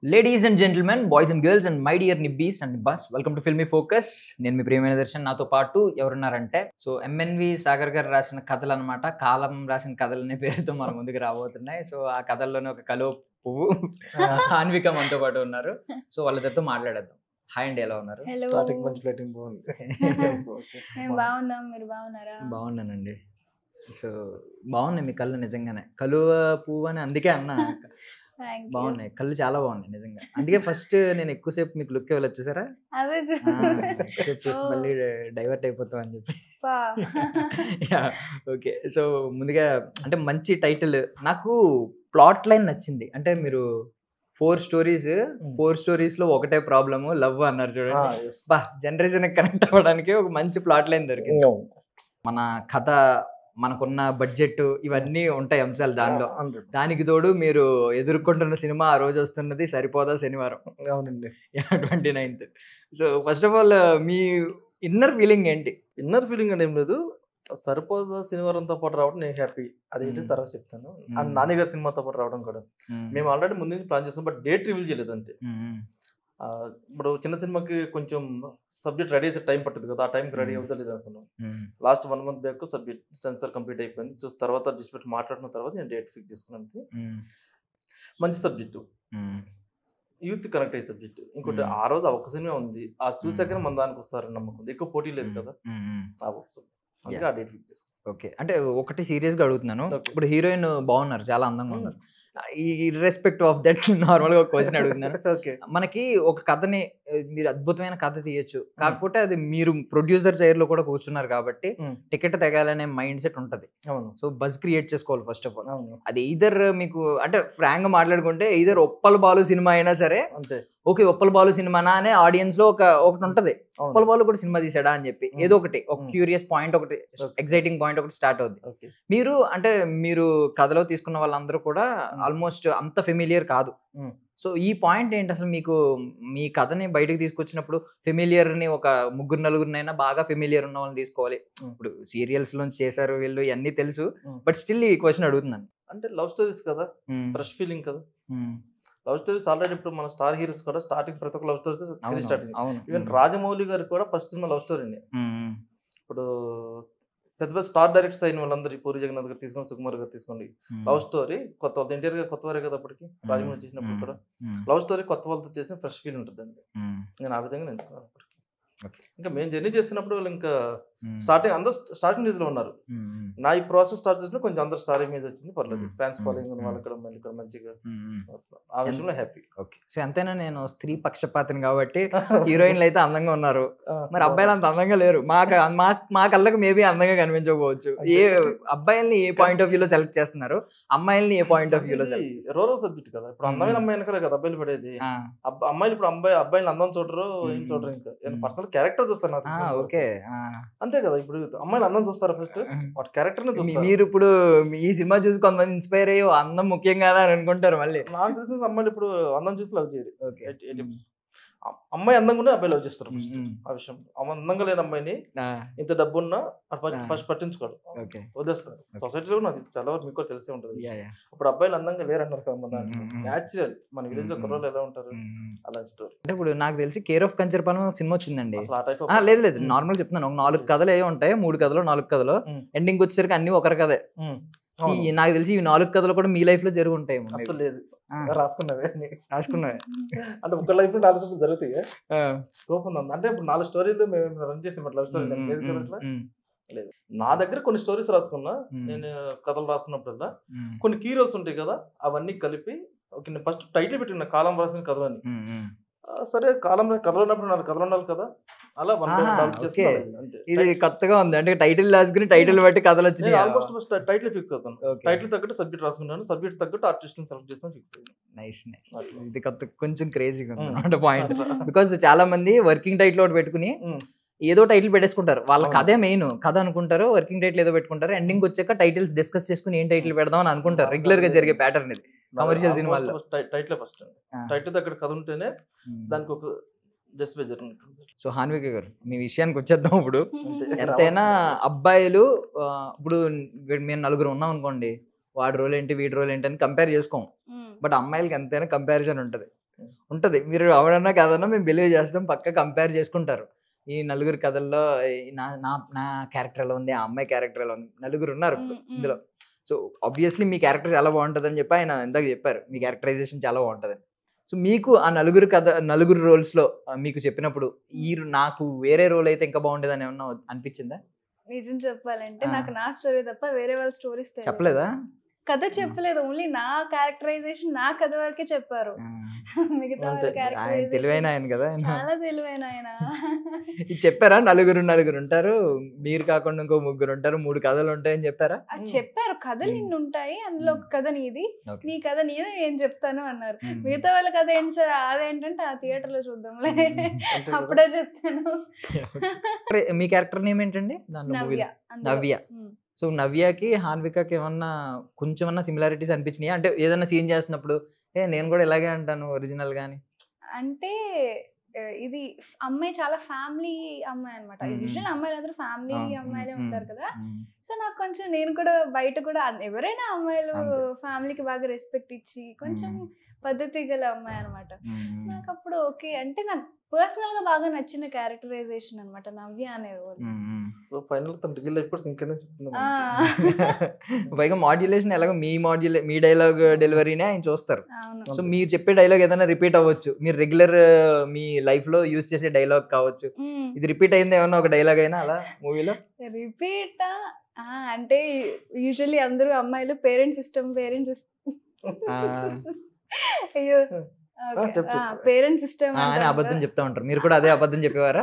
Ladies and gentlemen boys and girls and my dear నిబ్బీస్ and బస్ welcome to filmy focus నేను మీ ప్రియమైన దర్శన్ నాతో పాటు ఎవరున్నారంటే సో ఎంఎన్వి సాగర్ గారు రాసిన కథలు అనమాట కాలం రాసిన కథలు అనే పేరుతో మన ముందుకు రాబోతున్నాయి సో ఆ కథల్లోనే ఒక కలువ పువ్వు హాన్విక మనతో పాటు ఉన్నారు సో వాళ్ళిద్దరితో మాట్లాడేద్దాం హాయ్ అండి ఎలా ఉన్నారు హలో స్టార్టింగ్ మంచి ఫ్లైటింగ్ బాగుంది మేము బాగున్నాం మీరు బాగున్నారా బాగున్నానండి సో బాగున్నాయి మీ కళ్ళు నిజంగానే కలువ పువ్వు అని అందుకే అన్నా Thank you. బాగున్నాయి కళ్ళు చాలా బాగున్నాయి నిజంగా అందుకే ఫస్ట్ నేను ఎక్కువసేపు మీకు లుక్ ఇవ్వలేదు చూసారా అదే చూ- ఆ, ఎక్కువసేపు చూస్తే ఓ. మళ్ళీ డైవర్ట్ అయిపోతాం అని చెప్పి పా. ఓకే సో ముందుగా అంటే మంచి టైటిల్ నాకు ప్లాట్ లైన్ నచ్చింది అంటే మీరు ఫోర్ స్టోరీస్ ఫోర్ స్టోరీస్ లో ఒకటే ప్రాబ్లమ్ లవ్ అన్నారు చూడండి బా జనరేషన్ కనెక్ట్ అవ్వడానికి ఒక మంచి ప్లాట్ లైన్ దొరికింది మన కథ మనకున్న బడ్జెట్ ఇవన్నీ ఉంటాయి అంశాలు దానిలో దానికి తోడు మీరు ఎదుర్కొంటున్న సినిమా ఆ రోజు వస్తున్నది సరిపోదా శనివారం అవునండి twenty ninth so first of all మీ ఇన్నర్ ఫీలింగ్ ఏంటి ఇన్నర్ ఫీలింగ్ అని ఏం లేదు సరిపోదా శనివారంతో పాటు రావడం నేను హ్యాపీ అదేంటి మ్మ్. తర్వాత చెప్తాను మ్మ్. అండ్ నాన్నగారి సినిమాతో పాటు రావడం కూడా మేము ఆల్రెడీ ముందు నుంచి ప్లాన్ చేస్తాం బట్ డేట్ రివీల్ చేయలేదు అంతే ఆ, ఇప్పుడు చిన్న సినిమాకి కొంచెం సబ్జెక్ట్ రెడీ చేసే టైం పడుతుంది కదా ఆ టైంకి రెడీ మ్మ్. అవుతుంది అనుకున్నాం last one month back subject censor complete అయిపోయింది చూసి తర్వాత డిస్ట్రిబ్యూట్ మాట్లాడిన తర్వాత నేను డేట్ ఫిక్స్ చేసుకున్నాను మంచి సబ్జెక్టు యూత్ కనెక్ట్ అయ్యే సబ్జెక్ట్ ఇంకోటి మ్మ్. ఆ రోజు ఆ ఒక్క సినిమా ఉంది ఆ చూసాకనే మన దానికి వస్తారని నమ్మకం ఉంది. ఎక్కువ పోటీ లేదు కదా ఆ ఒక్క subject. అందుకే ఆ డేట్ ఫిక్స్ చేసుకున్నాను ఓకే అంటే ఒకటి సీరియస్ గా అడుగుతున్నాను Okay. ఇప్పుడు హీరోయిన్ బాగున్నారు చాలా అందంగా ఉన్నారు ఈ రెస్పెక్ట్ ఆఫ్ దట్ నార్మల్ గా ఒక క్వశ్చన్ అడుగుతున్నాను ఓకే మనకి ఒక కథని ఆ, మీరు అద్భుతమైన కథ తీయొచ్చు కాకపోతే అది మీరు ప్రొడ్యూసర్ చైర్ లో కూడా కూర్చున్నారు కాబట్టి Hmm. టికెట్ తెగాలనే మైండ్ సెట్ ఉంటది అవును సో బజ్ క్రియేట్ చేసుకోవాలి ఫస్ట్ ఆఫ్ ఆల్ అవును అది ఈధర్ మీకు అంటే ఫ్రాంక్ గా మాట్లాడుకుంటే ఈధర్ ఒప్పల బాలు సినిమా అయినా సరే అంతే ఓకే ఒప్పల బాలు సినిమానా అనే ఆడియన్స్ లో ఒక ఒకటి ఉంటది ఒప్పల అవును బాలు కూడా సినిమా తీసాడా అని చెప్పి Hmm. ఏదో ఒకటి ఒక Hmm. క్యూరియస్ పాయింట్ ఒకటి Okay. ఎగ్జైటింగ్ పాయింట్ ఒకటి స్టార్ట్ అవుద్ది ఓకే మీరు అంటే మీరు కథలో తీసుకున్న వాళ్ళందరూ కూడా Hmm. ఆల్మోస్ట్ అంత ఫెమిలియర్ కాదు Hmm. సో ఈ పాయింట్ ఏంటి అసలు మీకు మీ కథని బయటకు తీసుకొచ్చినప్పుడు ఫెమిలియర్ ని ఒక ముగ్గురు నలుగురినైనా బాగా ఫెమిలియర్ ఉన్న వాళ్ళని తీసుకోవాలి Hmm. ఇప్పుడు సీరియల్స్ లోంచి చేశారు వీళ్ళు ఇవన్నీ తెలుసు Hmm. బట్ స్టిల్ ఈ క్వశ్చన్ అడుగుతున్నాను అంటే లవ్ స్టోరీస్ కదా Hmm. ఫ్రెష్ ఫీలింగ్ కదా Hmm. లవ్ స్టోరీస్ ఆల్రెడీ ఇప్పుడు మన స్టార్ హీరోస్ కూడా స్టార్టింగ్ ప్రతి ఒక్క లవ్ స్టోరీస్ అవును స్టార్టింగ్ అవును ఈవెన్ Hmm. రాజమౌళి గారు కూడా ఫస్ట్ సినిమా లవ్ స్టోరీని Hmm. Hmm. ఇప్పుడు పెద్ద పెద్ద స్టార్ డైరెక్టర్స్ అయిన వాళ్ళందరూ ఈ పూరి జగన్నాథ్ గారు తీసుకోండి సుకుమార్ గారు తీసుకోండి Hmm. లవ్ స్టోరీ కొత్త వాళ్ళతో ఎన్టీఆర్ గారు కొత్త వారే కదా అప్పటికి రాజమౌళి చేసినప్పుడు Hmm. కూడా Hmm. లవ్ స్టోరీ కొత్త వాళ్ళతో చేసిన ఫ్రెష్ ఫీల్ ఉంటుందండి Hmm. నేను ఆ విధంగా ఎంచుకున్నాను అప్పటికి Okay. ఇంకా మేము జర్నీ చేస్తున్నప్పుడు వాళ్ళు ఇంకా Hmm. స్టార్టింగ్ అందరూ స్టార్టింగ్ లో ఉన్నారు Hmm. Hmm. నా ఈ ప్రాసెస్ స్టార్ట్ చేసిన కొంచెం అందరు స్టార్ ఇమేజ్ వచ్చింది పర్లేదు Hmm. Fans Hmm. Following Hmm. వాళ్ళు ఇక్కడ మళ్ళీ ఇక్కడ మంచిగా Hmm. Hmm. ఆ విషయంలో హ్యాపీ ఓకే సో ఎంతైనా నేను స్త్రీ పక్షపాతిని కాబట్టి హీరోయిన్లు అయితే అందంగా ఉన్నారు మరి అబ్బాయిలు అంత అందంగా లేరు మా క- మా మా కళ్ళకి మేబీ అందంగా కనిపించకపోవచ్చు ఏ అబ్బాయిల్ని ఏ పాయింట్ ఆఫ్ వ్యూలో సెలెక్ట్ చేస్తున్నారు అమ్మాయిల్ని ఏ పాయింట్ ఆఫ్ వ్యూలో సెలెక్ట్ చేస్తారు రూరల్ సబ్జెక్ట్ కదా ఇప్పుడు అందమైన Hmm. అమ్మాయి వెనకాలే కదా అబ్బాయిలు పడేది ఆ, అబ్బ- అమ్మాయిలు ఇప్పుడు అబ్బాయి అబ్బాయిలు అందం చూడరు ఏం Hmm. చూడరు ఇంకా Hmm. పర్సనల్ క్యారెక్టర్ చూస్తారు నాకు ఆ, తెలిసినంత వరకు. ఓకే ఆ. అంతే కదా ఇప్పుడు అమ్మాయిలు అందం చూస్తారా ఫస్ట్ వాటి క్యారెక్టర్ నే మీ- చూస్తారు మీరు ఇప్పుడు మీ- ఈ సినిమా చూసి కొంతమంది ఇన్స్పైర్ అయ్యి "ఓ, అందం ముఖ్యం కదా అని అనుకుంటారు మళ్ళీ నాకు తెలిసిన అమ్మాయిలు ఇప్పుడు అందం చూసి లవ్ చేయరు ఓకే ఎట్- ఎట్- అమ్- అమ్మాయి అందంగా ఉంటే అబ్బాయి లవ్ చేస్తారు Hmm. First Hmm. ఆ విషయం అమ్మ అందంగా లేని అమ్మాయిని ఆ, ఇంత డబ్బు ఉన్నా Ah. ఫస్ట్ పట్టించుకోడు ఓకే వదిలేస్తారు Okay. సొసైటీలో నాకు చాలా వరకు మీకు కూడా తెలిసే ఉంటుంది యా, యా. అప్పుడు అబ్బాయిలు అందంగా లేరన్నారు కదా మన Hmm, hmm, hmm. న్యాచురల్ మన విలేజ్ లో Hmm, కుర్రోళ్ళు ఎలా ఉంటారు Hmm, hmm. అలాంటి స్టోరీ అంటే ఇప్పుడు నాకు తెలిసి కేర్ ఆఫ్ కంచర్పాలెం ఒక సినిమా వచ్చిందండి అసలు ఆ టైప్ ఆ, లేదు లేదు నార్మల్ చెప్తున్నాను ఒక నాలుగు కథలు ఏ ఉంటాయి మూడు కథలు నాలుగు కథలు Hmm. ఎండింగ్ వచ్చేసరికి అన్ని ఒకరి కథే ఈ నాకు తెలిసి ఈ నాలుగు కథలు కూడా మీ లైఫ్ లో జరుగు ఉంటాయి అసలు లేదు ఆ. రాసుకున్నవే అన్ని. రాసుకున్నవే అంటే ఒక లైఫ్ లో నాలుగు స్టోరీలు జరుగుతాయి ఆ. స్కోప్ ఉంది అంటే ఇప్పుడు నాలుగు స్టోరీలు మేము రన్ చేసాం లవ్ స్టోరీ ఉమ్, లేదు కదా ఉమ్, అట్లా? ఉమ్, లేదు నా దగ్గర కొన్ని స్టోరీస్ రాసుకున్నా ఉమ్, నేను కథలు రాసుకున్నప్పుడల్లా ఉమ్, కొన్ని కీ రోల్స్ ఉంటాయి కదా అవన్నీ కలిపి ఒక నేను ఫస్ట్ టైటిల్ పెట్టిన కాలం రాసిన కథలు అని ఉమ్, ఉమ్. ఆ, సరే కాలం కథలు ఉన్నప్పుడు నాకు కథలు ఉండాలి కదా అలా వన్ ఆహా, డెవలప్ okay. చేసుకున్నాను అంతే ఇది కొత్తగా ఉంది అంటే టైటిల్ రాసుకుని టైటిల్ బట్టి కథలు నేను వచ్చినాయి ఆల్మోస్ట్ ఫస్ట్ టైటిల్ ఫిక్స్ అవుతాను Okay. టైటిల్ తగ్గట్టు సబ్జెక్ట్ రాసుకున్నాను సబ్జెక్ట్ తగ్గట్టు ఆర్టిస్ట్ సెలెక్ట్ చేసుకుని ఫిక్స్ అయ్యాను నైస్ నైస్ అట్లా. ఇది కొత్త కొంచెం క్రేజీగా ఉంది ఉమ్. అనమాట పాయింట్ అట్లా. బికాస్ చాలా మంది వర్కింగ్ టైటిల్ ఒకటి పెట్టుకుని ఉమ్. ఏదో టైటిల్ పెట్టేసుకుంటారు వాళ్ళ అవును. కథే మెయిన్ కథ అనుకుంటారు వర్కింగ్ టైటిల్ ఏదో పెట్టుకుంటారు ఎండింగ్ వచ్చాక టైటిల్స్ డిస్కస్ చేసుకుని ఏం టైటిల్ పెడదాం అని అనుకుంటారు రెగ్యులర్ గా జరిగే ప్యాటర్న్ ఇది Commercial Almost సినిమాల్లో. first టై- టైటిల్ ఫస్ట్ ఆ. టైటిల్ దగ్గర కథ ఉంటేనే దానికి ఒక జస్ట్ జరిగినట్టు సో హాన్విక గారు మీ విషయానికి వచ్చేద్దాం ఇప్పుడు అంతే. ఎంతైనా అబ్బాయిలు ఆ, ఇప్పుడు మేము నలుగురు ఉన్నాం అనుకోండి వాడి రోల్ ఏంటి వీడి రోల్ ఏంటి అని కంపేర్ చేసుకోం బట్ అమ్మాయిలకి ఎంతైనా కంపారిజన్ ఉంటుంది ఉంటది మీరు అవునన్నా కాదన్నా మేము బిలీవ్ చేస్తాం పక్క కంపేర్ చేసుకుంటారు ఈ నలుగురు కథల్లో ఈ నా నా నా క్యారెక్టర్ ఎలా ఉంది ఆ అమ్మాయి క్యారెక్టర్ ఎలా ఉంది నలుగురు ఉన్నారు ఇప్పుడు మ్మ్, మ్మ్. ఇందులో సో ఆబ్వియస్లీ మీ క్యారెక్టర్ చాలా బాగుంటుంది అని చెప్పి ఆయన ఇందాక చెప్పారు మీ క్యారెక్టరైజేషన్ చాలా బాగుంటుంది సో మీకు ఆ నలుగురు కథ నలుగురు రోల్స్ లో ఆ, మీకు చెప్పినప్పుడు ఈ నాకు వేరే రోల్ అయితే ఇంకా బాగుండేదని ఏమన్నా అనిపించిందా నిజం చెప్పాలంటే ఆ. నాకు నా స్టోరీ తప్ప వేరే వాళ్ళ స్టోరీస్ చెప్పలేదా కథ చెప్పలేదు ఓన్లీ నా క్యారెక్టరైజేషన్ నా కథ వరకే చెప్పారు ఆ, మిగతా అంతే. వాళ్ళ ఆయన తెలివైన క్యారెక్టరైజేషన్ ఆయన కదా ఆయన చాలా తెలివైన ఆయన ఇది చెప్పారా నలుగురు నలుగురు ఉంటారు మీరు కాకుండా ఇంకో ముగ్గురు ఉంటారు మూడు కథలు ఉంటాయని చెప్పారా అది చెప్పారు కథలు మ్మ్. ఇన్ని ఉంటాయి అందులో ఒక కథ నీది Okay. నీ కథ నీది నేను చెప్తాను అన్నారు మ్మ్. మిగతా వాళ్ళ కథ ఏంటి సార్ అదేంటంటే ఆ థియేటర్ లో చూద్దాంలే మ్మ్. అంతే కదా? అప్పుడే చెప్తాను అరే, మీ క్యారెక్టర్ నేమ్ ఏంటండి దాంట్లో నవ్య మూవీలో అందులో. నవ్య. మ్మ్. సో నవ్యకి హాన్వికకి ఏమన్నా కొంచెమన్నా సిమిలారిటీస్ అనిపించినాయి అంటే ఏదైనా సీన్ చేస్తున్నప్పుడు ఏ నేను కూడా ఇలాగే అంటాను ఒరిజినల్ గాని అంటే ఆ, ఇది అమ్మాయి చాలా ఫ్యామిలీ అమ్మాయి అనమాట మ్మ్. యూజువల్ అమ్మాయిలు అందరూ ఫ్యామిలీ ఆ, అమ్మాయిలే మ్మ్, ఉంటారు కదా మ్మ్. సో నాకు కొంచెం నేను కూడా బయట కూడా అన్- ఎవరైనా అమ్మాయిలు అంతే. ఫ్యామిలీకి బాగా రెస్పెక్ట్ ఇచ్చి కొంచెం మ్మ్. పద్ధతి గల అమ్మాయి అనమాట మ్మ్. నాకు అప్పుడు ఓకే అంటే నాకు పర్సనల్ గా బాగా నచ్చిన క్యారెక్టరైజేషన్ అనమాట నవ్య అనే రోల్ మ్మ్. సో ఫైనల్ తన రియల్ లైఫ్ కూడా ఇంకేదో చెప్తున్నాను పైగా మాడ్యులేషన్ ఎలాగో మీ మాడ్యులే మీ డైలాగ్ డెలివరీనే ఆయన చూస్తారు అవును సో మీరు చెప్పే డైలాగ్ ఏదైనా రిపీట్ అవ్వచ్చు మీరు రెగ్యులర్ మీ లైఫ్ లో యూజ్ చేసే డైలాగ్ కావచ్చు ఇది రిపీట్ అయింది ఏమన్నా ఒక డైలాగ్ అయినా అలా మూవీలో రిపీట్ అంటే యూజువల్లీ అందరూ అమ్మాయిలు పేరెంట్స్ ఇష్టం పేరెంట్స్ ఇష్టం అయ్యో చెప్పు, చెప్పు. పేరెంట్స్ ఇష్టం అని అబద్ధం చెప్తా ఉంటారు మీరు కూడా అదే అబద్ధం చెప్పేవారా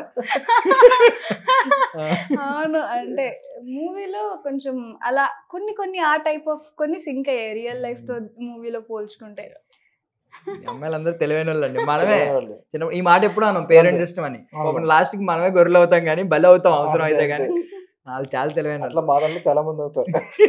అవును అంటే మూవీలో కొంచెం అలా కొన్ని కొన్ని ఆ టైప్ ఆఫ్ కొన్ని సింక్ అయ్యాయి రియల్ లైఫ్ తో మూవీలో పోల్చుకుంటే ఈ అమ్మాయిలందరూ తెలివైన వాళ్ళండి మనమే వాళ్ళు. చిన్న ఈ మాట ఎప్పుడు అన్నాం పేరెంట్స్ ఇష్టం అని అవును. పాపం లాస్ట్ కి మనమే గొర్రెలు అవుతాం కానీ బలి అవుతాం అవసరం అంతే, అయితే కానీ అంతే. వాళ్ళు చాలా తెలివైన వాళ్ళు. అట్లా మా దాంట్లో చాలా మంది అవుతారు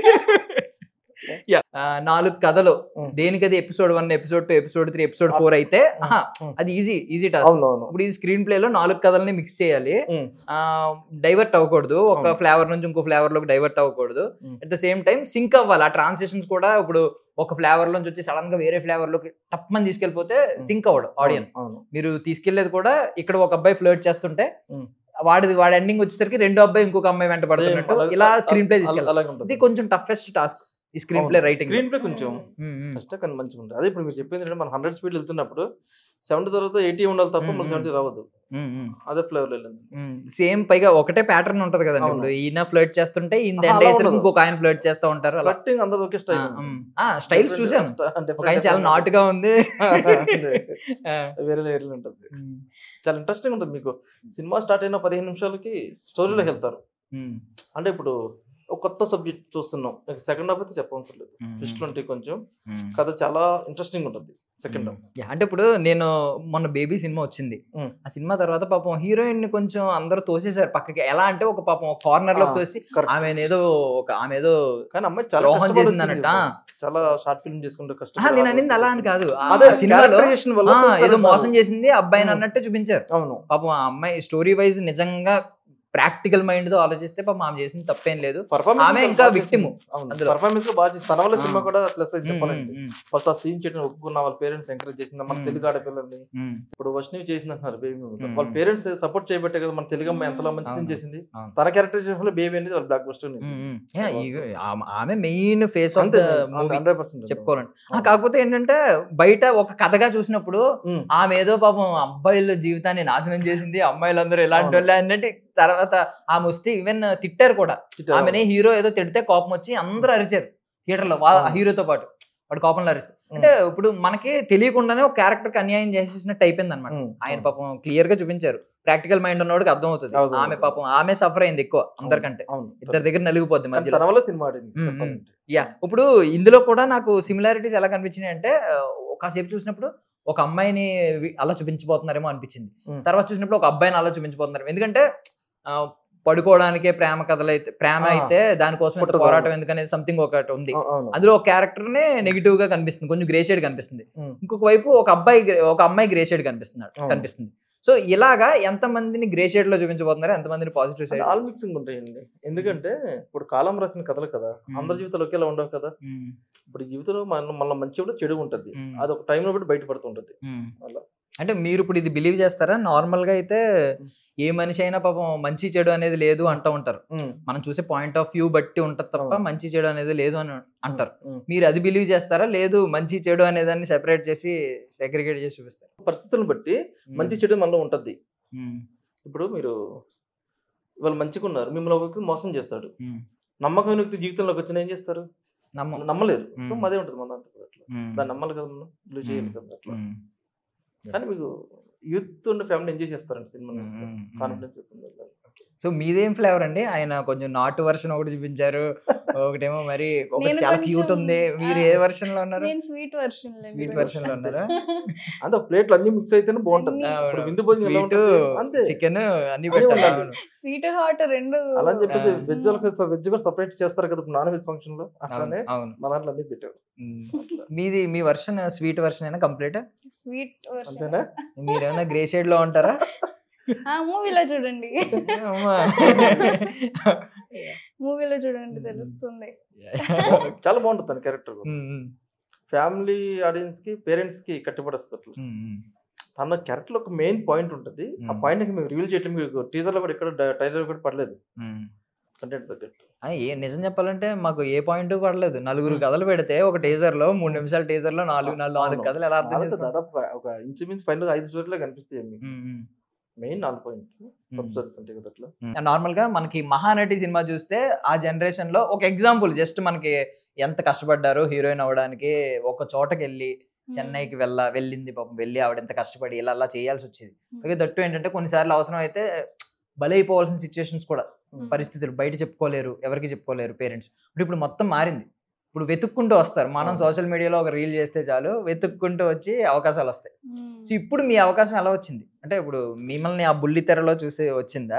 Yeah. ఆ, నాలుగు కథలు Mm. దేనికది episode one episode two episode three episode four అయితే ఆహా, Mm. అది ఈజీ ఈజీ టాస్క్ అవును అవును ఇప్పుడు ఈ స్క్రీన్ ప్లే లో నాలుగు కథల్ని మిక్స్ చేయాలి Mm. డైవర్ట్ అవ్వకూడదు ఒక అవును. ఫ్లేవర్ నుంచి ఇంకో ఫ్లేవర్ లోకి డైవర్ట్ అవ్వకూడదు Mm. At the same time sync అవ్వాలి ఆ ట్రాన్సిషన్స్ కూడా ఇప్పుడు ఒక ఫ్లేవర్ నుంచి వచ్చి సడన్ గా వేరే ఫ్లేవర్ లోకి టప్ మంది తీసుకెళ్లిపోతే సింక్ అవ్వడు ఆడియన్ అవును మీరు తీసుకెళ్లేది కూడా ఇక్కడ ఒక అబ్బాయి ఫ్లర్ట్ చేస్తుంటే Mm. వాడిది వాడి ఎండింగ్ వచ్చేసరికి రెండో అబ్బాయి ఇంకొక అమ్మాయి వెంట పడుతున్నట్టు Same, అలాగే- ఇలా స్క్రీన్ ప్లే అలా- తీసుకెళ్ళాలి అలాగే ఉంటుంది ఇది కొంచెం టఫెస్ట్ టాస్క్ ఈ screenplay writing screenplay కొంచెం కష్టం కానీ మంచిగా ఉంటుంది అదే ఇప్పుడు మీరు చెప్పింది ఏంటంటే మనం హండ్రెడ్ స్పీడ్ వెళ్తున్నప్పుడు సెవెంటీ తర్వాత ఎయిటీ ఉండాలి తప్ప Mm, మళ్ళీ mm. సెవెంటీ రావద్దు అదే ఫ్లేవర్ వెళ్ళింది సేమ్ పైగా ఒకటే ప్యాటర్న్ ఉంటది కదండి అవును. ఇప్పుడు ఈయన ఫ్లర్ట్ చేస్తుంటే ఈయన ఆహా, ఎండ్ అలా అయ్యేసరికి ఉండదు. ఇంకొక ఆయన ఫ్లర్ట్ చేస్తూ ఉంటారు అలా ఫ్లట్టింగ్ అందరూ ఒకే స్టైల్ స్టైల్స్ చూసాం ఒక ఆయన చాలా నాటుగా ఉంది ఆ, వేరే వేరే ఉంటుంది ఉమ్, చాలా ఇంట్రెస్టింగ్ ఉంటుంది మీకు సినిమా స్టార్ట్ అయిన పదిహేను నిమిషాలకి స్టోరీలోకి వెళ్తారు ఉమ్, అంటే ఇప్పుడు ఒక కొత్త సబ్జెక్ట్ చూస్తున్నాం సెకండ్ హాఫ్ అయితే చెప్పవసరం లేదు ఉమ్, ట్విస్ట్లు ఉంటాయి కొంచెం ఉమ్. కథ చాలా ఇంట్రెస్టింగ్ ఉంటుంది సెకండ్ హాఫ్ యా, అంటే ఇప్పుడు నేను మొన్న బేబీ సినిమా వచ్చింది ఉమ్. ఆ సినిమా తర్వాత పాపం హీరోయిన్ ని కొంచెం అందరూ తోసేశారు పక్కకి ఎలా అంటే ఒక పాపం ఒక కార్నర్ లో ఆ, తోసి correct. ఆమె ఏదో ఒక ఆమె ఏదో కానీ అమ్మాయి చాలా ద్రోహం కష్టపడి చేసింది వచ్చింది అన్నట్ట ఇప్పుడు. చాలా షార్ట్ ఫిల్మ్ చేసుకుంటూ ఆహా, కష్టపడి నేను అనింది అలా అని కాదు ఆ అదే సినిమాలో characterization వల్ల ఆ, చూస్తారు ఏదో మోసం అన్నారు. చేసింది అబ్బాయిని ఉమ్. అన్నట్టే చూపించారు అవును పాపం ఆ అమ్మాయి స్టోరీ వైజ్ నిజంగా ప్రాక్టికల్ మైండ్ తో ఆలోచిస్తే పాపం ఆమె చేసింది తప్పేం లేదు పర్ఫార్మెన్స్ ఆమె ఇంకా victim. అందులో. పర్ఫార్మెన్స్ లో బాగా చేసింది తన వల్ల ఆ. సినిమా కూడా ప్లస్ అయితే ఉమ్, చెప్పాలంటే ఉమ్, ఫస్ట్ ఆ సీన్ చేయడం ఒప్పుకున్న వాళ్ళ పేరెంట్స్ ఎంకరేజ్ చేసింది మన ఉమ్. తెలుగు ఆడపిల్లల్ని ఉమ్, ఇప్పుడు వర్షిని చేసింది అంటున్నారు బేబీ మూవీలో ఉమ్. వాళ్ళ పేరెంట్స్ సపోర్ట్ చేయబట్టే కదా మన తెలుగు అమ్మాయి ఎంతలో మంచి సీన్ అవును. చేసింది అవును. తన క్యారెక్టరైజేషన్ లో బేబీ అనేది వాళ్ళ బ్లాక్ బస్టర్ ఉమ్, ఉమ్. యా, ఈ- ఆమె- ఆమె మెయిన్ ఫేస్ ఆఫ్ అంతే ద మూవీ హండ్రెడ్ పర్సెంట్ చెప్పుకోవాలంటే ఆ, కాకపోతే ఏంటంటే బయట ఒక కథగా చూసినప్పుడు ఆమె ఏదో పాపం అబ్బాయిల జీవితాన్ని నాశనం చేసింది అమ్మాయిలందరూ ఇలాంటి అవును. వాళ్ళే అన్నట్టు తర్వాత ఆమె వస్తే ఈవెన్ తిట్టారు కూడా ఆమెనే హీరో ఏదో తిడితే కోపం వచ్చి అందరూ అరిచారు థియేటర్ లో వా- అవును. హీరోతో పాటు వాడు కోపంలో అరిస్తే అంటే ఇప్పుడు మనకి తెలియకుండానే ఒక క్యారెక్టర్ కి అన్యాయం చేసేసినట్టు అయిపోయింది అనమాట ఆయన పాపం క్లియర్ గా చూపించారు ప్రాక్టికల్ మైండ్ ఉన్నవాడికి అర్థం అవుతుంది అవును. ఆమె పాపం ఆమె సఫర్ అయింది ఎక్కువ అందరికంటే ఇద్దరి దగ్గర నలిగిపోద్ది కానీ మధ్యలో తన వల్ల సినిమా ఆడింది ఉమ్, ఉమ్. చెప్పాలంటే. యా ఇప్పుడు ఇందులో కూడా నాకు సిమిలారిటీస్ ఎలా కనిపించినాయి అంటే ఆ, కాసేపు చూసినప్పుడు ఒక అమ్మాయిని వి- అలా చూపించబోతున్నారేమో అనిపించింది Hmm. తర్వాత చూసినప్పుడు ఒక అబ్బాయిని అలా చూపించబోతున్నారు ఎందుకంటే ఆ, పడుకోవడానికే ప్రేమ కథలు అయితే ప్రేమ ఆ. అయితే దానికోసం ఇంత పుట్టదు. పోరాటం ఎందుకనేది సంథింగ్ ఒకటి ఉంది ఆ, అవును అందులో ఒక క్యారెక్టర్ నే నెగిటివ్ గా కనిపిస్తుంది కొంచెం గ్రే షేడ్ కనిపిస్తుంది ఉమ్. ఇంకొక వైపు ఒక అబ్బాయి గ్రే- ఒక అమ్మాయి గ్రే షేడ్ కనిపిస్తున్నాడు అవును. కనిపిస్తుంది సో ఇలాగా ఎంత మందిని గ్రే షేడ్ లో చూపించబోతున్నారు ఎంత మందిని పాజిటివ్ సైడ్ ఆల్ మిక్సింగ్ ఉంటాయండి ఎందుకంటే ఇప్పుడు కాలం రాసిన కథలు కదా Hmm. అందరి జీవితాలు ఒకేలా ఉండవు కదా ఇప్పుడు ఈ జీవితంలో మన మళ్ళీ మంచి కూడా చెడు ఉంటుంది Hmm. అది ఒక టైంలో బట్టి బయటపడుతుంటది అలా. అంటే మీరు ఇప్పుడు ఇది బిలీవ్ చేస్తారా నార్మల్ గా అయితే ఏ మనిషి అయినా పాపం మంచి చెడు అనేది లేదు అంటూ ఉంటారు మనం చూసే పాయింట్ ఆఫ్ వ్యూ బట్టి ఉంటది తప్ప అవును. మంచి చెడు అనేది లేదు అని అంటారు Hmm. మీరు అది బిలీవ్ చేస్తారా లేదు మంచి చెడు అనేదాన్ని సెపరేట్ చేసి సెగ్రిగేట్ చేసి చూపిస్తారు పరిస్థితులను బట్టి మంచి చెడు మనలో ఉంటది ఉమ్, ఇప్పుడు మీరు ఇవాళ మంచిగా ఉన్నారు మిమ్మల్ని ఒక వ్యక్తి మోసం చేస్తాడు ఉమ్, నమ్మకమైన వ్యక్తి జీవితంలోకి వచ్చిన ఏం చేస్తారు నమ్మం నమ్మలేరు సో Hmm. అదే ఉంటుంది మన దాంట్లో అట్లా ఉమ్, దాన్ని నమ్మాలి కదా మనం బిలీవ్ చేయాలి Hmm. కదా అట్లా ఉమ్, కానీ మీకు యూత్ ఉన్న ఫ్యామిలీ ఎంజాయ్ చేస్తారండి సినిమా ఉమ్, ఉమ్, ఉమ్. కాన్ఫిడెన్స్ అవుతుంది సో మీదేం ఫ్లేవర్ అండి ఆయన కొంచెం నాటు వర్షన్ ఒకటి చూపించారు ఒకటేమో మరి ఒకటి నేను చాలా కొంచెం, క్యూట్ ఉంది మీరు ఏ వర్షన్ లో ఉన్నారు నేను స్వీట్ వర్షన్ స్వీట్ వర్షన్ లో ఉన్నారా అంతే ప్లేట్లు అన్ని మిక్స్ అయితేనే బాగుంటుంది అన్ని- ఇప్పుడు విందు భోజనం ఎలా స్వీట్ ఉంటుంది? అంతే చికెన్ అన్ని అన్నీ పెట్టాలి ఉండాలి. అవును. స్వీట్ హాట్ రెండు అలా అని చెప్పేసి ఆ. వెజ్ వాళ్ళకి వెజ్ కూడా సపరేట్ చేస్తారు కదా నాన్ వెజ్ ఫంక్షన్ లో అట్లానే అవును అవును మా దాంట్లో అన్ని పెట్టారు ఉమ్. మీది మీ వర్షన్ స్వీట్ వర్షన్ అయినా కంప్లీట్ స్వీట్ వర్షన్ అంతేనా మీరేమైనా గ్రే షేడ్ లో ఉంటారా ఆ మూవీలో చూడండి అమ్మా. మూవీలో చూడండి Hmm. తెలుస్తుంది చాలా బాగుంటుంది తన క్యారెక్టర్ ఉమ్, ఉమ్, ఫ్యామిలీ ఆడియన్స్ కి పేరెంట్స్ కి కట్టుబడేస్తారు అట్లా ఉమ్, ఉమ్. తన క్యారెక్టర్ లో ఒక మెయిన్ పాయింట్ ఉంటుంది ఆ Hmm. పాయింట్ మేము రివీల్ చేయడం మీకు టీజర్ లో కూడా ఇక్కడ టైలర్ కూడా పడలేదు ఉమ్. కంటెంట్ తగ్గట్టు ఆ, ఏ నిజం చెప్పాలంటే మాకు ఏ పాయింట్ పడలేదు నలుగురు కథలు పెడితే ఒక టీజర్ లో మూడు నిమిషాల టీజర్ లో నాలుగు నాలుగు నాలుగు అవును. కథలు ఎలా అర్థం నాలుగు చేసుకుంటాం దాదాపు ఒక ఇంచుమించు ఫైనల్ ఐదు స్టోరీలో కనిపిస్తాయి మీకు ఉమ్, ఉమ్. మెయిన్ నాలుగు పాయింట్ సబ్ స్టోరీస్ ఉంటాయి కదా అట్లా నార్మల్ గా మనకి మహానటి సినిమా చూస్తే ఆ జనరేషన్ లో ఒక ఎగ్జాంపుల్ జస్ట్ మనకి ఎంత కష్టపడ్డారు హీరోయిన్ అవ్వడానికి ఒక చోటకి వెళ్ళి చెన్నైకి వెళ్ళ వెళ్ళింది పాపం వెళ్ళి ఆవిడ ఎంత కష్టపడి ఇలా అలా చేయాల్సి వచ్చేది అలాగే దట్టు ఏంటంటే కొన్నిసార్లు అవసరం అయితే బలైపోవాల్సిన సిచ్యువేషన్స్ కూడా Hmm. పరిస్థితులు బయట చెప్పుకోలేరు ఎవరికి చెప్పుకోలేరు పేరెంట్స్ ఇప్పుడు ఇప్పుడు మొత్తం మారింది ఇప్పుడు వెతుక్కుంటూ వస్తారు మనం అవును. సోషల్ మీడియాలో ఒక రీల్ చేస్తే చాలు వెతుక్కుంటూ వచ్చి అవకాశాలు వస్తాయి Hmm. సో ఇప్పుడు మీ అవకాశం ఎలా వచ్చింది అంటే ఇప్పుడు మిమ్మల్ని ఆ బుల్లి తెరలో చూసి వచ్చిందా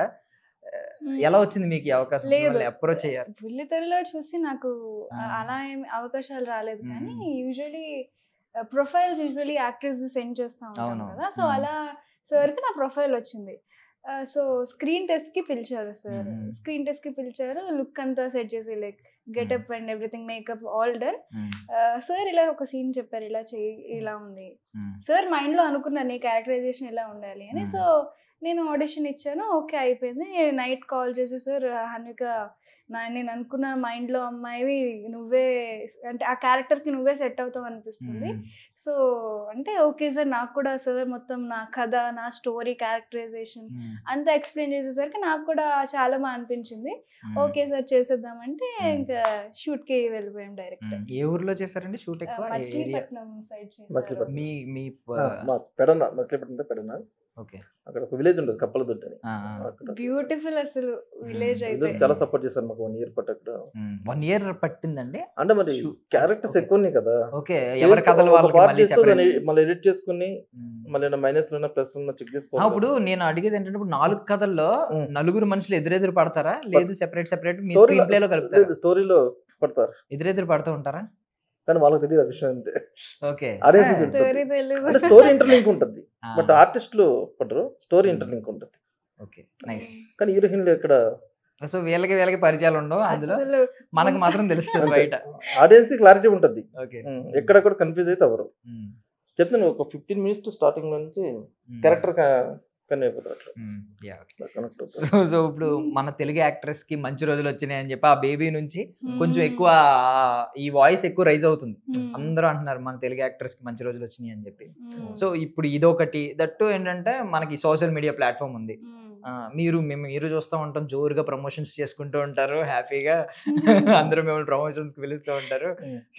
Hmm. ఎలా వచ్చింది మీకు ఈ అవకాశం లేదు. మిమ్మల్ని అప్రోచ్ అయ్యారు బుల్లితెరలో చూసి నాకు ఆ- ఆ. అలా ఏం అవకాశాలు రాలేదు కానీ మ్మ్. Usually profiles usually actors send చేస్తా ఉంటాం అవును. కదా సో మ్మ్. అలా సార్కి నా ప్రొఫైల్ వచ్చింది సో స్క్రీన్ టెస్ట్ కి పిలిచారు సార్ మ్మ్. స్క్రీన్ టెస్ట్ కి పిలిచారు లుక్ అంతా సెట్ చేసి like getup and everything makeup all done sir ఇలా ఒక సీన్ చెప్పారు ఇలా చెయ్యి ఇలా ఉంది సార్ మైండ్ లో అనుకున్నాను నీ క్యారెక్టరైజేషన్ ఇలా ఉండాలి అని Hmm. సో నేను ఆడిషన్ ఇచ్చాను ఓకే అయిపోయింది నైట్ కాల్ చేసి సార్ హన్విక నా నేను అనుకున్న మైండ్ లో అమ్మాయివి నువ్వే అంటే ఆ క్యారెక్టర్ కి నువ్వే సెట్ అవుతావు అనిపిస్తుంది సో అంటే ఓకే సార్ నాకు కూడా సార్ మొత్తం నా కథ నా స్టోరీ క్యారెక్టరైజేషన్ అంతా ఎక్స్ప్లెయిన్ చేసేసరికి నాకు కూడా చాలా బాగా అనిపించింది ఓకే సార్ చేసేద్దామంటే Hmm. ఇంకా షూట్ కి వెళ్ళిపోయాం డైరెక్ట్ ఏ ఊర్లో చేశారండి షూట్ ఎక్కువ ఏ ఏరియా మచిలీపట్నం సైడ్ చేశారు మచిలీపట్నం. మీ మీ మా పెడన మచిలీపట్నం పెడన ఓకే అక్కడ ఒక విలేజ్ ఉంటుంది కప్పల దొడ్డి అని అక్కడ బ్యూటిఫుల్ అసలు విలేజ్ Hmm. అయితే వీళ్ళు చాలా సపోర్ట్ చేశారు మాకు వన్ ఇయర్ పట్టు అక్కడ వన్ ఇయర్ పట్టిందండి అంటే మరి Shoot. Characters Okay. ఎక్కువ ఉన్నాయి కదా ఓకే ఎవరి కథలు ఒక వాళ్ళకి part మళ్ళీ తీస్తే దాన్ని separate. మళ్ళీ ఎడిట్ చేసుకుని ఉమ్. మళ్ళీ మైనస్ లో ప్లస్ లో చెక్ ఆ, చేసుకోవాలి ఇప్పుడు నేను అడిగేది ఏంటంటే ఇప్పుడు నాలుగు కథల్లో ఉమ్. నలుగురు మనుషులు ఎదురెదురు పడతారా లేదు సెపరేట్ సెపరేట్ మీ Story స్క్రీన్ లో- ప్లే లో కలుపుతారా లేదు స్టోరీలో పడతారు ఎదురెదురు పడుతూ ఉంటారా కానీ వాళ్ళకి తెలియదు ఆ విషయం అంతే ఓకే Audience ఆ, తెలుసు. స్టోరీ తెలియదు అంటే స్టోరీ ఇంటర్లింక్ ఉంటుంది ఆ, బట్ ఆర్టిస్టులు పడరు స్టోరీ ఇంటర్లింక్ ఉంటుంది ఓకే నైస్ కానీ హీరో హీరోయిన్లు ఇక్కడ సో వీళ్ళకి వీళ్ళకి పరిచయాలు ఉండవు అందులో అసలు మనకు మాత్రం తెలుస్తుంది బయట ఆడియన్స్ క్లారిటీ ఉంటుంది ఓకే ఎక్కడెక్కడ కన్ఫ్యూజ్ అయితే ఎవరు చెప్తాను ఒక ఫిఫ్టీన్ మినిట్స్ స్టార్టింగ్ నుంచి క్యారెక్టర్ కన్వే అయిపోతారు అట్లా కనెక్ట్ అవుతారు సో సో ఇప్పుడు మన తెలుగు యాక్ట్రెస్ కి మంచి రోజులు వచ్చినాయి అని చెప్పి ఆ బేబీ నుంచి కొంచెం మ్మ్. ఎక్కువ ఆ- ఈ వాయిస్ ఎక్కువ రైజ్ అవుతుంది మ్మ్. అందరూ అంటున్నారు మన తెలుగు యాక్టర్స్ కి మంచి రోజులు వచ్చినాయి అని చెప్పి మ్మ్. సో ఇప్పుడు ఇదొకటి దట్టు ఏంటంటే మనకి సోషల్ మీడియా ప్లాట్ఫామ్ ఉంది మ్మ్. ఆ, మీరు మేము మీరు చూస్తూ ఉంటాం జోరుగా ప్రమోషన్స్ చేసుకుంటూ ఉంటారు హ్యాపీగా అందరూ మిమ్మల్ని ప్రమోషన్స్ కి పిలుస్తూ ఉంటారు Mm. సో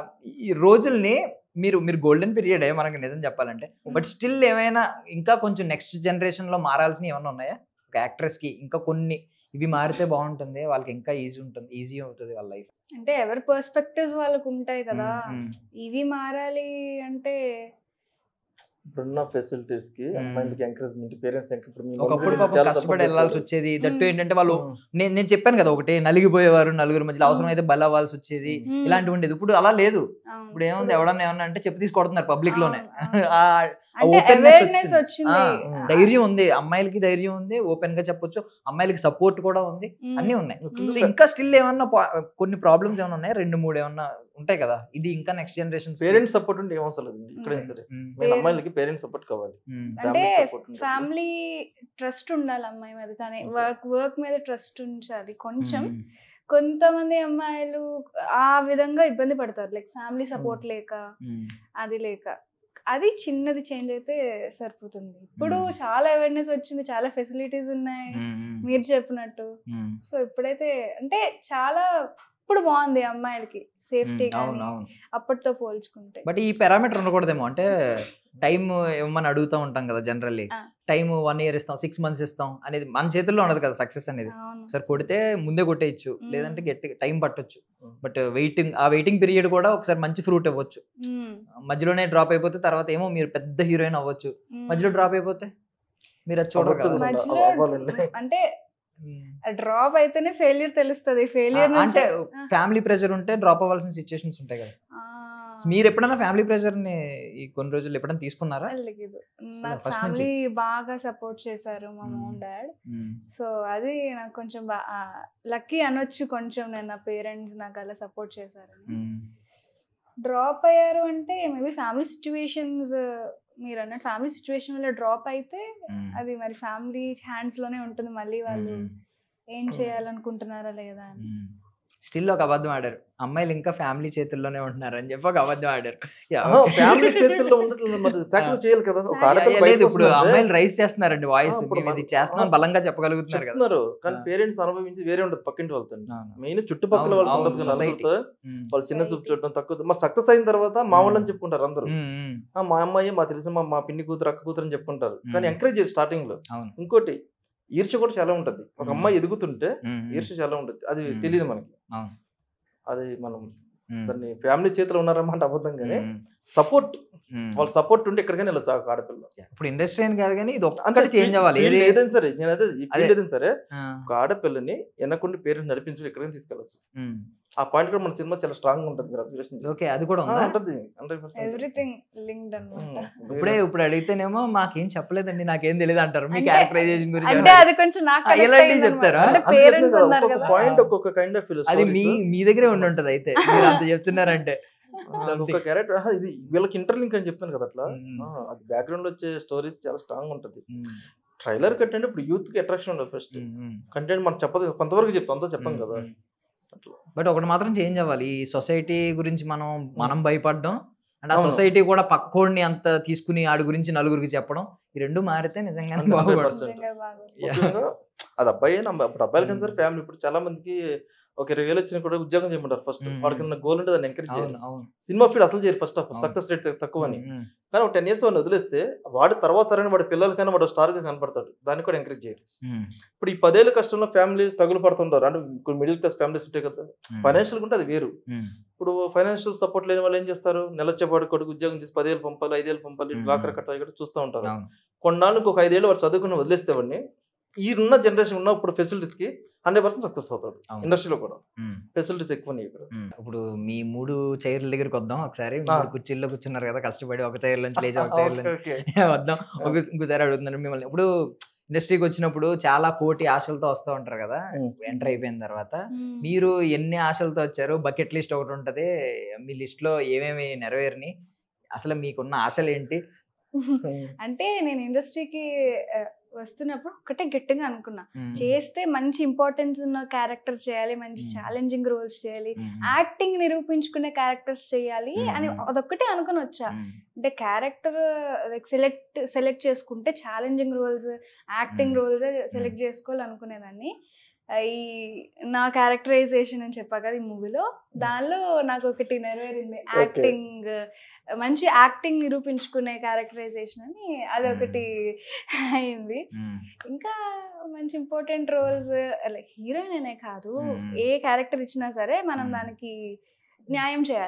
ఈ రోజుల్ని మీరు మీరు గోల్డెన్ పీరియడ్ మనకి నిజం చెప్పాలంటే బట్ స్టిల్ ఏమైనా ఇంకా కొంచెం నెక్స్ట్ జనరేషన్ లో మారాల్సినవి ఏమైనా ఉన్నాయా ఒక యాక్ట్రెస్ కి ఇంకా కొన్ని ఇవి మారితే బాగుంటుంది వాళ్ళకి ఇంకా ఈజీ ఉంటుంది ఈజీ అవుతుంది వాళ్ళ లైఫ్ అంటే ఎవరి పర్స్పెక్టివ్స్ వాళ్ళకు ఉంటాయి కదా ఇవి మారాలి అంటే ఇప్పుడున్న ఫెసిలిటీస్ కి Hmm. అమ్మాయిలకి ఎంకరేజ్మెంట్ పేరెంట్స్ ఇప్పుడు మీ ఒకప్పుడు మమ్మీ పాపం చాలా కష్టపడి support వెళ్ళాల్సి చేస్తారు. వచ్చేది దట్టు Hmm. ఏంటంటే వాళ్ళు Hmm. నేను నేను చెప్పాను కదా ఒకటి నలిగిపోయేవారు నలుగురు మధ్యలో Hmm. అవసరం అయితే బల అవ్వాల్సి వచ్చేది Hmm. ఇలాంటివి ఉండేది ఇప్పుడు అలా లేదు అవును. ఇప్పుడు ఏముంది ఎవడన్నా ఏమన్నా అంటే చెప్పు తీసి కొడుతున్నారు పబ్లిక్ లోనే అవును, అవును. ఆ అంటే openness అవేర్నెస్ వచ్చింది. వచ్చింది ఆ, ధైర్యం ఉంది అమ్మాయిలకి ధైర్యం ఉంది ఓపెన్ గా చెప్పొచ్చు అమ్మాయిలకి సపోర్ట్ కూడా ఉంది ఉమ్. అన్ని ఉన్నాయి Hmm. సో ఇంకా స్టిల్ ఏమన్నా పా- కొన్ని ప్రాబ్లమ్స్ ఏమన్నా ఉన్నాయి రెండు మూడు ఏమన్నా ఉంటాయి కదా ఇది ఇంకా నెక్స్ట్ జనరేషన్ పేరెంట్స్ సపోర్ట్ ఉంటే ఏం అవసరం లేదు ఇక్కడైనా సరే మెయిన్ Parent- అమ్మాయిలకి పేరెంట్స్ సపోర్ట్ కావాలి అంటే Family support ఉండాలి. ఫ్యామిలీ ట్రస్ట్ ఉండాలి అమ్మాయి మీద తన వర్క్ వర్క్ మీద ట్రస్ట్ ఉంచాలి కొంచెం కొంతమంది అమ్మాయిలు ఆ విధంగా ఇబ్బంది పడతారు లైక్ ఫ్యామిలీ సపోర్ట్ లేక అది లేక అది చిన్నది చేంజ్ అయితే సరిపోతుంది ఇప్పుడు Hmm. చాలా అవేర్నెస్ వచ్చింది చాలా ఫెసిలిటీస్ ఉన్నాయి మీరు చెప్పినట్టు సో ఇప్పుడైతే అంటే చాలా ఇప్పుడు బాగుంది అమ్మాయిలకి సేఫ్టీ అవును అవును అప్పటితో పోల్చుకుంటే బట్ ఈ పారామీటర్ ఉండకూడదేమో అంటే టైం ఇవ్వమని అడుగుతూ ఉంటాం కదా జనరల్లీ ఆ. టైం వన్ ఇయర్ ఇస్తాం సిక్స్ మంత్స్ ఇస్తాం అనేది మన చేతుల్లో ఉండదు కదా సక్సెస్ అనేది అవును ఒకసారి కొడితే ముందే కొట్టేయచ్చు Mm. లేదంటే గట్టి టైం పట్టొచ్చు Mm. బట్ వెయిటింగ్ ఆ వెయిటింగ్ పీరియడ్ కూడా ఒకసారి మంచి ఫ్రూట్ ఇవ్వచ్చు Hmm. మధ్యలోనే డ్రాప్ అయిపోతే తర్వాత ఏమో మీరు పెద్ద హీరోయిన్ అవ్వచ్చు Hmm. మధ్యలో డ్రాప్ అయిపోతే మీరు అది చూడరు అవ్వచ్చు కదా కూడా. మధ్యలో అవ్వాలండి. అంటే Mm. డ్రాప్ అయితేనే ఫెయిల్యూర్ తెలుస్తుంది ఫెయిల్యూర్ ఆ, అంటే నుంచి ఫ్యామిలీ ప్రెషర్ ఉంటే డ్రాప్ అవ్వాల్సిన సిచ్యువేషన్స్ ఉంటాయి కదా ఆ, మీరు ఎప్పుడైనా ఫ్యామిలీ ప్రెషర్ ని ఈ కొన్ని రోజులు ఎప్పుడైనా తీసుకున్నారా లేదు అసలు నాకు first నుంచి? ఫ్యామిలీ బాగా సపోర్ట్ చేశారు మా Hmm. Mom dad Mm. So అది నాకు కొంచెం లక్కీ అనొచ్చు కొంచెం నేను నా పేరెంట్స్ నాకు అలా సపోర్ట్ చేశారని Mm. డ్రాప్ అయ్యారు అంటే మేబీ ఫ్యామిలీ సిచ్యువేషన్స్ మీరు అన్న ఫ్యామిలీ సిచ్యువేషన్ వల్ల డ్రాప్ అయితే Mm. అది మరి ఫ్యామిలీ హ్యాండ్స్ లోనే ఉంటుంది మళ్ళీ వాళ్ళు Mm. ఏం చేయాలనుకుంటున్నారా లేదా అని స్టిల్ ఒక అబద్ధం ఆడారు అమ్మాయిలు ఇంకా ఫ్యామిలీ చేతుల్లోనే ఉంటున్నారు అని చెప్పి ఒక అబద్ధం ఆడారు Yeah, ఆహా, okay. ఫ్యామిలీ చేతుల్లో ఉండట్లేదు మరి సాక్రిఫైస్ చేయాలి కదా ఒక Sacrifice ఆడపిల్ల Yeah, బయటకు లేదు ఇప్పుడు వస్తుందంటే అమ్మాయిలు రైస్ చేస్తున్నారండి వాయిస్ ఆ, ఇప్పుడు మేము ఇది మన- చేస్తున్నాం ఆ. బలంగా చెప్పగలుగుతున్నారు కదా చెప్తున్నారు కానీ ఆ. పేరెంట్స్ అనుభవించి వేరే ఉండదు పక్కింటి వాళ్ళతో అవును. మెయిన్ చుట్టుపక్కల అవును, వాళ్ళతో అవును, ఉండదు కదా society. అందరితో. Mm. వాళ్ళు చిన్న చూపు Society. చూడడం తక్కువ మరి సక్సెస్ అయిన తర్వాత మా వాళ్ళని చెప్పుకుంటారు అందరూ Mm, mm. ఆ, మా అమ్మాయి మా తెలిసిన మా మా పిన్ని కూతురు అక్క కూతురు అని చెప్పుకుంటారు కానీ మ్మ్. ఎంకరేజ్ చేయాలి స్టార్టింగ్ లో అవును. ఇంకోటి ఈర్ష్య కూడా చాలా ఉంటది ఒక మ్మ్. అమ్మాయి ఎదుగుతుంటే Mm, mm. ఈర్ష్య చాలా ఉంటది అది మ్మ్. తెలియదు మనకి అవును. అది మనం Mm. దాన్ని ఫ్యామిలీ చేతిలో ఉన్నారన్నమాట అబద్ధం కానీ Mm, సపోర్ట్ mm. వాళ్ళ సపోర్ట్ ఉంటే ఎక్కడికైనా వెళ్ళొచ్చు ఆ ఆడపిల్ల ఇప్పుడు ఇండస్ట్రీ అని కాదు కానీ ఇది అంతే ఒక్కటి చేంజ్ అవ్వాలి field ఏది ఏదైనా సరే నేను అదే ఈ అదే. field ఏదైనా సరే ఆ, ఒక ఆడపిల్లని వెనకుండి పేరెంట్స్ నడిపించి ఎక్కడికైనా తీసుకెళ్ళచ్చు mm. ఆ పాయింట్ కూడా మన సినిమా చాలా స్ట్రాంగ్ ఉంటుంది మీరు అబ్జర్వేషన్ ఓకే అది కూడా ఉందా ఉంటుంది హండ్రెడ్ ఎవ్రీథింగ్ లింక్డ్ అనమాట ఇప్పుడే ఇప్పుడు అడిగితేనేమో మాకేం చెప్పలేదండి నాకేం తెలియదు అంటారు మీ అంటే- క్యారెక్టరైజేషన్ గురించి అంటే ఏమన్నా- అది కొంచెం నాకు ఆ, connect ఎలాంటివి అయిందన్నమాట. చెప్తారా? అంటే పేరెంట్స్ ఉన్నారు కదా పాయింట్ ఒక్కొక్క కైండ్ ఆఫ్ అది మీ మీ దగ్గరే ఉండి ఉంటది అయితే మీరు అంత చెప్తున్నారంటే ఒక్కొక్క క్యారెక్టర్ ఇది వీళ్ళకి ఇంటర్లింక్ అని చెప్తాను కదా అట్లా Mm. ఆ, అది బ్యాక్గ్రౌండ్ లో వచ్చే స్టోరీస్ చాలా స్ట్రాంగ్ ఉంటుంది Mm, ట్రైలర్ కంటెంట్ ఇప్పుడు యూత్ కి అట్రాక్షన్ ఉండదు ఫస్ట్ mm, mm. కంటెంట్ మనం చెప్పదు కొంతవరకు చెప్తాం అంతా చెప్పాం కదా అట్లా బట్ ఒకటి మాత్రం చేంజ్ అవ్వాలి ఈ సొసైటీ గురించి మనం మనం భయపడడం అండ్ ఆ అవును. సొసైటీ కూడా పక్కోడిని అంత తీసుకుని ఆడి గురించి నలుగురికి చెప్పడం ఈ రెండు మారితే నిజంగానే 100% బాగుపడుతుంది నిజంగా బాగుంది. Yeah. ముఖ్యంగా అది అబ్బాయి అప్పుడు అబ్బాయిలకి Mm. సరే ఫ్యామిలీ ఇప్పుడు చాలా మందికి ఒక ఇరవై వేలు వచ్చిన కూడా ఉద్యోగం చేయమంటారు ఫస్ట్ Mm. వాడికి గోల్ ఉంటుంది దాన్ని ఎంకరేజ్ అవును చేయాలి అవును సినిమా ఫీల్డ్ అసలు చేయరు ఫస్ట్ ఆఫ్ అవును. సక్సెస్ రేట్ తక్కువ అని Mm, mm. కానీ ఒక టెన్ ఇయర్స్ వాడిని వదిలేస్తే వాడి తర్వాత తరని వాడి పిల్లలకైనా వాడు స్టార్ గా కనపడతాడు దాన్ని కూడా ఎంకరేజ్ చేయరు Mm, ఇప్పుడు ఈ పదేళ్ల కష్టంలో ఫ్యామిలీ స్ట్రగుల్ పడుతుంటారు అంటే ఇప్పుడు మిడిల్ క్లాస్ ఫ్యామిలీస్ ఉంటాయి కదా mm. ఫైనాన్షియల్ ఉంటే అది వేరు Mm, ఇప్పుడు ఫైనాన్షియల్ సపోర్ట్ లేని వాళ్ళు ఏం చేస్తారు నెలొచ్చేపాడు కొడుకు ఉద్యోగం చేసి పదేళ్ళు పంపాలి ఐదేళ్ళు పంపాలి Mm. వాకర కట్టాలి కూడా చూస్తూ ఉంటారు అవును కొన్నాళ్ళకి ఒక ఐదేళ్ళు వాడు చదువుకుని వదిలేస్తే వాడిని ఈ ఉన్న జనరేషన్ ఉన్న ఇప్పుడు ఫెసిలిటీస్ కి హండ్రెడ్ పర్సెంట్ సక్సెస్ అవుతాడు అవును. ఇండస్ట్రీలో కూడా Mm, ఫెసిలిటీస్ ఎక్కువ ఉన్నాయి ఇక్కడ mm. ఇప్పుడు మీ మూడు చైర్ల దగ్గరికి వద్దాం ఒకసారి ఆ. మూడు కుర్చీల్లో కూర్చున్నారు కదా కష్టపడి ఒక చైర్ నుంచి లేచి ఒక చైర్ ఓకే, ఓకే. వద్దాం ఒక ఇంకోసారి అడుగుతున్నాను మిమ్మల్ని ఇప్పుడు ఇండస్ట్రీకి వచ్చినప్పుడు చాలా కోటి ఆశలతో వస్తూ ఉంటారు కదా Mm. ఎంటర్ అయిపోయిన తర్వాత మ్మ్. మీరు ఎన్ని ఆశలతో వచ్చారు బకెట్ లిస్ట్ ఒకటి ఉంటది మీ లిస్ట్ లో ఏమేమి నెరవేరిని అసలు మీకున్న ఆశలు ఏంటి అంటే నేను ఇండస్ట్రీకి వస్తున్నప్పుడు ఒకటే గట్టిగా అనుకున్నా మ్మ్. చేస్తే మంచి ఇంపార్టెన్స్ ఉన్న క్యారెక్టర్ చేయాలి మంచి మ్మ్. ఛాలెంజింగ్ రోల్స్ చేయాలి మ్మ్. యాక్టింగ్ నిరూపించుకునే క్యారెక్టర్స్ చేయాలి అని మ్మ్. అదొక్కటే అనుకుని వచ్చా మ్మ్. అంటే క్యారెక్టర్ లైక్ సెలెక్ట్ సెలెక్ట్ చేసుకుంటే ఛాలెంజింగ్ రోల్స్ యాక్టింగ్ మ్మ్. రోల్స్ సెలెక్ట్ చేసుకోవాలి అనుకునేదాన్ని ఆ, ఈ నా క్యారెక్టరైజేషన్ అని చెప్పా కదా ఈ మూవీలో దానిలో నాకు ఒకటి నెరవేరింది యాక్టింగ్ మంచి యాక్టింగ్ నిరూపించుకునే క్యారెక్టరైజేషన్ అని అదొకటి అయింది మ్మ్. ఇంకా మంచి ఇంపార్టెంట్ రోల్స్ లైక్ హీరోయిన్ అనే కాదు మ్మ్. ఏ క్యారెక్టర్ ఇచ్చినా సరే మనం మ్మ్. దానికి న్యాయం చేయాలి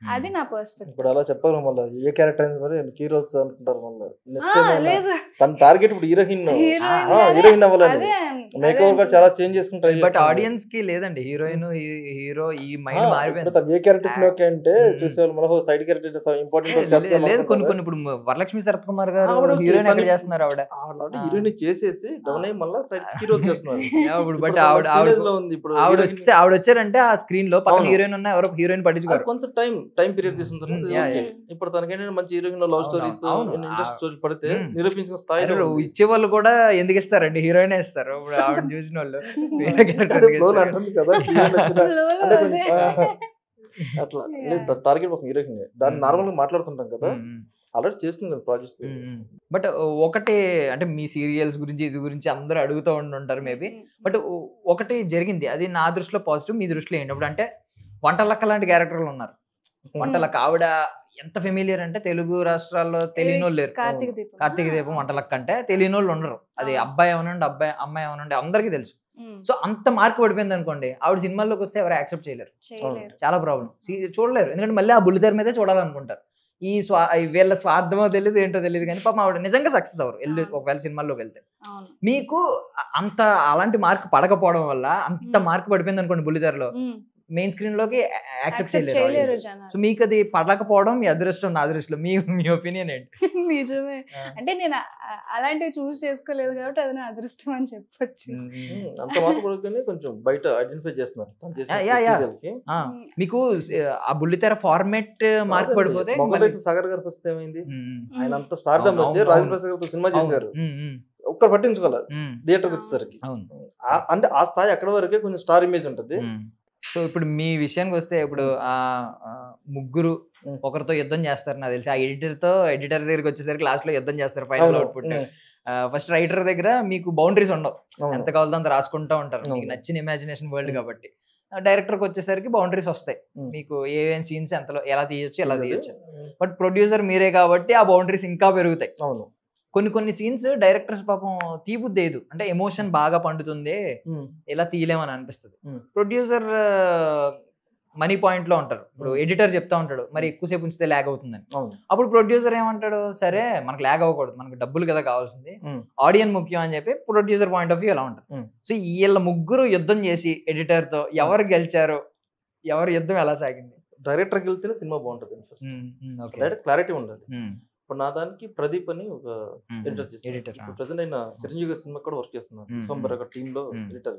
అది నా పర్స్పెక్టివ్ ఇప్పుడు అలా చెప్పారు మళ్ళీ ఏ క్యారెక్టర్ అయింది మరి హీరోస్ అనుకుంటారు మళ్ళీ నెక్స్ట్ లేదు తన టార్గెట్ ఇప్పుడు హీరోయిన్ హీరోయిన్ ఆ, హీరోయిన్ అవ్వాలండి అదే మేక్ ఓవర్ కూడా చాలా చేంజ్ చేసుకుని ట్రై బట్ ఆడియన్స్ కి లేదండి హీరోయిన్ హీరో ఈ మైండ్ మారిపోయింది తను ఏ క్యారెక్టర్ ఓకే అంటే మ్మ్. చూసేవాళ్ళు మళ్ళీ సైడ్ క్యారెక్టర్ ఏ, ఇంపార్టెంట్ లే- లేదు కొన్ని కొన్ని ఇప్పుడు వరలక్ష్మి శరత్ కుమార్ గారు ఆవిడ హీరోయిన్ ఎక్కడ తను- చేస్తున్నారు ఆవిడ హీరోయిన్ చేసేసి డౌన్ అయ్యి మళ్ళీ సైడ్ హీరో చేస్తున్నారు యా, ఇప్పుడు బట్ ఇప్పుడు ఆవిడ తన ఆవిడ teenage లో ఉంది ఇప్పుడు ఆవిడ heroine- వచ్చి ఆవిడ వచ్చారంటే ఆ స్క్రీన్ లో పక్కన అవును. హీరోయిన్ ఉన్న ఎవరో హీరోయిన్ అది పట్టించుకోరు కొంచెం టైం టైం పీరియడ్ తీసుకుంటారు మ్మ్, యా, యా. ఇప్పుడు తనకేంటంటే మంచి హీరోయిన్ లవ్ అవును, స్టోరీస్ అవును. ఇంట్రెస్ట్ ఆ- స్టోరీ పడితే మ్మ్. నిరూపించిన స్థాయిలో అరే, ఉంది. ఇచ్చే వాళ్ళు కూడా ఎందుకు ఇస్తారండి హీరోయిన్ ఇస్తారు ఇప్పుడు ఆవిడ చూసిన వాళ్ళు వేరే character అదే ఎందుకు flow లో ఇస్తారు? అంటుంది కదా hero నచ్చిన- అంటే కొంచెం, అదే. ఆ, అట్లా Yeah. టార్గెట్ ఒక హీరోయిన్ దాన్ని మ్మ్. నార్మల్ గా మాట్లాడుతుంటాం కదా ఉమ్, ఉమ్. ఆల్రెడీ చేస్తుంది ప్రాజెక్ట్స్ బట్ ఒకటి అంటే మీ సీరియల్స్ గురించి ఇది గురించి అందరూ అడుగుతూ ఉంటుంటారు మేబీ బట్ ఒకటి జరిగింది అది నా దృష్టిలో పాజిటివ్ మీ దృష్టిలో ఏంటి ఇప్పుడు అంటే వంటలక్క లాంటి క్యారెక్టర్లు ఉన్నారు వంటలక్క ఆవిడ ఎంత ఫెమిలియర్ అంటే తెలుగు రాష్ట్రాల్లో తెలియని వాళ్ళు లేరు కార్తీక దీపం కార్తీక దీపం వంటలక్క అంటే తెలియని వాళ్ళు ఉండరు అది ఆ. అబ్బాయి అవనండి అబ్బాయి అమ్మాయి అవనండి అందరికీ తెలుసు ఉమ్. సో అంత మార్క్ పడిపోయింది అనుకోండి ఆవిడ సినిమాల్లోకి వస్తే ఎవరు యాక్సెప్ట్ చేయలేరు చేయలేరు చాలా ప్రాబ్లం చూడలేరు ఎందుకంటే మళ్ళీ ఆ బుల్లితెర మీదే చూడాలనుకుంటారు ఈ స్వా ఈ వీళ్ళ స్వార్థమో తెలియదు ఏంటో తెలియదు కానీ పాపం ఆవిడ నిజంగా సక్సెస్ అవ్వరు వెళ్ళి అవును. ఒకవేళ సినిమాల్లోకి వెళ్తే అవును మీకు అంత అలాంటి మార్క్ పడకపోవడం వల్ల అంత మ్మ్. మార్క్ పడిపోయింది అనుకోండి బుల్లితెరలో ఉమ్. మెయిన్ స్క్రీన్ లోకి యాక్సెప్ట్ Accept చేయలేరు చేయలేరు audience. జనాలు సో మీకు అది పడకపోవడం మీ అదృష్టం నా అదృష్టం మీ మీ ఒపీనియన్ ఏంటి నిజమే అంటే నేను ఆ- అలాంటివి చూస్ చేసుకోలేదు కాబట్టి అది నా అదృష్టం అని చెప్పొచ్చు మ్మ్. అంత మార్పు పడుకొని కొంచెం బయట ఐడెంటిఫై చేస్తున్నారు తను చేసిన యా, యా. serial కి. ఆ, మీకు ఆ బుల్లితెర ఫార్మేట్ మార్క్ కాదండి, పడిపోతే మొగలైపు సాగర్ గారి పరిస్థితి ఏమైంది మ్మ్. ఆయన అంత స్టార్ అవును, వచ్చి అవును, రాజప్రసాద్ గారితో సినిమా అవును. చేశారు మ్మ్, మ్మ్, ఒక్కరు పట్టించుకోలేదు మ్మ్. థియేటర్కి వచ్చేసరికి అవును ఆ- అంటే ఆ స్థాయి అక్కడ వరకే కొంచెం స్టార్ ఇమేజ్ ఉంటుంది సో ఇప్పుడు మీ విషయానికి వస్తే ఇప్పుడు ఆ ఆ, ముగ్గురు మ్మ్. ఒకరితో యుద్ధం చేస్తారు నాకు తెలిసి ఆ ఎడిటర్ తో ఎడిటర్ దగ్గరికి వచ్చేసరికి లాస్ట్ లో యుద్ధం చేస్తారు ఫైనల్ అవును. అవుట్పుట్ మ్మ్. ఫస్ట్ రైటర్ దగ్గర మీకు బౌండరీస్ ఉండవు అవును. ఎంత కావాలో అంత రాసుకుంటూ ఉంటారు మీకు అవును. నచ్చిన ఇమాజినేషన్ వరల్డ్ మ్మ్. కాబట్టి డైరెక్టర్కి వచ్చేసరికి బౌండరీస్ వస్తాయి మ్మ్. మీకు ఏమేమి సీన్స్ ఎంతలో ఎలా తీయొచ్చు ఎలా తీయొచ్చు మ్మ్. బట్ ప్రొడ్యూసర్ మీరే కాబట్టి ఆ బౌండరీస్ ఇంకా పెరుగుతాయి అవును కొన్ని కొన్ని సీన్స్ డైరెక్టర్స్ పాపం తీబుద్దేదు అంటే ఎమోషన్ బాగా పండుతుంది మ్మ్. ఇలా తీయలేమని అనిపిస్తుంది Hmm. ప్రొడ్యూసర్ మనీ పాయింట్ లో ఉంటారు ఇప్పుడు Hmm. ఎడిటర్ చెప్తా ఉంటాడు మరి ఎక్కువసేపు ఉంచితే ల్యాగ్ అవుతుందని అవును అప్పుడు ప్రొడ్యూసర్ ఏమంటాడు సరే మనకు ల్యాగ్ అవ్వకూడదు మనకు డబ్బులు కదా కావాల్సింది Hmm. ఆడియన్ ముఖ్యం అని చెప్పి ప్రొడ్యూసర్ పాయింట్ ఆఫ్ వ్యూ అలా ఉంటుంది Hmm. సో వీళ్ళ ముగ్గురు యుద్ధం చేసి ఎడిటర్ తో ఎవరు గెలిచారు ఎవరు యుద్ధం ఎలా సాగింది డైరెక్టర్కి వెళ్తేనే సినిమా బాగుంటుంది first Hmm, hmm, okay. Direct clarity ఉండాలి Hmm, ఇప్పుడు నా దానికి ప్రదీప్ అని ఒక hmm, ఎడిటర్ hmm. Editor, చేస్తాను ah. ప్రజెంట్ ఆయన చిరంజీవి గారి సినిమా కూడా వర్క్ చేస్తున్నాను మ్మ్. విశ్వంబర్ ఒక టీమ్ లో మ్మ్. ఎడిటర్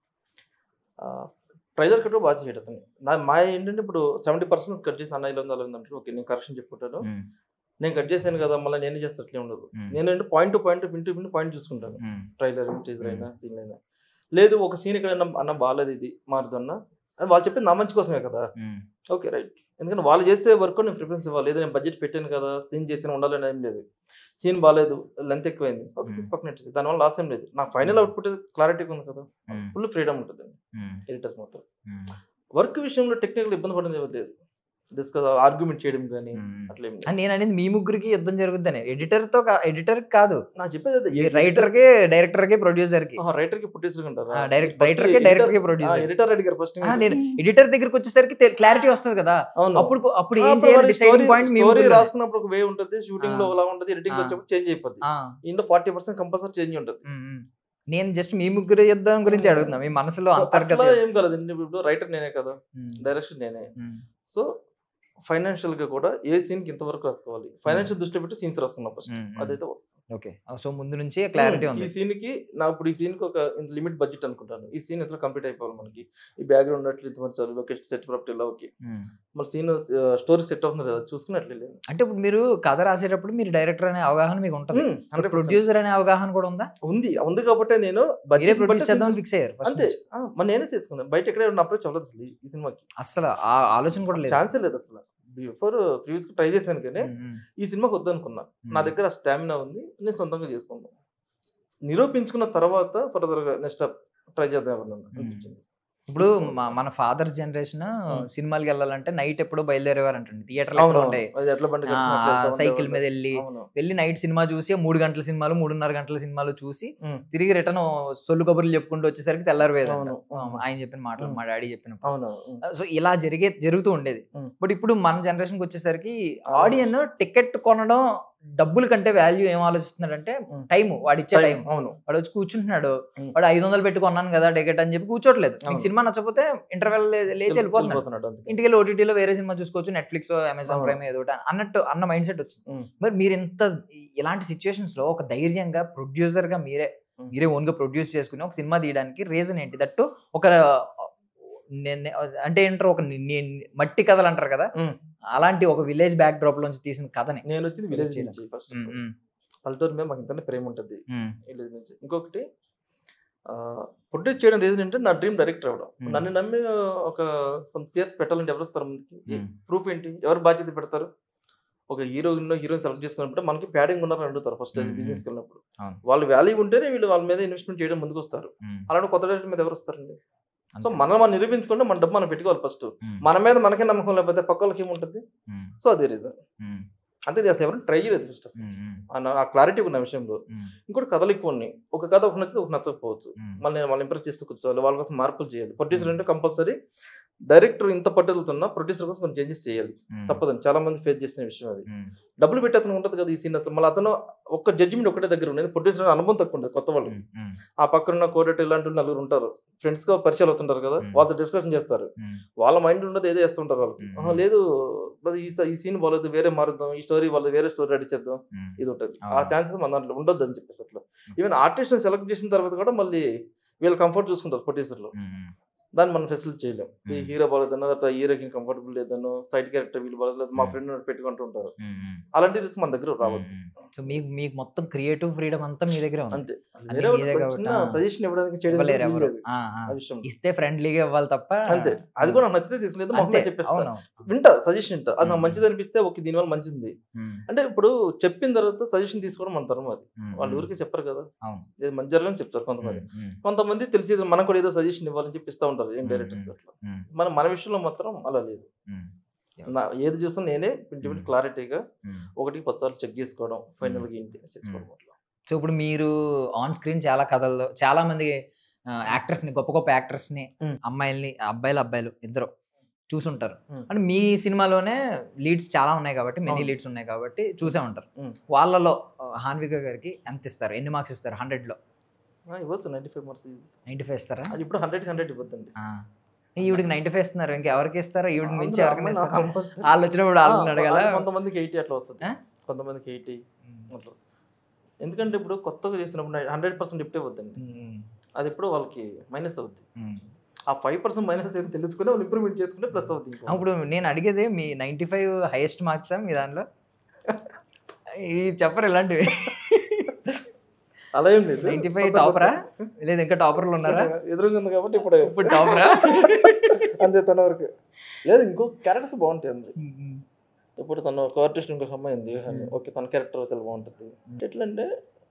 ట్రైలర్ కట్ బాగా చేయడం అతను నా మా ఏంటంటే ఇప్పుడు సెవెంటీ పర్సెంట్ కట్ చేసి అన్న ఇలా ఉంది అలా ఉంది అంటే ఓకే నేను కరెక్షన్ చెప్పుకుంటాను Hmm, నేను కట్ చేశాను కదా మళ్ళీ నేను చేస్తే అట్లే ఉండదు Hmm. నేను ఏంటంటే point to point pin to pin point చూసుకుంటాను hmm, ట్రైలర్ టీజర్ అయినా సీన్ అయినా లేదు ఒక సీన్ ఇక్కడ అన్న బాగాలేదు ఇది మారుదు అన్న అని వాళ్ళు చెప్పేది నా మంచి కోసమే కదా hmm, ఓకే రైట్ ఎందుకంటే వాళ్ళు చేసే వర్క్ నేను ప్రిఫరెన్స్ ఇవ్వాలి లేదు నేను బడ్జెట్ పెట్టాను కదా సీన్ చేసిన ఉండాలని ఏం లేదు సీన్ బాగాలేదు లెంత్ ఎక్కువైంది ఓకే Hmm. తీసి పక్కన పెట్టేసి దానివల్ల లాస్ ఏం లేదు నా ఫైనల్ అవుట్పుట్ క్లారిటీ ఉంది కదా hmm, ఫుల్ ఫ్రీడమ్ ఉంటుంది hmm, ఎడిటర్ మొత్తం hmm, వర్క్ విషయంలో టెక్నికల్ ఇబ్బంది పడడం ఏమీ లేదు డిస్కస్ ఆర్గ్యుమెంట్ చేయడం కానీ hmm. అట్లా ఏం లేదు అని నేను అనేది మీ ముగ్గురికి యుద్ధం జరుగుద్దని ఎడిటర్ తో ఎడిటర్ కాదు నా చెప్పేది అదే. రైటర్ కి డైరెక్టర్ కి ప్రొడ్యూసర్ కి ఆహా, రైటర్ కి పుట్టేసి ఆ, డైరెక్ట్ రైటర్ కి డైరెక్టర్ కి ప్రొడ్యూసర్ ఎడిటర్ అడిగారు ఫస్ట్ ఆ, నేను ఎడిటర్ దగ్గరికి వచ్చేసరికి క్లారిటీ వస్తుంది కదా అవును అప్పుడు అప్పుడు ఆ, ఏం అప్పుడు చేయాలి మరి డిసైడింగ్ story- పాయింట్ మీ story ముగ్గురులోనే. రాసుకున్నప్పుడు ఒక వే ఉంటుంది షూటింగ్ లో ఆ. ఎలా ఉంటుంది ఎడిటింగ్ ఆ. వచ్చేప్పుడు చేంజ్ అయిపోద్ది ఆ, ఇందులో ఫార్టీ పర్సెంట్ కంపల్సరీ చేంజ్ ఉంటుంది ఉమ్, ఉమ్. నేను జస్ట్ మీ ముగ్గురు యుద్ధం గురించి అడుగుతున్నా మీ మనసులో అంతర్గత అట్లా ఏం కలదు ఇప్పుడు రైటర్ నేనే కదా ఉమ్, డైరెక్షన్ నేనే ఉమ్, సో ఫైనాన్షియల్ గా కూడా ఏ సీన్ కి ఇంతవరకు రాసుకోవాలి ఫైనాన్షియల్ దృష్టి పెట్టి సీన్స్ రాసుకున్నా ఫస్ట్ ఉమ్, ఉమ్. అదైతే వస్తుంది ఓకే సో ముందు నుంచి క్లారిటీ ఈ ఉంది సీన్ కి నా ఇప్పుడు ఈ సీన్ కి ఒక లిమిట్ బడ్జెట్ అనుకుంటాను ఈ సీన్ ఎంత కంప్లీట్ అయిపోవాలి మనకి ఈ బ్యాక్గ్రౌండ్ అట్లా ఇంత మంచి లొకేషన్ సెట్ ప్రాపర్టీ ఇలా ఓకే ఉమ్. మన సీన్ స్టోరీ సెట్ అవుతుంది కదా చూసుకున్నట్లే లేదు అంటే ఇప్పుడు మీరు కథ రాసేటప్పుడు మీరు డైరెక్టర్ అనే అవగాహన మీకు ఉంటుంది ఉమ్, 100% ప్రొడ్యూసర్ అనే అవగాహన కూడా ఉందా ఉంది ఉంది కాబట్టి నేను మీరే budget ప్రొడ్యూస్ బట్టి చేద్దామని ఫిక్స్ అయ్యారు first అంతే నుంచి. ఆ, మరి నేనే చేసుకున్నాను బయట ఎక్కడ అప్రోచ్ అవ్వలేదు అసలు ఈ- ఈ సినిమాకి అసలు ఆ ఆలోచన కూడా లేదు ఛాన్సే లేదు అసలు బిఫోర్ ప్రీవియస్ ట్రై చేశాను కానీ ఉమ్, ఉమ్, ఈ సినిమాకి వద్దనుకున్నా ఉమ్. నా దగ్గర స్టామినా ఉంది నేను సొంతంగా చేసుకున్నాను నిరూపించుకున్న తర్వాత ఫర్దర్ గా నెక్స్ట్ ట్రై చేద్దాం ఎవరన్నా అనిపించింది ఇప్పుడు మా- మన ఫాదర్స్ జనరేషన్ సినిమాలకి వెళ్ళాలంటే నైట్ ఎప్పుడో బయలుదేరేవారు అంటండి థియేటర్లు అవును ఎక్కడ ఉంటాయి అది ఎట్లా బండి ఆ, కట్టుకుని అట్లా వెళ్తా సైకిల్ ఉండేవాళ్ళు. మీద వెళ్ళి అవును వెళ్ళి నైట్ సినిమా చూసి మూడు గంటల సినిమాలు మూడున్నర గంటల సినిమాలు చూసి ఉమ్. తిరిగి రిటర్న్ సొల్లు కబుర్లు చెప్పుకుంటూ వచ్చేసరికి తెల్లారిపోయేది అవును, అవును. ఆయన చెప్పిన మాటలు ఉమ్. మా డాడీ చెప్పిన అవును ఉమ్. సో ఇలా జరిగే జరుగుతూ ఉండేది ఉమ్. బట్ ఇప్పుడు మన జనరేషన్కి వచ్చేసరికి అవును. ఆడియన్ టికెట్ కొనడం డబ్బుల కంటే వాల్యూ ఏం ఆలోచిస్తున్నాడంటే ఉమ్. టైం వాడు ఇచ్చే టైం అవును వాడు వచ్చి కూర్చుంటున్నాడు ఉమ్. వాడు ఐదు వందలు పెట్టి కొన్నాను కదా టికెట్ అని చెప్పి కూర్చోట్లేదు మీకు అవును. సినిమా నచ్చకపోతే ఇంటర్వెల్ లేచి వెళ్ళిపోతున్నాడు వెళ్ళిపోతున్నాడు అంతే. ఇంటికి వెళ్ళి ఓటీటీలో వేరే సినిమా చూసుకోవచ్చు నెట్ఫ్లిక్స్ అమెజాన్ అవును. ప్రైమ్ ఏదో ఒకటి అన్నట్టు అన్న మైండ్ సెట్ వచ్చింది ఉమ్. మరి మీరు ఇంత ఇలాంటి సిచ్యువేషన్స్ లో ఒక ధైర్యంగా ప్రొడ్యూసర్ గా మీరే ఉమ్. మీరే ఓన్ గా ప్రొడ్యూస్ చేసుకుని ఒక సినిమా తీయడానికి రీజన్ ఏంటి దట్టు ఒక నేను- అంటే ఏంటారు ఒక ని- ని- మట్టి కథలు అంటారు కదా ఉమ్. అలాంటి ఒక విలేజ్ బ్యాక్ డ్రాప్ లోంచి తీసిన కథని నేను వచ్చింది విలేజ్ చేయడం. నుంచి ఫస్ట్ ఉమ్, ఉమ్, పల్లెటూరు మీద మాకు ఇంతనే ప్రేమ ఉంటుంది ఉమ్, విలేజ్ నుంచి ఇంకొకటి ప్రొడ్యూస్ చేయడం రీజన్ అంటే నా డ్రీమ్ డైరెక్టర్ అవడం Hmm. నన్ను నమ్మి ఒక సమ్ సియర్స్ పెట్టాలంటే ఎవరు వస్తారు ముందుకి ఉమ్, ప్రూఫ్ ఏంటి ఎవరు బాధ్యత పెడతారు ఒక హీరోయిన్ హీరోయిన్ సెలెక్ట్ చేసుకున్నప్పుడు మనకి ప్యాడింగ్ ఉన్నారని అడుగుతారు ఫస్ట్ Hmm, బిజినెస్కి వెళ్ళినప్పుడు అవును. వాళ్ళు వాల్యూ ఉంటేనే వీళ్ళు వాళ్ళ మీద ఇన్వెస్ట్మెంట్ చేయడం ముందుకు వస్తారు ఉమ్, అలాంటి కొత్త డైరెక్టర్ మీద ఎవరు వస్తారండి సో అంతే. మనం మనం నిరూపించుకుంటే మన డబ్బు మనం పెట్టుకోవాలి ఫస్ట్ ఉమ్, మన మీద మనకే నమ్మకం లేకపోతే పక్క వాళ్ళకి ఏముంటుంది ఉమ్, సో అదే రీజన్ ఉమ్, అంతే చేస్తే ఎవరు ట్రై చేయలేదు ఫస్ట్ ఉమ్, ఉమ్, ఆ క్లారిటీ ఉన్న విషయంలో ఉమ్, ఇంకోటి కథలు ఎక్కువ ఉన్నాయి ఒక కథ ఒక నచ్చితే ఒక నచ్చకపోవచ్చు ఉమ్, మళ్ళీ నేను వాళ్ళని ఇంప్రెస్ చేస్తూ కూర్చోవాలి వాళ్ళ కోసం మార్పులు చేయాలి ప్రొడ్యూసర్ అంటే కంపల్సరీ డైరెక్టర్ ఇంత పట్టుదలతున్నా ప్రొడ్యూసర్ కోసం కొన్ని చేంజెస్ చేయాలి ఉమ్, తప్పదని చాలా మంది ఫేస్ చేసిన విషయం అది ఉమ్, డబ్బులు పెట్టి అతను ఉంటుంది కదా ఈ సీన్ అసలు మళ్ళీ అతను ఒక్క జడ్జిమెంట్ ఒకటే దగ్గర ఉండేది ప్రొడ్యూసర్ అనుభవం తక్కువ ఉంటుంది కొత్త వాళ్ళు ఉమ్, ఉమ్, ఆ పక్కన ఉన్న కోడటి ఇలాంటి వాళ్ళు నలుగురు ఉంటారు ఫ్రెండ్స్ గా పరిచయాలు అవుతుంటారు కదా Hmm. వాళ్ళతో డిస్కషన్ చేస్తారు ఉమ్, వాళ్ళ మైండ్ ఉండదు ఏదో చేస్తుంటారు వాళ్ళకి Hmm. ఆహా, లేదు brother, ఈ స- ఈ సీన్ బాగాలేదు వేరే మారుద్దాం ఈ స్టోరీ వాళ్ళది వేరే స్టోరీ రెడీ చేద్దాం ఉమ్, ఇది ఉంటుంది ఆ అవును. ఛాన్సెస్ మన దాంట్లో ఉండొద్దు అని చెప్పేసి అట్లా ఈవెన్ ఆర్టిస్ట్ సెలెక్ట్ చేసిన తర్వాత కూడా మళ్ళీ వీళ్ళు కంఫర్ట్ చూసుకుంటారు ప్రొడ్యూసర్లు ఉమ్, ఉమ్, దాన్ని మనం ఫెసిలిటీ చేయలేం ఈ Hmm. హీరో బాగాలేదనో లేకపోతే హీరోకి కంఫర్టబుల్ లేదనో సైడ్ క్యారెక్టర్ వీళ్ళు బాగాలేదు మా Hmm. ఫ్రెండ్ పెట్టుకుంటూ ఉంటారు ఉమ్, ఉమ్, అలాంటి రిస్క్ మన దగ్గర రావద్దు ఉమ్, ఉమ్. సో మీకు మీకు మొత్తం క్రియేటివ్ ఫ్రీడమ్ అంతా మీ దగ్గరే ఉంది అంతే అన్ని వేరే మీదే కాబట్టి, ఆ. సజెషన్ ఇవ్వడానికి చేయడం ఇవ్వలేరు ఎవరు వీల్లేదు. ఆ, ఆ. ఆ విషయం ఇస్తే ఫ్రెండ్లీగా ఇవ్వాలి తప్ప అంతే అది కూడా నాకు నచ్చితే తీసుకునేది అంతే మొహమ్మద్ చెప్పేస్తా అవును వింటా సజెషన్ వింటా అది నాకు Hmm. మంచిది అనిపిస్తే ఓకే దీనివల్ల మంచిది ఉమ్, అంటే ఇప్పుడు చెప్పిన తర్వాత సజెషన్ తీసుకోవడం మన తరం అది ఉమ్, వాళ్ళు ఉమ్, ఊరికి చెప్పరు కదా అవును. ఇది మంచి జరగని చెప్తారు కొంతమంది ఉమ్, ఉమ్, కొంతమంది తెలిసి మనకు కూడా ఏదో సజెషన్ ఇవ్వాలని చెప్పి ఇస్తూ ఉంటారు ఏం Hmm. డైరెక్టర్స్ అట్లా ఉమ్, మన మన విషయంలో మాత్రం అలా లేదు ఉమ్, నా ఏది చూసినా నేనే ఇంటిమేట్ Hmm. క్లారిటీగా ఉమ్. ఒకటి పది సార్లు చెక్ చేసుకోవడం ఫైనల్ గా ఏంటి అని చేసుకోవడం అట్లా సో ఇప్పుడు మీరు ఆన్ స్క్రీన్ చాలా కథల్లో చాలా మంది యాక్టర్స్ ని గొప్ప గొప్ప యాక్టర్స్ ని Hmm. అమ్మాయిల్ని అబ్బాయిలు అబ్బాయిలు ఇద్దరు చూసుంటారు Hmm. అంటే మీ సినిమాలోనే లీడ్స్ చాలా ఉన్నాయి కాబట్టి మెనీ అవును. లీడ్స్ ఉన్నాయి కాబట్టి చూసే ఉంటారు Hmm. వాళ్ళలో ఆ, హాన్విక గారికి ఎంత ఇస్తారు ఎన్ని మార్క్స్ ఇస్తారు హండ్రెడ్ లో ఆ, ఇవ్వచ్చు ninety five marks ninety five ఇస్తారా అది ఇప్పుడు హండ్రెడ్ హండ్రెడ్ ఇవ్వద్దండి ఆ. ఈవిడికి నైన్టీ ఫైవ్ ఇస్తున్నారు ఇంకెవరికి ఇస్తారా ఈవిడికి మించి అందులో ఎవరికైనా అమ్మాయి ఇస్తారా? నాకు almost- వాళ్ళు వచ్చినప్పుడు వాళ్ళని ఆ, అడగాల అది కొంతమందికి ఎయిటీ అట్లా వస్తుంది ఆ? కొంతమందికి ఎయిటీ అట్లా వస్తుంది ఎందుకంటే ఇప్పుడు కొత్తగా చేసినప్పుడు హండ్రెడ్ పర్సెంట్ ఇప్పుడే వద్దండి అది ఎప్పుడు వాళ్ళకి మైనస్ అవుద్ది ఆ ఫైవ్ పర్సెంట్ మైనస్ ఏం తెలుసుకుని వాళ్ళు ఇంప్రూవ్మెంట్ చేసుకుంటే ప్లస్ అవుతుంది ఇంకా. ఇప్పుడు నేను అడిగేది మీ నైన్టీ ఫైవ్ హైయెస్ట్ మార్క్సా మీ దాంట్లో ఈ చెప్పరు ఇలాంటివి అలా ఏం లేదు నైన్టీ ఫైవ్ సొంత టాపరా కొత్త- లేదు ఇంకా టాపర్లు ఉన్నారా ఎదురుగా ఉంది కాబట్టి ఇప్పుడు ఇప్పుడు టాపరా అంతే తన వరకు లేదు ఇంకో క్యారెక్టర్స్ బాగుంటాయి అందులో ఇప్పుడు తను ఒక ఆర్టిస్ట్ ఇంకొక అమ్మాయి ఉంది ఓకే తన క్యారెక్టర్ చాలా బాగుంటుంది ఎట్లా అంటే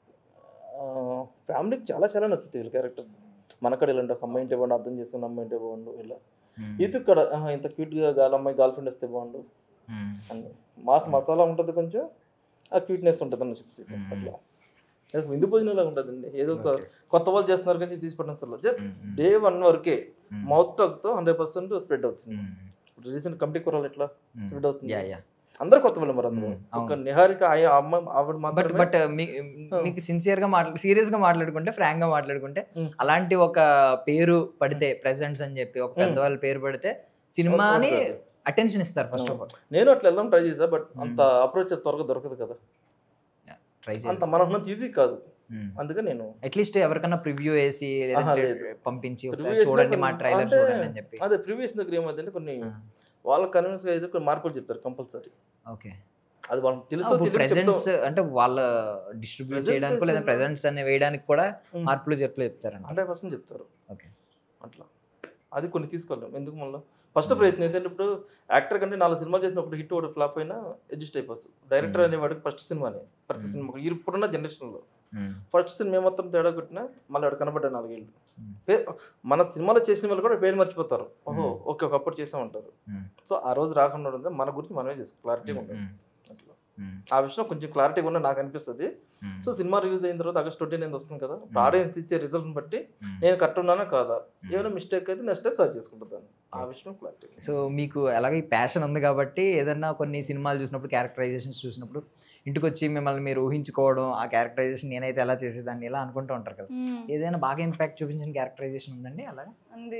ఫ్యామిలీకి చాలా చాలా నచ్చుతాయి వీళ్ళ క్యారెక్టర్స్ మనకడ ఇలాంటి ఒక అమ్మాయి ఉంటే బాగుండు అర్థం చేసుకున్న అమ్మాయి ఉంటే బాగుండు ఇలా ఇది ఇక్కడ ఆహా, ఇంత క్యూట్గా గాలి అమ్మాయి గర్ల్ ఫ్రెండ్ వస్తే బాగుండు అని మాస్ మసాలా ఉంటుంది కొంచెం ఆ క్యూట్నెస్ ఉంటుంది అన్న చెప్పి మ్మ్. అట్లా ఏదో విందు భోజనం లాగా ఉంటుందండి ఏదో ఒక కొత్త వాళ్ళు చేస్తున్నారు కానీ తీసుకోవడం అసలు డే వన్ వరకే మౌత్ టాక్తో హండ్రెడ్ పర్సెంట్ స్ప్రెడ్ అవుతుంది ఇప్పుడు రీసెంట్ కమిటీ కూరలు ఎట్లా స్ప్రెడ్ అవుతుంది యా యా అందరు కొత్త వాళ్ళు మరి అందరూ మ్మ్, ఒక అవును. నిహారిక ఆయ- ఆ అమ్మాయి ఆవిడ బట్ మాత్రమే బట్ మీకు సిన్సియర్ గా మాట్లా సీరియస్ గా మాట్లాడుకుంటే ఫ్రాంక్ గా మాట్లాడుకుంటే Hmm. అలాంటి ఒక పేరు పడితే ప్రెసెంట్స్ అని చెప్పి ఒక పెద్దవాళ్ళ పేరు పడితే సినిమాని అవుతుంది. అటెన్షన్ ఇస్తారు ఫస్ట్ ఆఫ్ ఆల్ నేను అట్లా వెళ్దాం ట్రై చేసా బట్ అంత అప్రోచ్ త్వరగా దొరకదు కదా ట్రై అంత మనకున్నంత ఈజీ కాదు అందుకే నేను అట్లీస్ట్ ఎవరికైనా ప్రివ్యూ వేసి ఆహా, లేదంటే లేదు. పంపించి Preview ఒకసారి వేసినా చూడండి మా కొన్ని- ట్రైలర్ అంటే చూడండి అని చెప్పి అదే ప్రీవియస్ దగ్గర ఏమైందంటే కొన్ని ఆ. వాళ్ళ కన్విన్స్ అయితే కొన్ని మార్పులు చెప్తారు కంపల్సరీ ఓకే అది వాళ్ళకి తెలుసు ఇప్పుడు ప్రెజెంట్స్ అంటే వాళ్ళ డిస్ట్రిబ్యూట్ Presents చేయడానికి లేదా అసలు- ప్రెజెంట్స్ అనే వేయడానికి కూడా Hmm. మార్పులు జరుపులు చెప్తారంట హండ్రెడ్ పర్సెంట్ చెప్తారు ఓకే అట్లా అది కొన్ని తీసుకోలేం ఎందుకు మళ్ళీ ఫస్ట్ ప్రయత్నం ఏంటంటే ఇప్పుడు యాక్టర్ కంటే నాలుగు సినిమాలు చేసినప్పుడు హిట్ ఒకటి ఫ్లాప్ అయినా అడ్జస్ట్ అయిపోవచ్చు డైరెక్టర్ అనేవాడికి ఫస్ట్ సినిమానే ప్రతి Hmm. సినిమా ఇప్పుడున్న జనరేషన్లో ఫస్ట్ సినిమా మొత్తం తేడా కొట్టినా మళ్ళీ వాడు కనబడ్డా నాలుగేళ్ళు Hmm. పే- మన సినిమాలో చేసిన వాళ్ళు కూడా పేరు మర్చిపోతారు ఓహో Hmm. ఓకే ఒకప్పుడు చేసా ఉంటారు Hmm. సో ఆ రోజు రాకుండా ఉండదు మన గురించి మనమే చేసుకో క్లారిటీగా ఉంటుంది అట్లా ఆ విషయం కొంచెం క్లారిటీగా ఉన్న నాకు అనిపిస్తుంది సో సినిమా రిలీజ్ అయిన తర్వాత ఆగస్ట్ ట్వంటీ నైన్ వస్తుంది కదా Hmm. ఆడియన్స్ ఇచ్చే రిజల్ట్ బట్టి నేను కరెక్ట్ ఉన్నానా కాదా ఏమైనా మిస్టేక్ అయితే నెక్స్ట్ టైం సర్చ్ చేసుకుంటాను ఆ విషయం క్లారిటీ సో మీకు ఎలాగ ఈ ప్యాషన్ ఉంది కాబట్టి ఏదన్నా కొన్ని సినిమాలు చూసినప్పుడు క్యారెక్టరైజేషన్స్ చూసినప్పుడు ఇంటికి వచ్చి మిమ్మల్ని మీరు ఊహించుకోవడం ఆ క్యారెక్టరైజేషన్ నేనైతే ఎలా చేసేదాన్ని ఇలా అనుకుంటూ ఉంటారు కదా ఏదైనా బాగా ఇంపాక్ట్ చూపించిన క్యారెక్టరైజేషన్ ఉందండి అలాగా ఉంది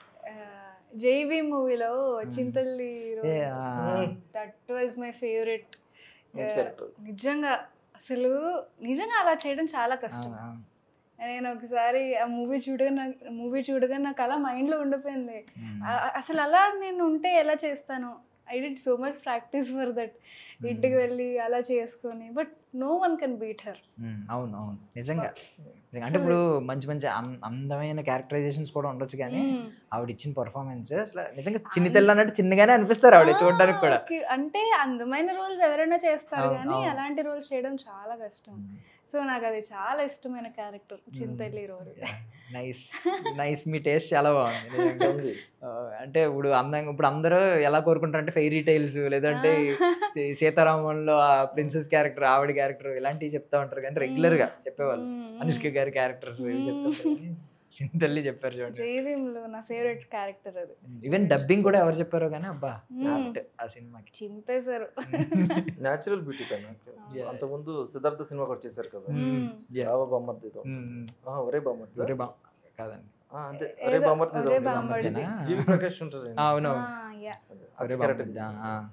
జైవి మూవీలో చింతల్లి ఏ, ఆ, that was my favourite character నిజంగా అసలు నిజంగా అలా చేయడం చాలా ఆ, కష్టం ఆ, నేను ఒకసారి ఆ మూవీ చూడగా నాకు మూవీ చూడగా నాకు అలా మైండ్లో ఉండిపోయింది ఉమ్, ఆ- అసలు అలా నేను ఉంటే ఎలా చేస్తాను I did so much practice for that ఇంటికి వెళ్ళి అలా చేసుకొని but no one can beat her um, అవును అవును నిజంగా నిజంగా. అంటే ఇప్పుడు మంచి మంచి అం- అందమైన క్యారెక్టరైజేషన్స్ కూడా ఉండొచ్చు కానీ ఆవిడ ఇచ్చిన పర్ఫార్మెన్స్ అసలు నిజంగా చిన్ని తెల్ల అన్నట్టు చిన్నగానే అనిపిస్తారు ఆవిడ చూడడానికి కూడా అంటే అందమైన రోల్స్ ఎవరైనా చేస్తారు అవును, కానీ అవును. అలాంటి రోల్స్ చేయడం చాలా కష్టం సో నాకు అది చాలా ఇష్టమైన character Chintalli role nice nice మీ టేస్ట్ చాలా బాగుంది నిజంగా. ఆ, అంటే ఇప్పుడు అందంగా ఇప్పుడు అందరూ ఎలా కోరుకుంటారు అంటే ఫెయిరీ టైల్స్ లేదంటే సీ- సీతారామంలో ఆ ప్రిన్సెస్ క్యారెక్టర్ ఆవిడ క్యారెక్టర్ ఇలాంటివి చెప్తా ఉంటారు కానీ రెగ్యులర్ గా చెప్పేవాళ్ళు అనుష్క గారి క్యారెక్టర్స్ చెప్తుంటారు కానీ సింతల్లి చెప్పారు చూడండి జైవీంలో నా ఫేవరెట్ క్యారెక్టర్ అది ఈవెన్ డబ్బింగ్ కూడా ఎవరు చెప్పారో కానీ అబ్బా Hmm. apt ఆ సినిమాకి చింపేశారు న్యాచురల్ బ్యూటీ కన్నా Yeah. అంతకుముందు సిద్ధార్థ సినిమా కూడా చేశారు కదా Hmm. Yeah. రావ బామ్మర్ది ఏదో. Hmm. ఆ, ఒరే బామ్మర్ది ఒరే బా కాదండి ఆ, అంతే ఏదో ఒరే బామ్మర్ది ఏదో ఒరే ఉంది. బామ్మర్ది. జీవి ప్రకాష్ ఉంటారు ఆ, అవును Ah, yeah. అదే, ఒరే ఆ character బామ్మర్ది, చేశారు. ఆ.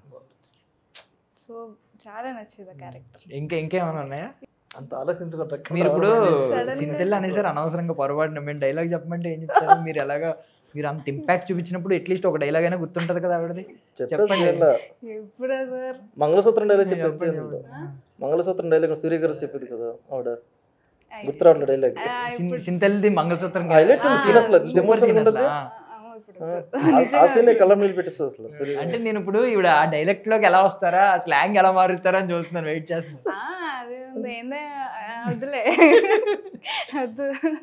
సో చాలా నచ్చేది ఆ క్యారెక్టర్ ఇంకా ఇంకేమైనా ఉన్నాయా అంత ఆలోచించుకుంటా మీరు ఇప్పుడు Sudden గా- సింతెల్ అనేసారు అనవసరంగా పొరపాటున మేము డైలాగ్ చెప్పమంటే ఏం చెప్తారు మీరు ఎలాగా మీరు అంత ఇంపాక్ట్ చూపించినప్పుడు అట్లీస్ట్ ఒక డైలాగ్ అయినా గుర్తుంటది కదా ఆవిడది చెప్పండి చెప్పండి. ఎప్పుడా సార్ మంగళసూత్రం డైలాగ్ చెప్పండి, చెప్పేది చెప్పండి. మంగళసూత్రం డైలాగ్ సూర్య గారు చెప్పేది కదా ఆవిడ గుర్తురావట్లే డైలాగ్ ఇప్పుడు సింతెల్ది మంగళసూత్రం హైలైట్ ఆ, సీన్ అసలు super ఎమోషనల్ scene ఉంటుంది అసలు. ఆ, ఆ, ఇప్పుడు ఆ- ఆ సీన్ కళ్ళ నీళ్ళు పెట్టేస్తుంది అసలు సూర్య అంటే నేను ఇప్పుడు ఈవిడ ఆ డైలెక్ట్ లోకి ఎలా వస్తారా స్లాంగ్ ఎలా మారుస్తారా అని చూస్తున్నాను వెయిట్ చేస్తున్నాను ఆ, అదే ఉంది ఏందే ఆ, వద్దులే వద్దు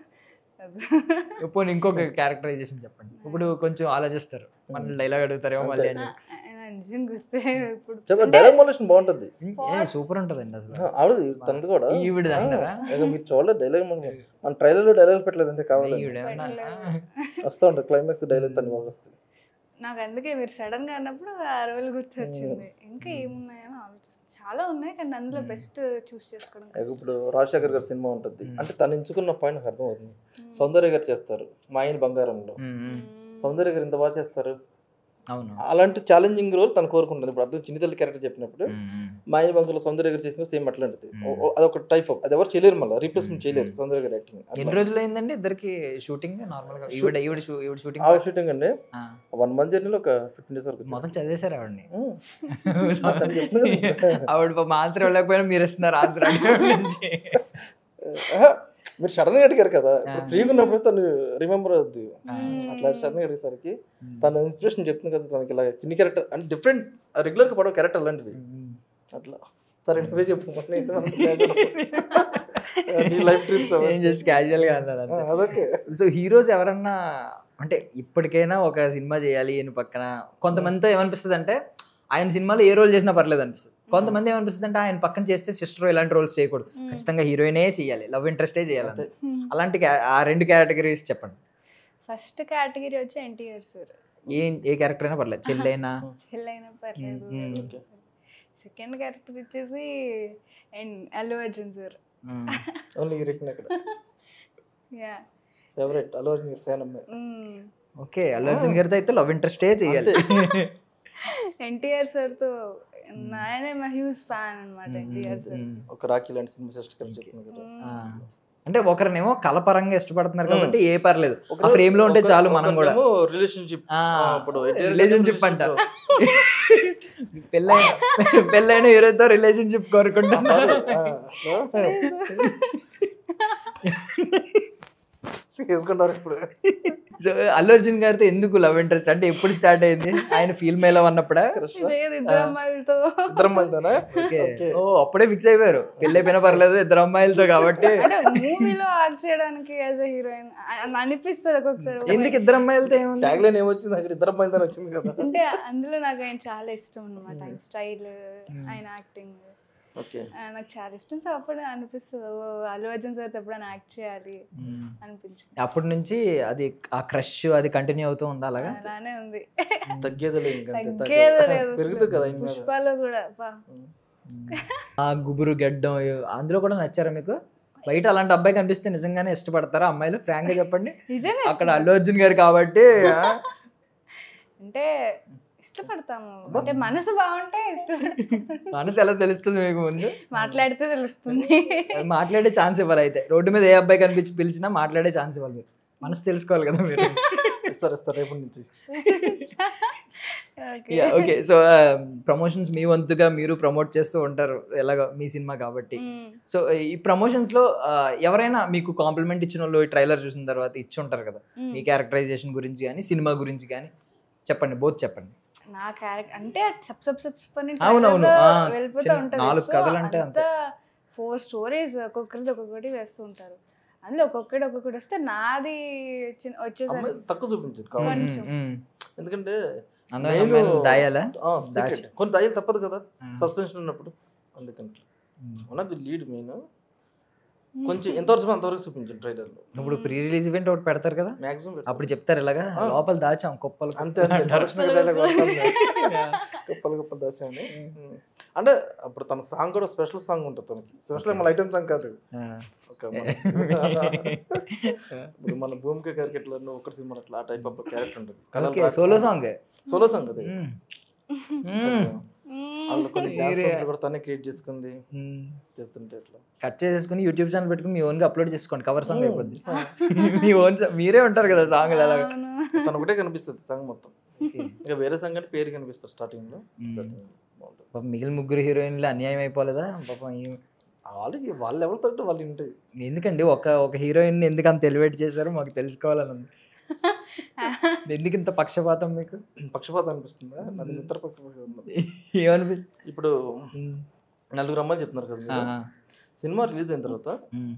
వద్దు ఇప్పుడు ఇంకొక క్యారెక్టరైజేషన్ చెప్పండి ఇప్పుడు కొంచెం ఆలోచిస్తారు మన డైలాగ్ అడుగుతారేమో మళ్ళీ అని ఆ, ఆ, నిజం గుర్తే ఇప్పుడు చెప్పండి డైలాగ్ మోలేషన్ బాగుంటుంది సూపర్ ఉంటదండి అసలు ఆ, ఆవిడ తనది కూడా ఈవిడ అంటారా ఆ, ఏదో మీరు చూడలేదు డైలాగ్ మన ట్రైలర్ లో డైలాగ్ పెట్టలేదు అంతే కావాలి ఈవిడ ఏమన్నా వస్తూ ఉంటుంది క్లైమాక్స్ డైలాగ్ తను బాగా వస్తుంది నాకు అందుకే మీరు సడన్ గా అన్నప్పుడు ఆ రోల్ గుర్తొచ్చింది ఇంకా ఏమున్నాయని ఆలోచిస్తాను చాలా ఉన్నాయి కానీ అందులో బెస్ట్ చూస్ చేసుకోవడం ఇక ఇప్పుడు రాజశేఖర్ గారి సినిమా ఉంటుంది అంటే తను ఎంచుకున్న పాయింట్ నాకు అర్థం అవుతుంది సౌందర్య గారు చేస్తారు మా ఆయన బంగారంలో ఉమ్, ఉమ్. సౌందర్య గారు ఇంత బాగా చేస్తారు అవును అలాంటి ఛాలెంజింగ్ రోల్ తను కోరుకుంటుంది ఇప్పుడు అర్థం చిన్న తల్లి క్యారెక్టర్ చెప్పినప్పుడు ఉమ్, ఉమ్. మా ఆయన బంగారంలో సౌందర్య గారు చేసిన సేమ్ అట్లాంటిది Hmm. ఓ- ఓ- అదొక టైప్ ఆఫ్ అది ఎవరు చేయలేరు మళ్ళీ రీప్లేస్మెంట్ Hmm. చేయలేరు సౌందర్య గారి యాక్టింగ్ ఎన్ని రోజులు అయిందండి ఇద్దరికి షూటింగ్ నార్మల్ గా ఈవిడ ఈవిడ షూ- ఈవిడ ఆ షూటింగ్ షూటింగ్ అండి వన్ మంత్ జర్నీలో ఒక ఫిఫ్టీన్ డేస్ వరకు వచ్చింది. మొత్తం చదివేశారు ఆవిడని Hmm. తను చెప్తుంది కదా. ఆవిడ మా ఆన్సర్ వెళ్ళకపోయినా మీరు ఇస్తున్నారు ఆన్సర్ నుంచి ఆహా, మీరు సడన్ గా అడిగారు కదా ఇప్పుడు Ah. ఫ్రీగా ఉన్నప్పుడు తను రిమెంబర్ అవుద్ది Hmm. అట్లా సడన్ గా అడిగేసరికి తన ఇన్స్పిరేషన్ చెప్తుంది కదా తనకి ఇలా చిన్న క్యారెక్టర్ అంటే డిఫరెంట్ రెగ్యులర్ గా పడవ క్యారెక్టర్ అలాంటివి అట్లా సరే నువ్వే చెప్పు మళ్ళీ ఏంటి మనకి నీ లైఫ్ ట్రిప్స్ ఏం జస్ట్ క్యాజువల్ గా అన్నారు అంతే అదొకే సో హీరోస్ ఎవరన్నా అంటే ఇప్పటికైనా ఒక సినిమా చేయాలి అని పక్కన కొంతమందితో ఏమనిపిస్తుంది అంటే ఆయన సినిమాలో ఏ రోల్ చేసినా పర్లేదు అనిపిస్తుంది కొంతమంది ఏమనిపిస్తుంది అంటే ఆయన పక్కన చేస్తే సిస్టర్ ఇలాంటి రోల్స్ చేయకూడదు ఖచ్చితంగా హీరోయినే చేయాలి లవ్ ఇంట్రెస్టే చేయాలి అంతే. అలాంటి ca- ఆ రెండు కేటగిరీస్ చెప్పండి ఫస్ట్ కేటగిరీ వచ్చి ఎన్టీఆర్ సార్ ఏ ఏ క్యారెక్టర్ అయినా పర్లేదు చెల్లైనా చెల్లైనా పర్లేదు Hmm. Okay. సెకండ్ క్యారెక్టర్ వచ్చేసి and Allu Arjun sir only రికన్ అక్కడ yeah favourite Allu Arjun fan అమ్మాయి ఓకే అల్లు అర్జున్ గారితో అయితే లవ్ ఇంట్రెస్టే చేయాలి ఎన్టీఆర్ సార్ తో నాయనే మా హ్యూజ్ ఫ్యాన్ అనమాట ఎన్టీఆర్ సార్ ఉమ్. ఒక రాఖీ లాంటి సినిమా సిస్టర్ కలిసి చెప్తుంది కదా ఆ. అంటే ఒకరినేమో కలపరంగా ఇష్టపడుతున్నారు Hmm. కాబట్టి ఏ పర్లేదు ఆ ఫ్రేమ్ లో ఉంటే చాలు మనం కూడా రిలేషన్షిప్ ఆ, ఇప్పుడు రిలేషన్షిప్ అంట పెళ్ళైన పెళ్ళైన హీరోతో రిలేషన్షిప్ కోరుకుంటున్నారు వేసుకుంటారు ఇప్పుడు సో అల్లు అర్జున్ గారితో ఎందుకు లవ్ ఇంట్రెస్ట్ అంటే ఎప్పుడు స్టార్ట్ అయింది ఆయన ఫీల్ మేలో ఉన్నప్పుడా Crush ఆ? లేదు ఇద్దరు ఆ. అమ్మాయిలతో ఇద్దరం మందినా ఓకే Okay. ఓ అప్పుడే ఫిక్స్ అయిపోయారు పెళ్ళి అయిపోయినా పర్లేదు ఇద్దరు అమ్మాయిలతో కాబట్టి అంటే మూవీలో యాక్ట్ చేయడానికి యాజ్ అ హీరోయిన్ అనిపిస్తుంది ఒక్కొక్కసారి ఎందుకు ఇద్దరు అమ్మాయిలతో ఏముంది ట్యాగ్ లైన్ ఏమొచ్చింది అక్కడ ఇద్దరం మందిని వచ్చింది కదా అంటే అందులో నాకు ఆయన చాలా ఇష్టం అనమాట ఆయన స్టైల్ ఆయన యాక్టింగ్ ఓకే నాకు చాలా ఇష్టం సో అప్పుడు అనిపిస్తుంది ఓ అల్లు అర్జున్ సార్ ఎప్పుడైనా యాక్ట్ చేయాలి మ్మ్. అనిపించింది అప్పటి నుంచి అది ఆ క్రష్ అది కంటిన్యూ అవుతూ ఉంది అలాగా అలానే ఉంది తగ్గేది లేదు ఇంకా అంతే, తగ్గేదే తగ్గదు. లేదు అసలు. పెరుగుతుంది కదా ఇంకా పుష్పాలో కూడా బా ఆ గుబురు గడ్డం అందులో కూడా నచ్చారా మీకు బయట అలాంటి అబ్బాయి కనిపిస్తే నిజంగానే ఇష్టపడతారా అమ్మాయిలు ఫ్రాంక్ గా చెప్పండి నిజంగా అక్కడ ఇష్టం. అల్లు అర్జున్ గారు కాబట్టి ఆ, అంటే ఇష్టపడతాము అంటే మనసు బాగుంటే ఇష్టపడతాం మనసు ఎలా తెలుస్తుంది మీకు ముందు మాట్లాడితే తెలుస్తుంది అది మాట్లాడే ఛాన్స్ ఇవ్వరు అయితే రోడ్డు మీద ఏ అబ్బాయి కనిపించి పిలిచినా మాట్లాడే ఛాన్స్ ఇవ్వాలి మీరు మనసు తెలుసుకోవాలి కదా మీరు ఇస్తారు ఇస్తారు రేపటి నుంచి Okay. ఓకే సో ప్రమోషన్స్ మీ వంతుగా మీరు ప్రమోట్ చేస్తూ ఉంటారు ఎలాగో మీ సినిమా కాబట్టి మ్మ్. సో ఈ ప్రమోషన్స్ లో ఆ, ఎవరైనా మీకు కాంప్లిమెంట్ ఇచ్చిన వాళ్ళు ఈ ట్రైలర్ చూసిన తర్వాత ఇచ్చి ఉంటారు కదా మ్మ్. మీ క్యారెక్టరైజేషన్ గురించి కానీ సినిమా గురించి కానీ చెప్పండి బోత్ చెప్పండి నా క్యారెక్టర్ అంటే సబ్ సబ్ సబ్ అని అవునవును. trailer గా ఆ, వెళ్ళిపోతూ చిన్న ఉంటది నాలుగు So, కథలు అంటే అంతే. అంతా ఫోర్ స్టోరీస్ ఒక్కొక్కరిది ఒక్కొక్కటి వేస్తూ ఉంటారు అందులో ఒక్కొక్కటి ఒక్కొక్కటి వస్తే నాది చిన్న- వచ్చేసరికి అమ్మాయి తక్కువ చూపించదు కావాలి కొంచెం. మ్మ్, మ్మ్. ఎందుకంటే అందమైన నేను- అమ్మాయిలను దాయాలా ఆ, దాచి. secret. కొన్ని దయ్యాలు తప్పదు కదా మ్మ్. సస్పెన్షన్ ఉన్నప్పుడు అందుకని మ్మ్. One of the lead main కొంచెం ఎంతవరకు అంతవరకు చూపించాను ట్రైలర్ లో ఇప్పుడు ప్రీ రిలీజ్ ఈవెంట్ ఒకటి పెడతారు కదా మాక్సిమం అప్పుడు చెప్తారు ఇలాగా ఆ. లోపల దాచాం కుప్పలు అంతే అంతే అంటారు. ప్రొఫెషనల్ డైలాగ్ గొప్పలు గొప్పలు దాచాను అంటే అప్పుడు తన సాంగ్ కూడా స్పెషల్ సాంగ్ ఉంటుంది తనకి స్పెషల్ మన ఐటమ్ సాంగ్ కాదు ఆ. ఒక మన- ఇప్పుడు మన భూమిక గారికి ఎట్లా నువ్వు ఒకటి సినిమా అట్లా ఆ టైప్ ఆఫ్ క్యారెక్టర్ ఉంటుంది okay solo song solo song అది మ్మ్. మ్మ్. అందులో కొన్ని మీరే- డాన్స్ కూడా తనే క్రియేట్ చేసుకుంది మ్మ్. చేస్తుంటే అట్లా కట్ చేసేసుకుని యూట్యూబ్ ఛానల్ పెట్టుకుని మీ ఓన్ గా అప్లోడ్ చేసుకోండి కవర్ సాంగ్ మ్మ్. అయిపోద్ది మీ ఓన్ మీరే ఉంటారు కదా సాంగ్ అలాగా అవును. తను ఒకటే కనిపిస్తుంది సాంగ్ మొత్తం ఇక వేరే సాంగ్ అంటే పేరు కనిపిస్తారు స్టార్టింగ్ లో బాగుంటుంది పాపం మిగిలిన ముగ్గురు హీరోయిన్లు అన్యాయం అయిపోలేదా పాపం ఈ- వాళ్ళకి వాళ్ళు ఎవరు తగ్గట్టు వాళ్ళు ఉంటాయి ఎందుకండి ఒక ఒక హీరోయిన్ ఎందుకు అంత ఎలివేట్ చేశారో మాకు తెలుసుకోవాలని ఉంది ఎందుకు ఇంత పక్షపాతం మీకు పక్షపాతం అనిపిస్తుందా నాది మిత్ర పక్షపాతం ఉన్నది. ఏమనిపిస్తుంది ఇప్పుడు నలుగురు అమ్మాయిలు చెప్తున్నారు కదా మీరు. సినిమా రిలీజ్ అయిన తర్వాత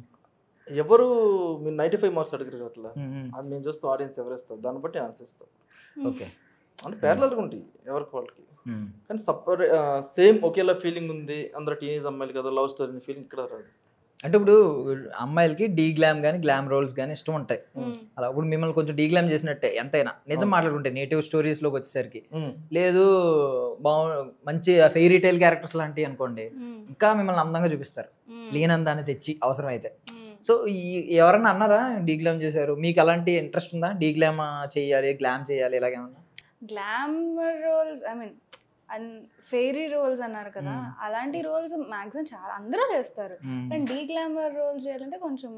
ఎవరు మీరు నైంటీ ఫైవ్ మార్క్స్ అడిగారు కదా అట్లా అది మేము చూస్తే ఆడియన్స్ ఎవరు ఇస్తారు దాన్ని బట్టి ఆన్సర్ ఇస్తాం ఓకే అంటే ప్యారలల్గా ఉంటాయి ఎవరికి వాళ్ళకి కానీ సపరేట్ సేమ్ ఒకేలా ఫీలింగ్ ఉంది అందరూ టీనేజ్ అమ్మాయిలు కదా లవ్ స్టోరీ ఫీలింగ్ ఇక్కడ రాదు అంటే ఇప్పుడు అమ్మాయిలకి డీ గ్లామ్ కానీ గ్లామ్ రోల్స్ కానీ ఇష్టం ఉంటాయి మ్మ్. అలా ఇప్పుడు మిమ్మల్ని కొంచెం డీ గ్లామ్ చేసినట్టే ఎంతైనా నిజం అవును. మాట్లాడుకుంటే నేటివ్ స్టోరీస్లోకి వచ్చేసరికి లేదు బాగు మంచి ఫెయిరీ టైల్ క్యారెక్టర్స్ లాంటివి అనుకోండి మ్మ్. ఇంకా మిమ్మల్ని అందంగా చూపిస్తారు మ్మ్. లీనందాన్ని తెచ్చి అవసరం అయితే మ్మ్. సో ఈ- ఎవరన్నా అన్నారా డీ గ్లామ్ చేశారు మీకు అలాంటి ఇంట్రెస్ట్ ఉందా డీ గ్లామ్ చేయాలి గ్లామ్ చేయాలి ఇలాగేమన్నా glamour roles I mean un fairy roles అన్నారు కదా మ్మ్. అలాంటి రోల్స్ మాక్సిమం చాలా అందరూ చేస్తారు కానీ డీ గ్లామర్ రోల్స్ చేయాలంటే కొంచెం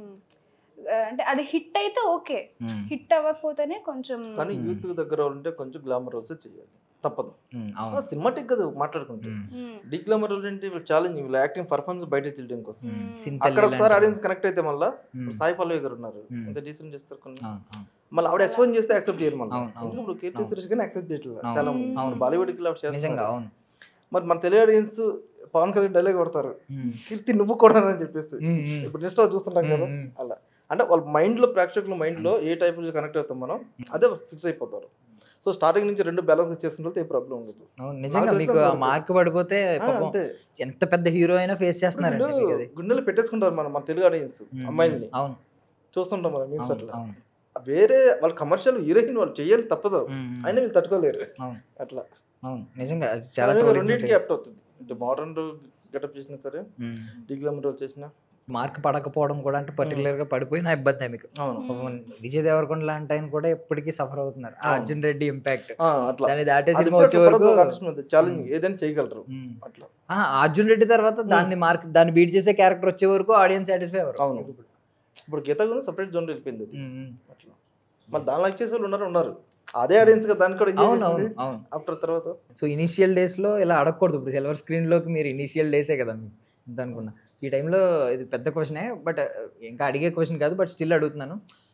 ఆ, అంటే అది హిట్ అయితే ఓకే హిట్ అవ్వకపోతేనే కొంచెం కానీ మ్మ్. యూత్ దగ్గర ఉంటే కొంచెం గ్లామర్ రోల్స్ చేయాలి తప్పదు అవును సినిమాటిక్ కదా మాట్లాడుకుంటే మ్మ్. మ్మ్. డీ గ్లామర్ రోల్ అంటే వీళ్ళు ఛాలెంజ్ వీళ్ళు యాక్టింగ్ పర్ఫార్మెన్స్ బయట తెలియడం కోసం మ్మ్. మ్మ్. సింతల్లి అక్కడ ఒకసారి లాంటివి. ఆడియన్స్ కనెక్ట్ అయితే మళ్ళీ మ్మ్. సాయి పల్లవి గారు ఉన్నారు మ్మ్. ఎంత డీసెంట్ చేస్తారు కొన్ని అవును, అవును. మళ్ళీ ఆవిడ ఎక్స్ప్లెయిన్ చేస్తే యాక్సెప్ట్ చేయరు మళ్ళీ అవును, అవును. ఎందుకు ఇప్పుడు కీర్తి అవును. సురేష్ గారిని యాక్సెప్ట్ చేయట్లేదు అవును, చాలా మంది అవును. బాలీవుడ్ కి ఇలా నిజంగా చేస్తున్నారు అవును మరి మన తెలుగు ఆడియన్స్ పవన్ కళ్యాణ్ డైలాగ్ కొడతారు మ్మ్. కీర్తి నువ్వు కూడా అని చెప్పేసి మ్మ్, మ్మ్. ఇప్పుడు ఇన్స్టా చూస్తుంటాం కదా మ్మ్, మ్మ్. అలా అంటే వాళ్ళ మైండ్ లో ప్రేక్షకుల మైండ్ లో ఏ టైప్ కనెక్ట్ అవుతాం మనం అదే ఫిక్స్ అయిపోతారు సో స్టార్టింగ్ నుంచి రెండు బ్యాలెన్స్ చేసుకుంటే ఏ ప్రాబ్లం ఉండదు అవును నిజంగా నాకు మీకు తెలిసినంత ఆ వరకు. మార్క్ పడిపోతే ఆ, పాపం అంతే ఎంత పెద్ద హీరో అయినా ఫేస్ చేస్తున్నారండి వీళ్ళు మీకు అది. గుండెలు పెట్టేసుకుంటారు మనం మన తెలుగు ఆడియన్స్ మ్మ్. అమ్మాయిల్ని అవును చూస్తుంటాం మనం మీమ్స్ అవును అట్లా అవును వేరే వాళ్ళ కమర్షియల్ హీరోయిన్ వాళ్ళు చెయ్యాలి తప్పదు మ్మ్. అయినా వీళ్ళు తట్టుకోలేరు అవును. అట్లా అవును నిజంగా అది చాలా అలాగే tourist రెండింటికి ఉంటాయి. యాప్ట్ అవుతుంది అంటే మోడర్న్ గెటప్ చేసినా సరే మ్మ్. డిగ్లామర్ రోల్ చేసినా మార్క్ పడకపోవడం కూడా అంటే పర్టికులర్ గా పడిపోయినా ఇబ్బంది మీకు అవును పాపం విజయ్ దేవరకొండ లాంటి ఆయన కూడా ఎప్పటికీ సఫర్ అవుతున్నారు ఆ అవును. అర్జున్ రెడ్డి ఇంపాక్ట్ ఆ, అట్లా దాన్ని దాటే అది సినిమా కూడా వచ్చే వరకు ఒక artist మీద ఛాలెంజ్ ఏదైనా చేయగలరు మ్మ్. అట్లా ఆ, అర్జున్ రెడ్డి తర్వాత దాన్ని మార్క్ దాన్ని బీట్ చేసే క్యారెక్టర్ వచ్చే వరకు ఆడియన్స్ సాటిస్ఫై అవ్వరు అవును ఇప్పుడు గీత కూడా సపరేట్ జోన్ వెళ్ళిపోయింది అది మ్మ్, మ్మ్. అట్లా మళ్ళీ దాని లైక్ చేసే వాళ్ళు ఉన్నారు ఉన్నారు అదే ఆడియన్స్ గా దాన్ని కూడా అవును అవును అవును ఆఫ్టర్ తర్వాత సో ఇనిషియల్ డేస్లో ఇలా అడగకూడదు ఇప్పుడు సిల్వర్ స్క్రీన్లోకి మీరు ఇనిషియల్ డేసే కదా మీకు ఇంత అనుకున్నా ఈ టైంలో ఇది పెద్ద క్వశ్చనే బట్ ఇంకా అడిగే క్వశ్చన్ కాదు బట్ స్టిల్ అడుగుతున్నాను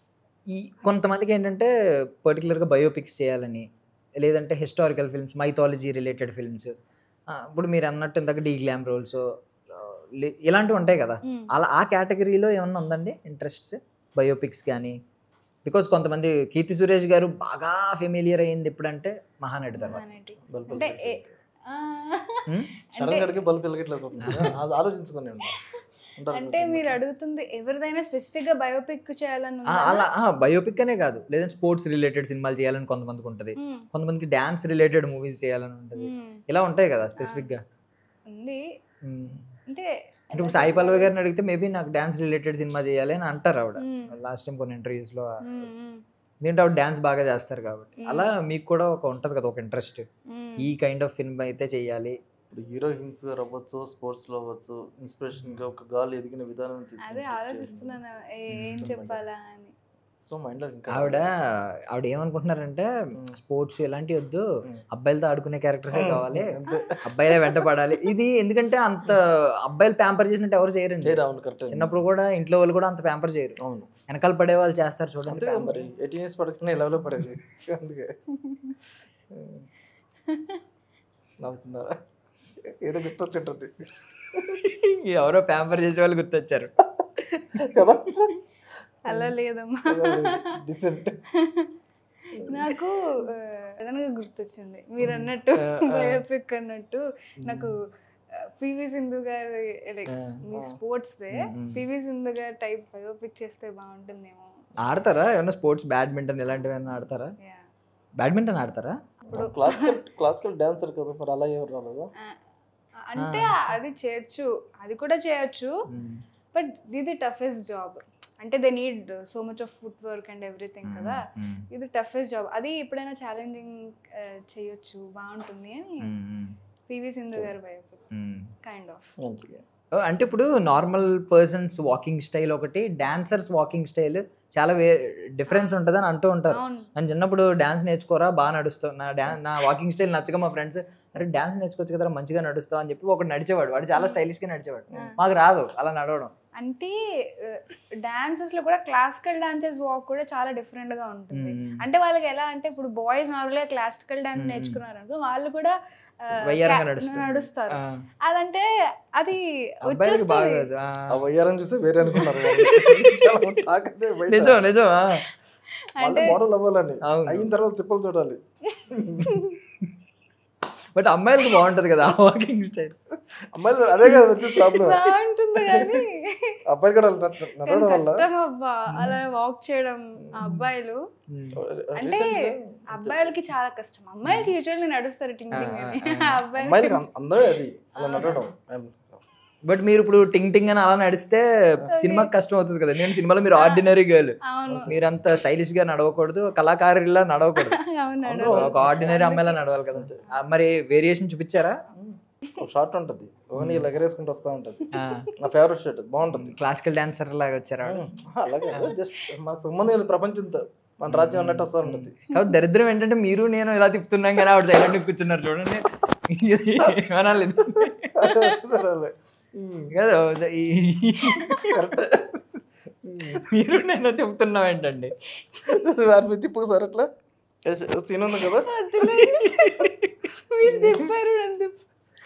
ఈ కొంతమందికి ఏంటంటే పర్టికులర్గా బయోపిక్స్ చేయాలని లేదంటే historical films mythology related films ఇప్పుడు మీరు అన్నట్టు ఇందాక డీ గ్లామ్ రోల్స్ ఇలాంటివి ఉంటాయి కదా మ్మ్. అలా ఆ కేటగిరీలో ఏమన్నా ఉందండి ఇంట్రెస్ట్స్ బయోపిక్స్ కానీ బికాస్ కొంతమంది కీర్తి సురేష్ గారు బాగా ఫెమిలియర్ అయ్యింది ఎప్పుడంటే మహానటి తర్వాత మహానటి. బల్బ్ అంటే ఏ- ఆ, మ్మ్? సడన్ అంటే గడికి బల్బ్ వెలగట్లేదు అది ఆలోచించుకుని ఉంటారు అంటే మీరు అడుగుతుంది ఎవరిదైనా స్పెసిఫిక్ గా బయోపిక్ చేయాలని ఆ, ఉందా? అలా బయోపిక్ అనే కాదు లేదంటే స్పోర్ట్స్ రిలేటెడ్ సినిమాలు చేయాలని కొంతమందికి ఉంటుంది మ్మ్. కొంతమందికి డాన్స్ రిలేటెడ్ మూవీస్ చేయాలని ఉంటుంది మ్మ్. ఇలా ఉంటాయి కదా స్పెసిఫిక్ గా ఉంది మ్మ్. అంటే అంటే ఇప్పుడు సాయి పల్లవి గారిని అడిగితే మేబీ నాకు డాన్స్ రిలేటెడ్ సినిమా చేయాలి అని అంటారు ఆవిడ మ్మ్. లాస్ట్ టైం కొన్ని ఇంటర్వ్యూస్ లో మ్మ్, మ్మ్, దీంట్లో ఆవిడ డాన్స్ బాగా చేస్తారు కాబట్టి మ్మ్. అలా మీకు కూడా ఒక ఉంటది కదా ఒక ఇంట్రెస్ట్ మ్మ్. ఈ కైండ్ ఆఫ్ ఫిల్మ్ అయితే చెయ్యాలి ఇప్పుడు హీరోయిన్స్ అవ్వచ్చు స్పోర్ట్స్ లో అవ్వచ్చు ఇన్స్పిరేషన్ గా ఒక గాలి ఎదిగిన విధానం అదే ఆలోచిస్తున్నాను ఏ- ఏం మ్మ్. చెప్పాలా అని సో మైండ్ లో ఇంకా ఆవిడ ఆవిడ ఏమనుకుంటున్నారంటే మ్మ్. స్పోర్ట్స్ ఇలాంటివి వద్దు మ్మ్. అబ్బాయిలతో ఆడుకునే క్యారెక్టర్సే కావాలి అంతే అబ్బాయిలే వెంట పడాలి ఇది ఎందుకంటే అంత అబ్బాయిలు ప్యాంపర్ చేసినట్టు ఎవరు చేయరండి చేయరు అవును కరెక్ట్ చిన్నప్పుడు కూడా ఇంట్లో వాళ్ళు కూడా అంత ప్యాంపర్ చేయరు అవును వెనకాల పడే వాళ్ళు చేస్తారు చూడండి అంతే కదా pamper. మరి ఎయిటీన్ ఇయర్స్ పడుకునే లెవెల్లో పడేది అందుకే నవ్వుతున్నారా ఏదో గుర్తొచ్చింటుంది ఎవరో ప్యాంపర్ చేసే వాళ్ళు గుర్తొచ్చారు కదా అలా లేదమ్మా డిసెంట్ నాకు సడన్ గా గుర్తొచ్చింది మీరు అన్నట్టు ఆ, ఆ. బయోపిక్ అన్నట్టు నాకు పివి సింధు గారి లైక్ ఆ, మీ ఆ. స్పోర్ట్స్ దే మ్మ్. పివి సింధు గారి టైప్ బయోపిక్ చేస్తే బాగుంటుందేమో ఆడతారా ఏమన్నా స్పోర్ట్స్ బ్యాడ్మింటన్ ఇలాంటివి ఏమన్నా ఆడతారా Yeah. బ్యాడ్మింటన్ ఆడతారా ఇప్పుడు క్లాసికల్ క్లాసికల్ డాన్సర్ కదా మరి అలా ఎవరు రాలేదా అంటే అది చేయొచ్చు అది కూడా చేయొచ్చు బట్ ఇది టఫెస్ట్ జాబ్ అంటే they need so much of foot work and everything కదా ఇది టఫెస్ట్ జాబ్ అది ఎప్పుడైనా ఛాలెంజింగ్ చేయొచ్చు బాగుంటుంది అని పివి సింధు గారి బయోపిక్ కైండ్ ఆఫ్ మంచిగా ఓ, అంటే ఇప్పుడు నార్మల్ పర్సన్స్ వాకింగ్ స్టైల్ ఒకటి డాన్సర్స్ వాకింగ్ స్టైల్ చాలా వే డిఫరెన్స్ ఉంటుందని అంటూ ఉంటారు అవును నేను చిన్నప్పుడు డాన్స్ నేర్చుకోరా బాగా నడుస్తావు నా డా నా వాకింగ్ స్టైల్ నచ్చగా మా ఫ్రెండ్స్ అరే డాన్స్ నేర్చుకోవచ్చు కదా మంచిగా నడుస్తావు అని చెప్పి ఒకటి నడిచేవాడు వాడు చాలా స్టైలిష్గా నడిచేవాడు ఆ. మాకు రాదు అలా నడవడం అంటే డాన్సెస్ లో కూడా క్లాసికల్ డాన్సెస్ వాక్ కూడా చాలా డిఫరెంట్ గా ఉంటుంది అంటే వాళ్ళకి ఎలా అంటే ఇప్పుడు బాయ్స్ నార్మల్ గా క్లాసికల్ డాన్స్ మ్మ్. నేర్చుకున్నారు అనుకో వాళ్ళు కూడా ఆ, వయ్యారంగా క్లా- నడుస్తారు. నడుస్తారు ఆ, అదంటే అది అబ్బాయిలకి బాగా వచ్చేస్తుంది ఆ. ఆ వయ్యారని చూస్తే వేరే అనుకున్నారు చాలా తాకదే బయట. నిజం నిజం ఆ. వాళ్ళు అంటే మోడల్ అవ్వాలని అవును. అయిన తర్వాత తిప్పలు చూడాలి బట్ అమ్మాయిలకి బాగుంటది కదా వాకింగ్ స్టైల్ అమ్మాయిలు అదే కదా వచ్చే ప్రాబ్లం బాగుంటుంది కానీ అబ్బాయిలు కూడా అలా నడ- కానీ నడవడం వల్ల కష్టం అబ్బా అలా వాక్ చేయడం ఆ అబ్బాయిలు అంటే అబ్బాయిలకి చాలా కష్టం అమ్మాయిలకి యూజువల్లీ నడుస్తారు టింగ్ టింగ్ అని ఆ, ఆ, ఆ. అబ్బాయిలకి అమ్మాయిలకి అం- అందమే అది అలా నడవడం బట్ మీరు ఇప్పుడు టింగ్ టింగ్ అని అలా నడిస్తే సినిమాకి కష్టం అవుతుంది కదా నేను సినిమాలో మీరు ఆర్డినరీ గర్ల్ అవును మీరంత స్టైలిష్ గా నడవకూడదు కళాకారులా నడవకూడదు అవును అందరూ నడవదు. ఒక ఆర్డినరీ అమ్మాయిలా నడవాలి కదా ఆ, మరి వేరియేషన్ చూపించారా షార్ట్ ఉంటది ఓన్లీ ఇలా ఎగరేసుకుంటూ వస్తా ఉంటది ఆ, నా ఫేవరెట్ షర్ట్ బాగుంటుంది క్లాసికల్ డాన్సర్ లాగా వచ్చారా ఆవిడ? అలాగే జస్ట్ మనకు సంబంధం లేదు ప్రపంచంతో మన రాజ్యం అన్నట్టు వస్తూ ఉంటుంది కాబట్టి దరిద్రం ఏంటంటే మీరు నేను ఇలా తిప్పుతున్నాం కానీ ఆవిడ సైలెంట్ కూర్చున్నారు చూడండి అనాలి కదా ఈ- మీరు నేను తిప్పుతున్నాం ఏంటండి వారి మీద తిప్పుకు సార్ అట్లా సీన్ ఉంది కదా వద్దులేండి. మీరు తిప్పారు నేను తిప్పు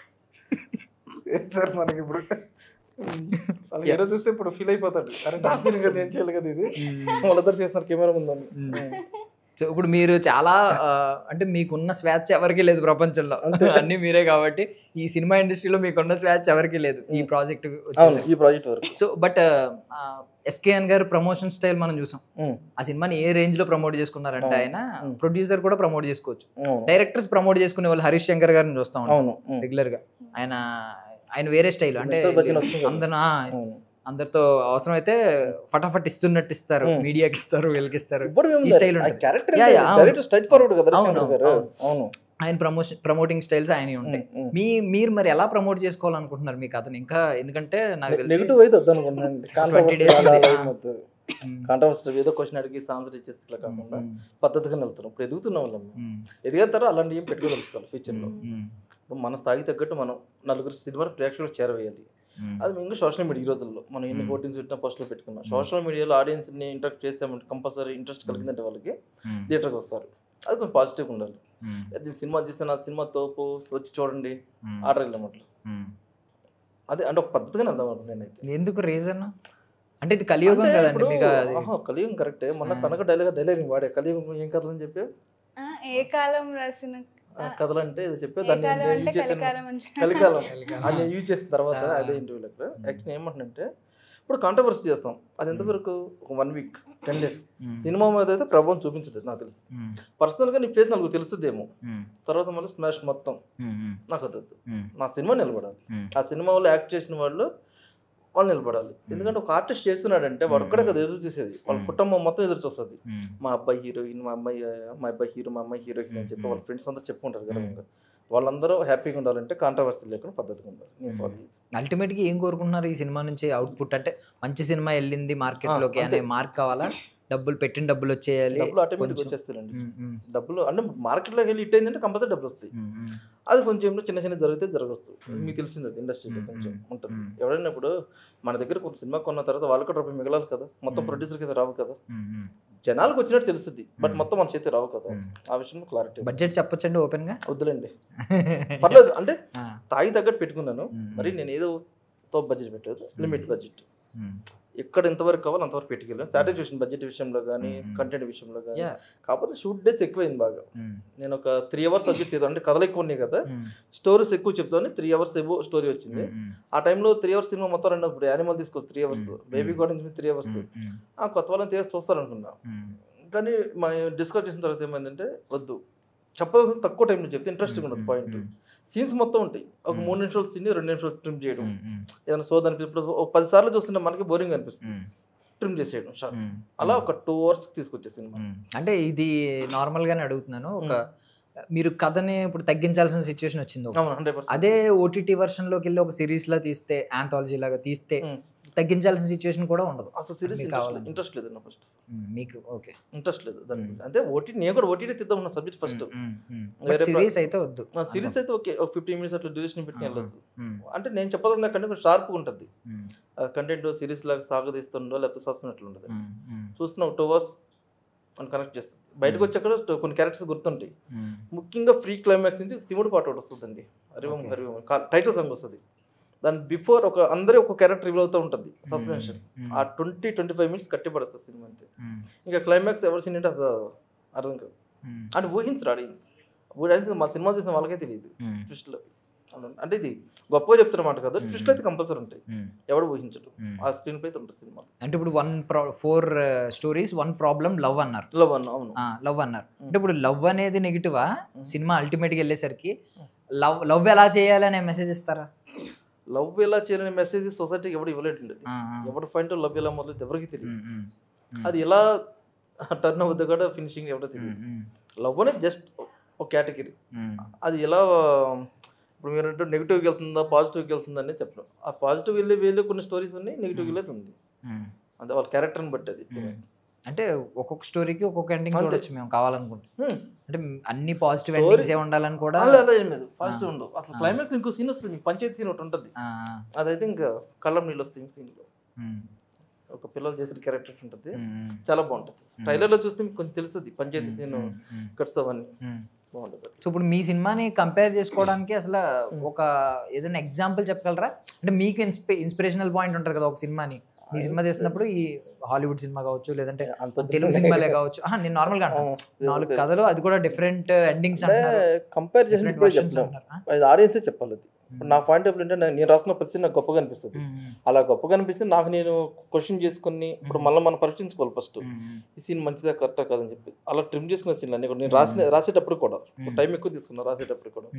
సార్ మనకి ఇప్పుడు వాళ్ళు హీరో చూస్తే ఇప్పుడు ఫీల్ అయిపోతాడు అరే డాన్సింగ్ కదా ఏం చేయాలి కదా ఇది వాళ్ళిద్దరు చేస్తున్నారు కెమెరా ముందని సో ఇప్పుడు మీరు చాలా ఆ, అంటే మీకున్న స్వేచ్ఛ ఎవరికీ లేదు ప్రపంచంలో అన్ని మీరే కాబట్టి ఈ సినిమా ఇండస్ట్రీలో మీకున్న స్వేచ్ఛ ఎవరికీ లేదు ఈ ప్రాజెక్ట్ అవును ఈ ప్రాజెక్ట్ వరకు సో బట్ ఎస్కేఎన్ గారు ప్రమోషన్ స్టైల్ మనం చూసాం ఉమ్, ఆ సినిమాని ఏ రేంజ్ లో ప్రమోట్ చేసుకున్నారంటే ఆయన Mm. ప్రొడ్యూసర్ కూడా ప్రమోట్ చేసుకోవచ్చు అవును డైరెక్టర్స్ ప్రమోట్ చేసుకునే వాళ్ళు హరీష్ శంకర్ గారిని చూస్తా ఉంటాం అవును ఉమ్, రెగ్యులర్ గా ఆయన ఆయన వేరే స్టైల్ అంటే Mr. Bachchan వస్తుంది కదా. అందరు అవును అందరితో అవసరం అయితే ఫటాఫట్ ఇస్తున్నట్టు ఇస్తారు Mm. మీడియాకి ఇస్తారు వీళ్ళకి ఇస్తారు ఇప్పుడు ఈ style ఉంటుంది. క్యారెక్టర్ Yeah, yeah, అవును. డైరెక్ట్ స్ట్రైట్ ఫార్వర్డ్ కదా అవును, హరీష్ శంకర్ గారు. అవును. అవును ఆయన ప్రమోషన్ ప్రమోటింగ్ స్టైల్స్ ఆయన ఉంటాయి ఉమ్, ఉమ్. మీ మీరు మరి ఎలా ప్రమోట్ చేసుకోవాలనుకుంటున్నారు మీ కథని ఇంకా ఎందుకంటే నాకు తెలిసి నెగిటివ్ అయితే వద్దు అనుకుంటున్నాను days ఉంది. Mm. కాంట్రవర్సీ ఏదో క్వశ్చన్ అడిగి ఆన్సర్ ఇచ్చేసి ఇట్లా కాకుండా Mm. పద్ధతిగా వెళ్తాం ఇప్పుడు ఎదుగుతున్న వాళ్ళం Mm. ఎదిగేస్తారో అలాంటి ఏం పెట్టుకోదలుచుకోవాలి ఫ్యూచర్లో Mm. ఇప్పుడు మన స్థాయికి తగ్గట్టు మనం నలుగురు సినిమా ప్రేక్షకులకు చేరవేయాలి అది ఇంకా సోషల్ మీడియా ఈ రోజుల్లో మనం ఎన్ని Hmm. కోటింగ్స్ పెట్టినా పోస్టులు పెట్టుకున్నాం Hmm. సోషల్ మీడియాలో ఆడియన్స్ని ఇంటరాక్ట్ చేసామంటే కంపల్సరీ ఇంట్రెస్ట్ కలిగిందంటే వాళ్ళకి థియేటర్కి వస్తారు అది కొంచెం పాజిటివ్గా ఉండాలి అది సినిమా చూస్తే నా సినిమా తోపు వచ్చి చూడండి ఆర్డర్ వెళ్ళమట్లు అదే అంటే ఒక పద్ధతిగానే వెళ్దాం అనుకున్నాను నేనైతే ఎందుకు రీజన్ అంటే ఇది కలియుగం అంటే కదండి ఇప్పుడు, మీకు అది ఆహా, కలియుగం కరెక్టే మొన్న ఆ. తనకు డైలాగ్ డైలాగ్ వాడే కలియుగం ఏం కథలు అని చెప్పి ఆ, ఏ కాలం రాసిన ఆ, కథలు అంటే ఇది చెప్పి ఏ దాన్ని కాలం నేను అంటే యూజ్ చేశాను కలికాలం అని కలికాలం కలికాలం. అది యూజ్ చేసిన తర్వాత ఆ. అదే ఇంటర్వ్యూలో అక్కడ Hmm. యాక్చువల్లీ ఏమంటున్నంటే ఇప్పుడు కాంట్రవర్సీ చేస్తాం అది ఎంతవరకు ఒక వన్ వీక్ టెన్ డేస్ ఉమ్, సినిమా మీద అయితే ప్రభావం చూపించదు నాకు తెలుసు ఉమ్, పర్సనల్గా నీ ఫేస్ నాకు తెలుస్తుందేమో ఉమ్, తర్వాత మళ్ళీ స్మాష్ మొత్తం ఉమ్, ఉమ్, నాకు వద్దు ఉమ్, నా సినిమా నిలబడాలి ఉమ్, ఆ సినిమా వాళ్ళు యాక్ట్ చేసిన వాళ్ళు వాళ్ళు నిలబడాలి ఎందుకంటే ఒక ఆర్టిస్ట్ చేస్తున్నాడంటే వాడు ఒక్కడే కదా ఎదురు చూసేది వాళ్ళ Hmm. కుటుంబం మొత్తం ఎదురు చూస్తుంది ఉమ్, మా అబ్బాయి హీరోయిన్ మా అమ్మాయి మా అబ్బాయి హీరో మా అమ్మాయి హీరోయిన్ అని చెప్పి వాళ్ళ ఫ్రెండ్స్ అంతా చెప్పుకుంటారు కదా Hmm. ఇంకా. వాళ్ళందరూ హ్యాపీగా ఉండాలంటే కాంట్రవర్సీ లేకుండా పద్ధతిగా ఉండాలి నేను Hmm. follow చేస్తాను. అల్టిమేట్ గా ఏం కోరుకుంటున్నారు ఈ సినిమా నుంచి అవుట్పుట్ అంటే మంచి సినిమా వెళ్ళింది మార్కెట్ ఆ, లోకి అంతే. అనే మార్క్ కావాలా డబ్బులు పెట్టిన డబ్బులు వచ్చేయాలి డబ్బులు ఆటోమేటిక్ కొంచెం. వచ్చేస్తారండి ఉమ్, ఉమ్, డబ్బులు అంటే మార్కెట్లోకి వెళ్ళి ఇట్ అయిందంటే కంపల్సరీ డబ్బులు వస్తాయి ఉమ్, ఉమ్, అది కొంచెం చిన్న చిన్న జరిగితే జరగచ్చు Hmm. మీకు తెలిసింది అది ఇండస్ట్రీలో Hmm, కొంచెం hmm, ఉంటుంది hmm. ఎవరైనా ఇప్పుడు మన దగ్గర కొంత సినిమా కొన్న తర్వాత వాళ్ళకి కూడా రూపాయి మిగలాలి కదా మొత్తం Hmm. ప్రొడ్యూసర్ కింద రావు కదా ఉమ్, ఉమ్, జనాలకు వచ్చినట్టు తెలుస్తుంది బట్ Hmm. మొత్తం మన చేతి రావు కదా ఉమ్. ఆ విషయంలో క్లారిటీ బడ్జెట్ చెప్పొచ్చండి ఓపెన్ గా వద్దులేండి పర్లేదు అంటే ఆ, స్థాయి తగ్గట్టు పెట్టుకున్నాను ఉమ్, మరి నేను ఏదో తో బడ్జెట్ పెట్టలేదు లిమిట్ బడ్జెట్ ఉమ్, ఎక్కడ ఎంతవరకు కావాలో అంతవరకు పెట్టుకెళ్ళాను సాటిస్ఫాక్షన్ బడ్జెట్ విషయంలో కానీ Hmm. కంటెంట్ విషయంలో కానీ Yeah. కాకపోతే షూట్ డేస్ ఎక్కువైంది బాగా ఉమ్, నేను ఒక త్రీ అవర్స్ సబ్జెక్ట్ తీద్దాం అంటే కథలు ఎక్కువ ఉన్నాయి కదా ఉమ్, స్టోరీస్ ఎక్కువ చెప్తాను త్రీ అవర్స్ ఏవో స్టోరీ వచ్చింది ఉమ్, ఉమ్, ఆ టైంలో త్రీ అవర్స్ సినిమా మొత్తం రెండు ఇప్పుడు యానిమల్ తీసుకోవచ్చు three hours Hmm. Baby Hmm. కూడా త్రీ అవర్స్ ఉమ్, ఉమ్, ఆ కొత్త వాళ్ళని తీసి చూస్తారనుకున్నా ఉమ్, కానీ మా డిస్కస్ చేసిన తర్వాత ఏమైందంటే వద్దు చెప్పాల్సిన తక్కువ టైంలో చెప్తే ఇంట్రెస్టింగ్ ఉండదు పాయింట్ ఉమ్, సీన్స్ మొత్తం ఉంటాయి ఒక Hmm. మూడు నిమిషాలు సీన్ రెండు నిమిషాలు ట్రిమ్ చేయడం ఉమ్, ఉమ్, ఏదైనా సోది అనిపిస్తుంది ఇప్పుడు ఒక పది సార్లు చూస్తుంటే మనకి బోరింగ్ అనిపిస్తుంది ఉమ్, ట్రిమ్ చేసేయడం షార్ట్ ఉమ్, అలా ఒక టూ అవర్స్ తీసుకొచ్చే సినిమా ఉమ్. అంటే ఇది నార్మల్ గానే అడుగుతున్నాను ఒక మీరు కథని ఇప్పుడు తగ్గించాల్సిన సిచ్యువేషన్ వచ్చింది ఒకటి. అవును హండ్రెడ్ అదే ఓటీటీ వర్షన్ లోకి వెళ్ళి ఒక సిరీస్ లా తీస్తే ఆంథాలజీ లాగా తీస్తే ఉమ్. తగ్గించాల్సిన సిచ్యువేషన్ కూడా ఉండదు అసలు సిరీస్ మీకు ఇంట్రెస్ట్ కావాలని. ఇంట్రెస్ట్ లేదు నా ఫస్ట్ ఉమ్, మీకు ఓకే ఇంట్రెస్ట్ లేదు దాని Hmm. గురించి. అంటే ఓటీ నేను కూడా ఓటీటీ తీద్దాం ఉన్న సబ్జెక్ట్ ఫస్ట్ వేరే సిరీస్ అయితే వద్దు సిరీస్ అయితే ఓకే ఒక ఫిఫ్టీన్ మినిట్స్ అట్లా డ్యూరేషన్ పెట్టి వెళ్ళచ్చు ఉమ్, అంటే నేను చెప్పదన్నా కంటే కొంచెం షార్ప్గా ఉంటుంది ఉమ్, కంటెంట్ సిరీస్ లాగా సాగదీస్తుండో లేకపోతే సస్పెండ్ అట్లా ఉంటుంది ఉమ్, ఉమ్, చూస్తున్న ఒక టూ అవర్స్ మనం కనెక్ట్ చేస్తుంది బయటకు వచ్చాక కొన్ని క్యారెక్టర్స్ గుర్తుంటాయి ఉమ్, ముఖ్యంగా ఫ్రీ క్లైమాక్స్ నుంచి శివుడు పాట ఒకటి వస్తుందండి హరివం Okay. హరివం టైటిల్ సాంగ్ వస్తుంది దాని బిఫోర్ ఒక అందరి ఒక క్యారెక్టర్ రివీల్ అవుతూ ఉంటుంది సస్పెన్షన్ ఉమ్, ఆ ట్వంటీ ట్వంటీ ఫైవ్ మినిట్స్ కట్టిపడుతుంది సినిమా అంతే ఉమ్, ఇంకా క్లైమాక్స్ ఎవరు సీన్ అంటే అసలు అర్థం కాదు ఉమ్, అంటే ఊహించరు ఆడియన్స్ ఊహించి మా సినిమా చూసిన వాళ్ళకే తెలియదు ఉమ్, ట్విస్ట్లో అంటే ఇది గొప్పగా చెప్తున్నమాట కదా Hmm. ట్విస్ట్లు అయితే కంపల్సరీ ఉంటాయి ఉమ్, ఎవడు ఊహించడు ఉమ్. ఆ స్క్రీన్ పై అయితే ఉంటుంది సినిమా అంటే ఇప్పుడు one four stories one problem love అన్నారు లవ్ అన్న అవును లవ్ అన్నారు Hmm. అంటే ఇప్పుడు లవ్ అనేది నెగిటివా Hmm. సినిమా అల్టిమేట్ గా వెళ్ళేసరికి Hmm. లవ్ లవ్ ఎలా చేయాలి అనే మెసేజ్ ఇస్తారా లవ్ ఎలా చేయాలనే మెసేజ్ సొసైటీకి ఎవడు ఇవ్వలేడు ఆ, ఆ. ఎవడు ఫైండ్ లవ్ ఎలా మొదలైతే ఎవరికి తెలియదు ఉమ్, ఉమ్, ఉమ్, అది ఎలా టర్న్ అవుద్ది కూడా ఫినిషింగ్ ఎవరో ఉమ్, తెలియదు ఉమ్, లవ్ అనేది జస్ట్ ఒక కేటగిరీ ఉమ్, అది ఎలా ఇప్పుడు మీరు అంటే నెగిటివ్కి వెళ్తుందా పాజిటివ్కి వెళ్తుందా అనేది చెప్పడం ఆ పాజిటివ్ వెళ్ళే వేలో కొన్ని స్టోరీస్ ఉన్నాయి నెగిటివ్ Hmm. వెళ్ళేది ఉంది ఉమ్, అంటే వాళ్ళ క్యారెక్టర్ని బట్టి అది ఉమ్. అంటే ఒక్కొక్క స్టోరీకి ఒక్కొక్క ఎండింగ్ అంతే. చూడొచ్చు మేము కావాలనుకుంటే Hmm. అంటే అన్ని పాజిటివ్ Story- ఎండింగ్స్ ఏ ఉండాలని కూడా అలా అలా ఏం లేదు పాజిటివ్ Ah. ఉండవు అసలు Ah. క్లైమాక్స్ ఇంకో సీన్ వస్తుంది మీకు పంచాయతీ సీన్ ఒకటి ఉంటుంది ఆ, అదైతే ఇంకా కళ్ళం నీళ్ళు వస్తాయి సీన్లో ఉమ్, ఒక పిల్లలు చేసిన క్యారెక్టర్ ఉంటుంది ఉమ్, ఉమ్, చాలా బాగుంటుంది ఉమ్. ట్రైలర్లో చూస్తే మీకు కొంచెం తెలుస్తుంది పంచాయతీ ఉమ్, సీన్ ఉమ్, ఉమ్, కట్స్ అవన్నీ ఉమ్. బాగుంటుంది సో ఇప్పుడు మీ సినిమాని కంపేర్ చేసుకోవడానికి అసలు ఒక ఏదైనా ఎగ్జాంపుల్ చెప్పగలరా అంటే మీకు ఇన్స్పి ఇన్స్పిరేషనల్ పాయింట్ ఉంటుంది కదా ఒక సినిమాని మీ సినిమా చేసినప్పుడు ఈ హాలీవుడ్ సినిమా కావచ్చు లేదంటే అంత తెలుగు సినిమాలే కావచ్చు ఆహా, నేను నార్మల్ గా అంటున్నా. నాలుగు కథలు అది కూడా డిఫరెంట్ ఎండింగ్స్ అంటున్నారు కంపేర్ డిఫరెంట్ చేసినప్పుడు వర్షన్స్ చెప్తాం అంటున్నారు అది ఆడియన్సే చెప్పాలి అది ఇప్పుడు నా పాయింట్ ఆఫ్ అంటే నేను రాసిన ప్రతి నాకు గొప్పగా అనిపిస్తుంది అలా గొప్పగా అనిపిస్తే నాకు నేను క్వశ్చన్ చేసుకుని ఇప్పుడు Mm. మళ్ళీ మనం పరీక్షించుకోవాలి ఫస్ట్ ఈ సీన్ మంచిదా కరెక్టా కాదని చెప్పి అలా ట్రిమ్ చేసుకున్న సీన్ అన్ని కూడా నేను రాసిన రాసేటప్పుడు కూడా టైం ఎక్కువ తీసుకున్నా రాసేటప్పుడు కూడా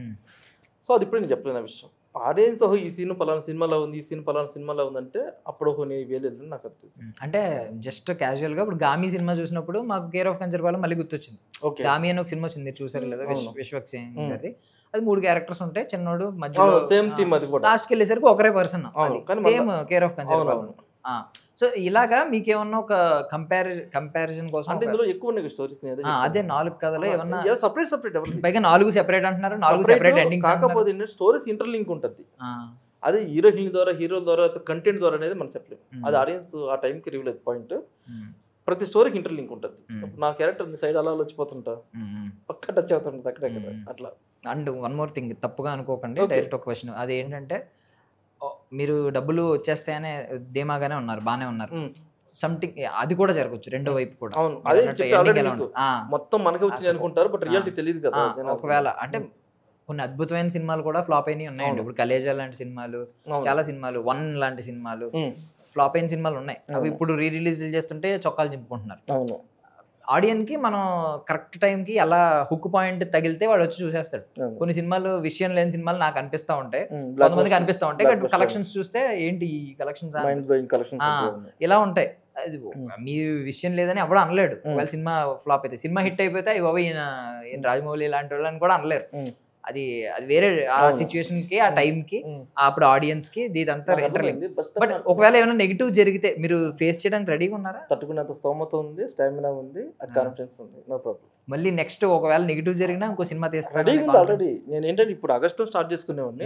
సో అది ఇప్పుడు నేను చెప్పలేను ఆ విషయం ఆడియన్స్ ఓహో ఈ సీన్ పలానా సినిమాలో ఉంది ఈ సీన్ పలానా సినిమాలో ఉందంటే అప్పుడు ఓహో నేను వేలు నాకు అనిపిస్తుంది అంటే జస్ట్ క్యాజువల్ గా ఇప్పుడు గామి సినిమా చూసినప్పుడు మాకు కేర్ ఆఫ్ కంచర్పాలెం మళ్ళీ గుర్తొచ్చింది ఓకే గామి అని ఒక సినిమా వచ్చింది మీరు చూసారు లేదా విశ్వ- అవును. విశ్వక్ సింగ్ Mm. గారిది అది మూడు క్యారెక్టర్స్ ఉంటాయి చిన్నోడు మధ్యలో సేమ్ థీమ్ అది కూడా లాస్ట్ కి వెళ్ళేసరికి ఒకరే పర్సన్ అవును, కానీ మళ్ళా- సేమ్ కేర్ ఆఫ్ అవును కంచర్పాలెం అవును సో ఇలాగా మీకు ఏమన్నా ఒక కంపేర్ కంపారిజన్ కోసం అంటే ఒక- ఇందులో ఎక్కువ ఉన్నాయి స్టోరీస్ ఆ, అదే నాలుగు కథలు ఏమన్నా సపరేట్ సపరేట్ ఎవరికి పైగా నాలుగు సెపరేట్ అంటున్నారు నాలుగు Separate సెపరేట్ ఎండింగ్స్ కాకపోతే స్టోరీస్ ఇంటర్లింక్ ఉంటుంది ఆ, అది హీరోయిన్ ద్వారా హీరో ద్వారా కంటెంట్ ద్వారా అనేది మనం చెప్పలేము మ్మ్. అది ఆడియన్స్ ఆ టైంకి రివీల్ అయ్యే పాయింట్ మ్మ్. ప్రతి స్టోరీకి ఇంటర్లింక్ ఉంటుంది మ్మ్. నా క్యారెక్టర్ సైడ్ అలా వచ్చిపోతుంటా మ్మ్. పక్క టచ్ అవుతుంటుంది అక్కడక్కడ మ్మ్. అట్లా అండ్ వన్ మోర్ థింగ్ తప్పుగా అనుకోకండి Okay. డైరెక్ట్ ఒక క్వశ్చన్ అది ఏంటంటే ఓ, మీరు డబ్బులు వచ్చేస్తాయనే ధీమాగానే ఉన్నారు బాగానే ఉన్నారు మ్మ్. సంథింగ్ అది కూడా జరగచ్చు రెండో వైపు కూడా అవును మీరు అదే అన్నట్టు చెప్పి ending already ఎలా మీకు ఉంటుంది? ఆ, మొత్తం మనకే వచ్చింది అట్లా. అనుకుంటారు బట్ రియాలిటీ తెలియదు కదా ఆ, జనాలకి. ఒకవేళ అంటే కొన్ని అద్భుతమైన సినిమాలు కూడా ఫ్లాప్ అయినాయి ఉన్నాయండి అవును. ఇప్పుడు కలేజా లాంటి సినిమాలు అవును. చాలా సినిమాలు వన్ లాంటి సినిమాలు మ్మ్. ఫ్లాప్ అయిన సినిమాలు ఉన్నాయి అవి అవును. ఇప్పుడు రీ రిలీజ్ చేస్తుంటే చొక్కాలు చింపుకుంటున్నారు అవును ఆడియన్స్ కి మనం కరెక్ట్ టైంకి అలా హుక్ పాయింట్ తగిలితే వాడు వచ్చి చూసేస్తాడు అవును. కొన్ని సినిమాలు విషయం లేని సినిమాలు నాకు అనిపిస్తా ఉంటాయి మ్మ్. Black కొంతమందికి Buster. అనిపిస్తా ఉంటాయి Black బట్ Buster. కలెక్షన్స్ చూస్తే ఏంటి ఈ కలెక్షన్స్ మైండ్ బ్లోయింగ్ కలెక్షన్స్ ఆ. ఇలా ఉంటాయి అది Hmm. మీ విషయం లేదని ఎవడు అనలేడు Hmm. ఒకవేళ సినిమా ఫ్లాప్ అయితే సినిమా హిట్ అయిపోతే అయ్యి బాబా ఈయన ఈయన రాజమౌళి లాంటి వాళ్ళని కూడా అనలేరు Hmm. అది అది వేరే ఆ అవును. సిచ్యువేషన్ కి ఆ Hmm. టైం కి అప్పుడు ఆడియన్స్ కి ఇదంతా ఇంటర్లింక్ బట్ ఒకవేళ ఏమైనా నెగిటివ్ జరిగితే మీరు ఫేస్ చేయడానికి రెడీగా ఉన్నారా తట్టుకునేంత స్తోమత ఉంది స్టామినా ఉంది ఆ. కాన్ఫిడెన్స్ ఉంది నో ప్రాబ్లం మళ్ళీ నెక్స్ట్ ఒకవేళ నెగిటివ్ జరిగినా ఇంకో సినిమా తీస్తారా రెడీ ఉంది ఆల్రెడీ నేను ఏంటంటే ఇప్పుడు ఆగస్టు స్టార్ట్ చేసుకునేవాడిని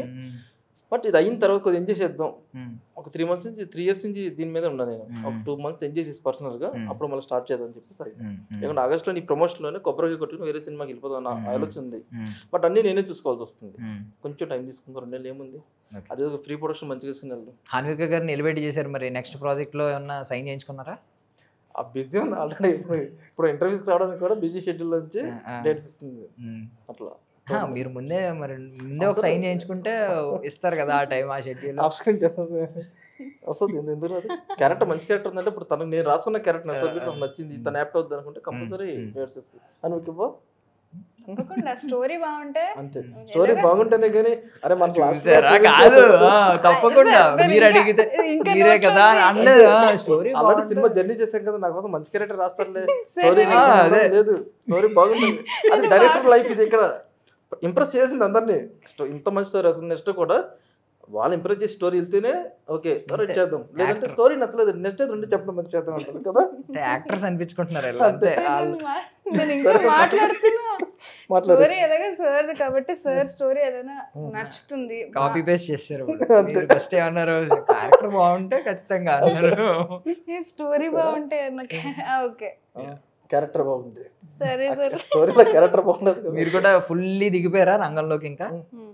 బట్ ఇది అయిన తర్వాత కొద్దిగా ఎంజాయ్ చేద్దాం ఒక త్రీ మంత్స్ నుంచి త్రీ ఇయర్స్ నుంచి దీని మీద ఉన్నా నేను మ్మ్. ఒక టూ మంత్స్ ఎంజాయ్ చేసి పర్సనల్ గా మ్మ్. అప్పుడు మళ్ళీ స్టార్ట్ చేద్దాం అని చెప్పి సరే ఎందుకంటే ఆగస్ట్ లో నీ ప్రమోషన్ లోనే కొబ్బరికి కొట్టుకుని వేరే సినిమాకి వెళ్ళిపోదాం నా మ్మ్. ఆలోచన ఉంది బట్ అన్ని నేనే చూసుకోవాల్సి వస్తుంది కొంచెం టైం తీసుకుందాం రెండు నెలలు ఏముంది Okay. అదే ఫ్రీ ప్రొడక్షన్ మంచిగా వేసుకుని వెళ్దాం హాన్విక గారిని ఎలివేట్ చేశారు మరి నెక్స్ట్ ప్రాజెక్ట్ లో ఏమన్నా సైన్ చేయించుకున్నారా ఆ బిజీ ఉంది ఆల్రెడీ ఇప్పుడు ఇప్పుడు ఇంటర్వ్యూస్ రావడానికి కూడా బిజీ షెడ్యూల్ నుంచి ఆ, ఆ. డేట్స్ ఇస్తుంది మ్మ్. అట్లా హా, మీరు ముందే మరి ముందే ఒక సైన్ చేయించుకుంటే ఇస్తారు కదా ఆ టైం ఆ షెడ్యూల్ ఆఫ్ స్క్రీన్ చేస్తుంది వస్తుంది ఎందు- ఎందుకు రాదు క్యారెక్టర్ మంచి క్యారెక్టర్ ఉందంటే ఇప్పుడు తనకు నేను రాసుకున్న క్యారెక్టర్ నచ్చదు నాకు నచ్చింది తన యాప్ట్ అవుతుంది అనుకుంటే కంపల్సరీ మ్మ్. డేట్స్ ఇస్తుంది అని ఇవ్వ తప్పకుండా స్టోరీ బాగుంటే అంతే స్టోరీ బాగుంటేనే కానీ అరే మన చూసారా కాదు ఆ, తప్పకుండా సార్, నేను మీరు ఇంకా- అడిగితే ఇంకా మీరే notes కదా ఉంది. అనలేదు స్టోరీ ఆల్రెడీ సినిమా జర్నీ చేశాం కదా నా కోసం మంచి క్యారెక్టర్ రాస్తారులే సరే. స్టోరీ ఆ, అదే. లేదు స్టోరీ బాగుంటుంది అది డైరెక్టర్ లైఫ్ ఇది ఇక్కడ ఇంప్రెస్ చేసింది అందరినీ Sto- ఇంత మంచి స్టోరీ రాసుకున్న నెక్స్ట్ కూడా వాళ్ళు ఇంప్రెస్ చేసి స్టోరీ వెళ్తేనే ఓకే రైట్ చేద్దాం లేదంటే Actor. స్టోరీ నచ్చలేదు నెక్స్ట్ రెండు చెప్పడం మంచి చేద్దాం అంటారు కదా యాక్టర్స్ అనిపించుకుంటున్నారు ఇలా. అంతే అంతే. వాళ్ళు- నేను మా- నేను ఇంకా మాట్లాడుతున్నా మాట్లాడు. స్టోరీ ఎలాగో సార్ కాబట్టి సార్ స్టోరీ ఎలాగో నచ్చుతుంది కాపీ పేస్ట్ చేస్తారు ఫస్ట్ ఏమన్నారు క్యారెక్టర్ బాగుంటే ఖచ్చితంగా అన్నారు స్టోరీ బాగుంటే నాకు ఓకే క్యారెక్టర్ బాగుంది సరే సార్ స్టోరీలో క్యారెక్టర్ బాగుండదు మీరు కూడా ఫుల్లీ దిగిపోయారా రంగంలోకి ఇంకా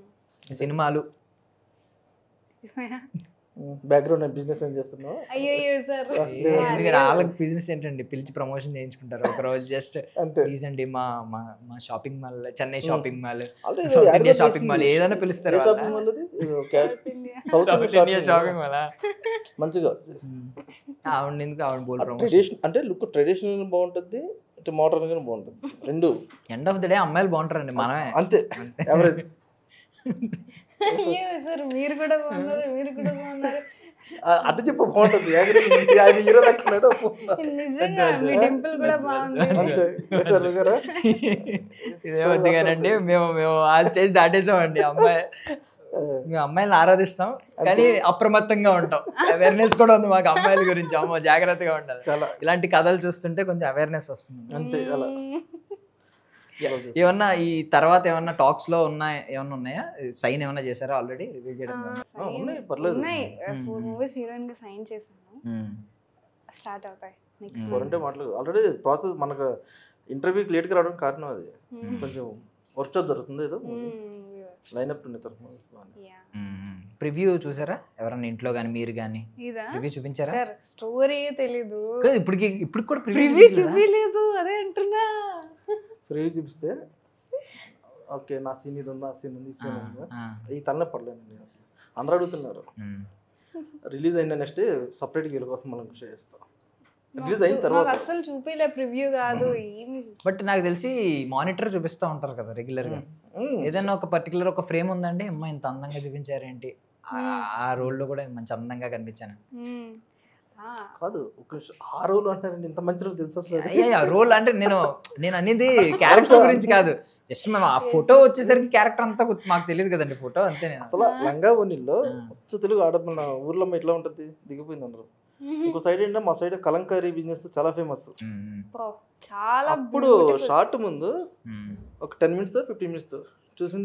సినిమాలు బ్యాక్గ్రౌండ్ బిజినెస్ ఏం చేస్తున్నావు అయ్యో సార్ ఏ, ఎందుకంటే వాళ్ళకి బిజినెస్ ఏంటండి పిలిచి ప్రమోషన్ చేయించుకుంటారు ఒక రోజు జస్ట్ అంతే ప్లీజ్ అండి మా మా మా shopping mall Chennai shopping mall Already South India advertise shopping mall చేసింది. ఏదైనా పిలుస్తారు ఏ వాళ్ళ. shopping mall అది? ఇది ఒక South South Indian India shopping shopping mall. Mall మంచిగా ఆవిడ ఎందుకు ఆవిడ బోల్ ప్రమోషన్ ట్రెడిషన్ అంటే లుక్ ట్రెడిషనల్ బాగుంటుంది ఇటు మోడర్న్ గా బాగుంటుంది రెండు ఎండ్ ఆఫ్ ద డే అమ్మాయిలు బాగుంటారండి మనమే అంతే ఎవరేజ్ అయ్యో సార్ మీరు కూడా బాగున్నారు మీరు కూడా బాగున్నారు అటు చెప్పు బాగుంటుంది యాగరి- ఆయన హీరో లెక్కనాడు నిజంగా మీ డింపుల్ కూడా బాగుంది అంతే సరే గారా? ఇదే వద్దుగానండి మేము మేము ఆ స్టేజ్ దాటేసామండి అమ్మాయి మేము అమ్మాయిని ఆరాధిస్తాం కానీ అప్రమత్తంగా ఉంటాం అవేర్నెస్ కూడా ఉంది మాకు అమ్మాయిల గురించి అమ్మో జాగ్రత్తగా ఉండాలి చాలా ఇలాంటి కథలు చూస్తుంటే కొంచెం అవేర్నెస్ వస్తుంది అంతే అలా ఏమన్నా ఈ తర్వాత ఏమన్నా టాక్స్ లో ఉన్నాయి ఏమన్నా ఉన్నాయా సైన్ ఏమన్నా చేశారా ఆల్రెడీ రివీల్ చేయడం కానీ? ఆ, ఉన్నాయి, పర్లేదు. ఉన్నాయి మ్మ్. ఫోర్ మూవీస్ హీరోయిన్ గా సైన్ చేశాను మ్మ్. స్టార్ట్ అవుతాయి నెక్స్ట్ మ్మ్. ఫోర్ అంటే మాటలు ఆల్రెడీ ప్రాసెస్ మనకు ఇంటర్వ్యూకి లేట్గా రావడం కారణం అది కొంచెం వర్క్షాప్ జరుగుతుంది ఏదో లైనప్ ఉంది తరఫున మ్మ్. ప్రివ్యూ చూసారా ఎవరన్నా ఇంట్లో కానీ మీరు కానీ ఇదా రివ్యూ చూపించారా సార్ స్టోరీ తెలీదు కాదు, ఇప్పటికి ఇప్పుడు కూడా రివ్యూ ప్రివ్యూ చూపించలేదు అదే అంటున్నా ఫ్రీ చూపిస్తే ఓకే నా సీన్ ఇది ఉంది ఆ సీన్ ఉంది ఈ సీన్ ఉంది ఈ తలనే పడలేను నేను అసలు అందరూ అడుగుతున్నారు రిలీజ్ అయిన నెక్స్ట్ సపరేట్ వీళ్ళ కోసం మనం కృషి చేస్తాం రిలీజ్ అయిన మాకు తర్వాత అస్సలు చూపిలే ప్రివ్యూ కాదు ఏమి బట్ నాకు తెలిసి మానిటర్ చూపిస్తూ ఉంటారు కదా రెగ్యులర్ గా మ్మ్. ఏదైనా ఒక పర్టికులర్ ఒక ఫ్రేమ్ ఉందండి అమ్మ ఇంత అందంగా చూపించారేంటి ఆ- ఆ రోల్ లో కూడా మంచి అందంగా కనిపించాను మ్మ్. ఆ, కాదు ఒక నిమిషం. ఆ రోజు అంటారండి ఇంత మంచి రోజు తెలుసు అసలు అది? అయ్యా రోల్ అంటే నేను నేను అనేది క్యారెక్టర్ గురించి కాదు జస్ట్ మేము ఆ ఫోటో వచ్చేసరికి క్యారెక్టర్ అంతా గుర్తు- మాకు తెలియదు కదండి ఫోటో అంతే నేను అసలు లంగా ఓనిల్లో ఆ. వచ్చి తెలుగు ఆడ మన ఊర్లో ఇట్లా ఉంటుంది దిగిపోయింది అందరూ ఇంకో సైడ్ ఏంటంటే మా సైడ్ కలంకారీ బిజినెస్ చాలా ఫేమస్ మ్మ్. పో, చాలా అప్పుడు beautiful. షార్ట్ ముందు మ్మ్. ఒక టెన్ మినిట్స్ ఫిఫ్టీన్ మినిట్స్ చూసింది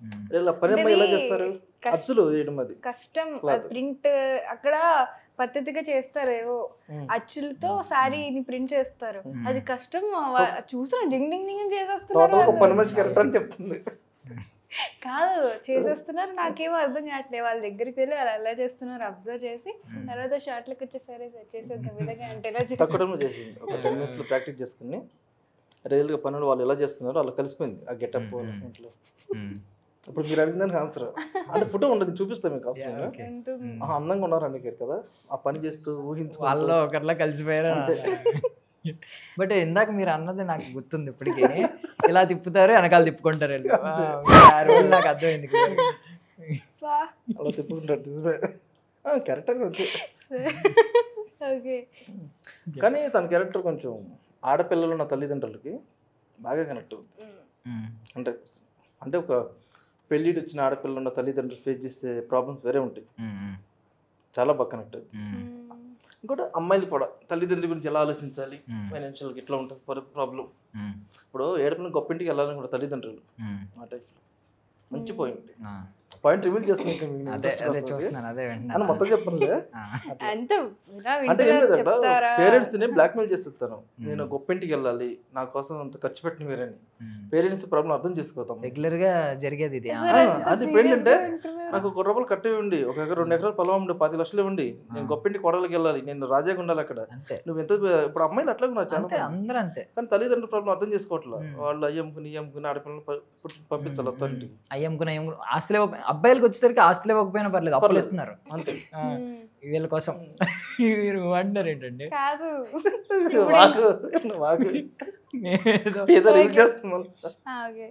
ఇలా పని అమ్మాయి ఎలా ఇది చేస్తారు కష్ట- అచ్చులు వేయడం అది కష్టం Cloth. ప్రింట్ అక్కడ పద్ధతిగా చేస్తారు ఏవో ఉమ్. అచ్చులతో శారీని ప్రింట్ చేస్తారు Hmm. అది కష్టం So- చూసిన డింగ్ డింగ్ డింగ్ చేసేస్తున్నారు టోటల్ ఒక వాళ్ళు. పని మనిషి క్యారెక్టర్ అని చెప్తుంది కాదు చేసేస్తున్నారు నాకేమో అర్థం కావట్లేదు వాళ్ళ దగ్గరికి వెళ్ళి వాళ్ళు ఎలా చేస్తున్నారు అబ్జర్వ్ చేసి తర్వాత షార్ట్లకు వచ్చేసరి సెట్ చేసేద్దాం విధంగా అంటే ఎలా చేస్తారు? తక్కువ టైంలో చేసింది ఒక టెన్ మినిట్స్ లో ప్రాక్టీస్ చేసుకుని రియల్ గా పనులు వాళ్ళు ఎలా చేస్తున్నారో అలా కలిసిపోయింది ఆ గెటప్ Mm, mm. ఇంట్లో ఇప్పుడు మీరు అడిగిన దానికి ఆన్సర్ అంటే ఫోటో ఉండదు చూపిస్తాం మీకు Yeah, ఆప్షన్ okay. ఉంటుంది. ఆ, అందంగా ఉన్నారు అందుకే కదా ఆ పని చేస్తూ ఊహించుకుంటూ వాళ్ళలో ఒకరిలో కలిసిపోయారు అంతే. బట్ ఇందాక మీరు అన్నది నాకు గుర్తుంది ఇప్పటికీ ఇలా తిప్పుతారు వెనకాల తిప్పుకుంటారు వీళ్ళు. ఆ, ఆ రోజు నాకు అర్థమైంది వా. అలా తిప్పుకుంటారు నిజమే క్యారెక్టర్ అంతే ఓకే కానీ తన క్యారెక్టర్ కొంచెం ఆడపిల్లలు ఉన్న తల్లిదండ్రులకి బాగా కనెక్ట్ అవుతుంది అంటే అంటే ఒక పెళ్ళిడు వచ్చిన ఆడపిల్లలు ఉన్న తల్లిదండ్రులు ఫేస్ చేసే ప్రాబ్లమ్స్ వేరే ఉంటాయి చాలా బాగా కనెక్ట్ అవుతుంది ఇంకోటి అమ్మాయిలు కూడా తల్లిదండ్రుల గురించి ఎలా ఆలోచించాలి ఫైనాన్షియల్గా ఇట్లా ఉంటుంది ప్రాబ్లం ఇప్పుడు ఏడుపున గొప్పింటికి వెళ్ళాలని కూడా తల్లిదండ్రులు ఆ టైప్లో మంచి పాయింట్ పాయింట్ రివీల్ చేస్తున్నాయి ఇంకా మీకు అదే interest అదే వస్తుంది. చూస్తున్నాను అదే అని వింటున్నాను మొత్తం చెప్పనులే ఆ. అట్లా. అంత ఇలా అంటే ఏం వింటున్నారు లేదంట చెప్తారా పేరెంట్స్ ని బ్లాక్మెయిల్ చేస్తాను Hmm. నేను గొప్పింటికి వెళ్ళాలి నా కోసం అంత ఖర్చు పెట్టిన మీరని ఉమ్. పేరెంట్స్ ప్రాబ్లం అర్థం చేసుకోతాం రెగ్యులర్ గా జరిగేది ఇది ఆ. అసలు ఆ, ఎంత అది serious పెళ్ళంటే గా వింటున్నారు? నాకు ఒక రూపాయలు కట్టే ఉండి ఒక ఎకరం రెండు ఎకరాలు పొలం ఉండి పది లక్షలు ఉండి నేను ఆ. గొప్పింటి కొడలకి వెళ్ళాలి నేను రాజాగా ఉండాలి అక్కడ అంతే నువ్వు ఎంత ఇప్పుడు అమ్మాయిలు అట్లా ఉన్నారు చాలా అంతే మంది. అందరూ అంతే కానీ తల్లిదండ్రుల ప్రాబ్లం అర్థం చేసుకోవట్లేదు Hmm. వాళ్ళు అయ్యమ్ముకుని ఇయ్యమ్ముకుని ఆడపిల్లలు ప- పుట్టి పంపించాలి అత్తారింటికి అయ్యమ్ముకున్న అయ్యమ్ముకున్న ఆస్తులే అబ్బాయిలకు వచ్చేసరికి ఆస్తులే ఇవ్వకపోయినా పర్లేదు అప్పులు పర్లేదు. ఇస్తున్నారు అంతే ఆ, ఉమ్. వీళ్ళ కోసం మీరు అంటారు ఏంటండి కాదు వాకు వాకు మేమేదో- ఏదో రివీల్ Okay. చేస్తున్నాం ఆ, ఓకే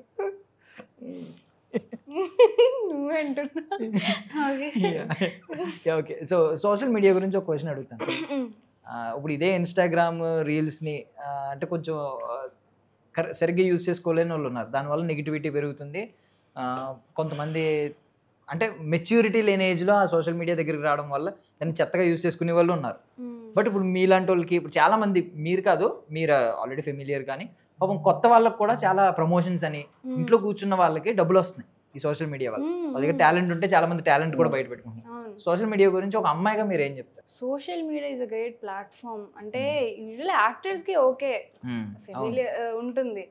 నువ్వే అంటున్నా okay okay so social media గురించి ఒక క్వశ్చన్ అడుగుతాను ఆ, ఇప్పుడు ఇదే ఇన్స్టాగ్రామ్ రీల్స్ని అంటే కొంచెం ఆ, కర- సరిగ్గా యూజ్ చేసుకోలేని వాళ్ళు ఉన్నారు దానివల్ల నెగిటివిటీ పెరుగుతుంది ఆ, కొంతమంది అంటే మెచ్యూరిటీ లేని ఏజ్లో ఆ సోషల్ మీడియా దగ్గరికి రావడం వల్ల దాన్ని చెత్తగా యూజ్ చేసుకునే వాళ్ళు ఉన్నారు బట్ ఇప్పుడు మీలాంటి వాళ్ళకి ఇప్పుడు చాలా మంది మీరు కాదు మీరు ఆల్రెడీ ఫెమిలియర్ కానీ పాపం కొత్త వాళ్ళకి కూడా చాలా ప్రమోషన్స్ అని ఇంట్లో కూర్చున్న వాళ్ళకి డబ్బులు వస్తున్నాయి ఈ సోషల్ మీడియా వల్ల వాళ్ళ దగ్గర టాలెంట్ ఉంటే చాలా మంది టాలెంట్ కూడా బయట పెట్టుకుంటారు సోషల్ మీడియా గురించి ఒక అమ్మాయిగా మీరు ఏం చెప్తారు social media is a great platform అంటే యూజువల్లీ యాక్టర్స్ కి ఓకే ఫెమిలియర్ ఉంటుంది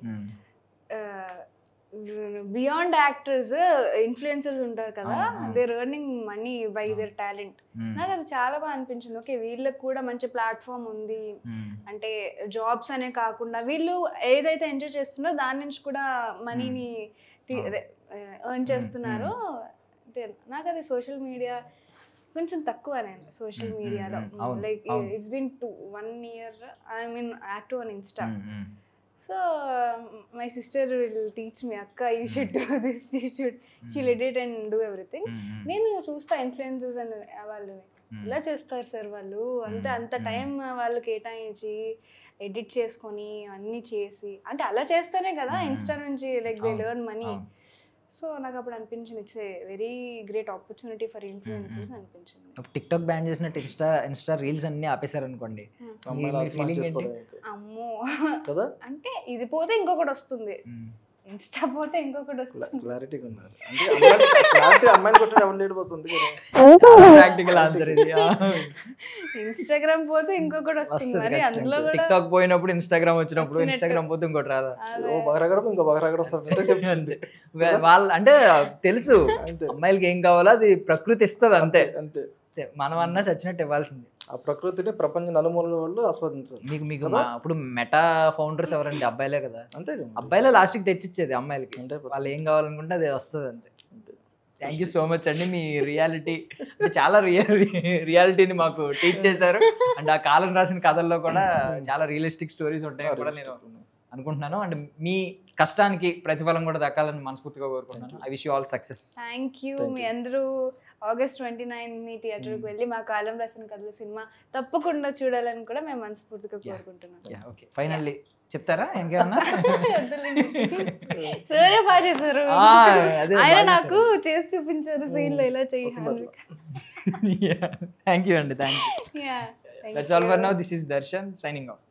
బియాండ్ యాక్టర్స్ ఇన్ఫ్లుయెన్సర్స్ ఉంటారు కదా అవును. Their earning money by their talent నాకు అది చాలా బాగా అనిపించింది ఓకే వీళ్ళకి కూడా మంచి ప్లాట్ఫామ్ ఉంది అంటే జాబ్స్ అనే కాకుండా వీళ్ళు ఏదైతే ఎంజాయ్ చేస్తున్నారో దాని నుంచి కూడా మనీని అవును. ఎర్న్ చేస్తున్నారు అంటే నాకు అది సోషల్ మీడియా కొంచెం తక్కువ నేను సోషల్ Mm, mm, మీడియాలో mm. అవును, లైక్ అవును. It's been two one year I mean active on Insta so my sister will teach me అక్క you should do this you should shoot edit and do everything నేను చూస్తా influences and వాళ్ళు ఇలా చేస్తారు sir వాళ్ళు అంత Mm, అంత mm. Time వాళ్ళు కేటాయించి ఎడిట్ చేసుకొని అన్నీ చేసి అంటే అలా చేస్తేనే కదా Mm. ఇన్స్టా నుంచి లైక్ దే అవును, లెర్న్ మనీ సో నాకు అప్పుడు అనిపించింది it's a very great opportunity for influences అనిపించింది టిక్ టాక్ బ్యాన్ చేసినట్టు ఇన్స్టా ఇన్స్టా రీల్స్ అన్ని ఆపేశారు అనుకోండి Hmm. అమ్మాయిలు మీ ఆత్మహత్య feeling ఏంటి? చేసుకోవడానికి. అమ్మో కదా అంటే ఇది పోతే ఇంకొకటి వస్తుంది ఇన్స్టా పోతే ఇంకొకటి వస్తుంది క్లారిటీగా ఉన్నారు అంటే అమ్మాయిలు క్లారిటీ అమ్మాయిని కొట్టే ఎవరు లేడిపోతుంది కదా ప్రాక్టికల్ ఆన్సర్ ఇది ఇన్స్టాగ్రామ్ పోతే ఇంకొకటి వస్తుంది మరి అందులో కూడా టిక్ టాక్ పోయినప్పుడు ఇన్స్టాగ్రామ్ వచ్చినప్పుడు వచ్చినట్టు. ఇన్స్టాగ్రామ్ పోతే ఇంకోటి రాదా అదే. ఓ బగరగడం ఇంకో బగరగడం వస్తుంది చెప్తుంది అంతే వా- వాళ్ళ అంటే తెలుసు అంతే అమ్మాయిలకి ఏం కావాలో అది ప్రకృతి ఇస్తుంది అంతే అంతే అంతే. మనం అన్నా చచ్చినట్టు ఇవ్వాల్సింది ఆ ప్రకృతిని ప్రపంచ నలుమూలల వాళ్ళు ఆస్వాదించారు మీకు మీకు మా- ఇప్పుడు మెటా ఫౌండర్స్ ఎవరండి అబ్బాయిలే కదా అంతే కదా అబ్బాయిలే లాస్ట్కి తెచ్చిచ్చేది అమ్మాయిలకి అంటే వాళ్ళు ఏం కావాలనుకుంటే అది వస్తుంది అంతే అంతే. థ్యాంక్ యూ సో మచ్ అండి మీ రియాలిటీ అంటే చాలా రియల్ రియాలిటీని మాకు టీచ్ చేశారు అండ్ ఆ కాలం రాసిన కథల్లో కూడా చాలా రియలిస్టిక్ స్టోరీస్ ఉంటాయని కూడా నేను అనుకుంటున్నాను అండ్ మీ కష్టానికి ప్రతిఫలం కూడా దక్కాలని మనస్ఫూర్తిగా కోరుకుంటున్నాను I wish you all success thank you Thank మీ you. అందరూ ఆగస్ట్ ట్వంటీ నైన్ ని థియేటర్కి వెళ్ళి మా కాలం రాసిన కథల సినిమా తప్పకుండా చూడాలని కూడా మేము మనస్ఫూర్తిగా Yeah. కోరుకుంటున్నాం ఓకే ఫైనల్లీ చెప్తారా ఇంకేమన్నా సరే బాగా చేశారు ఆ, అదే ఆయన బాగా నాకు చేసి చూపించారు సీన్ లో ఇలా చేయాలి థ్యాంక్ యూ అండి thank you yeah that's all for now this is Darshan signing of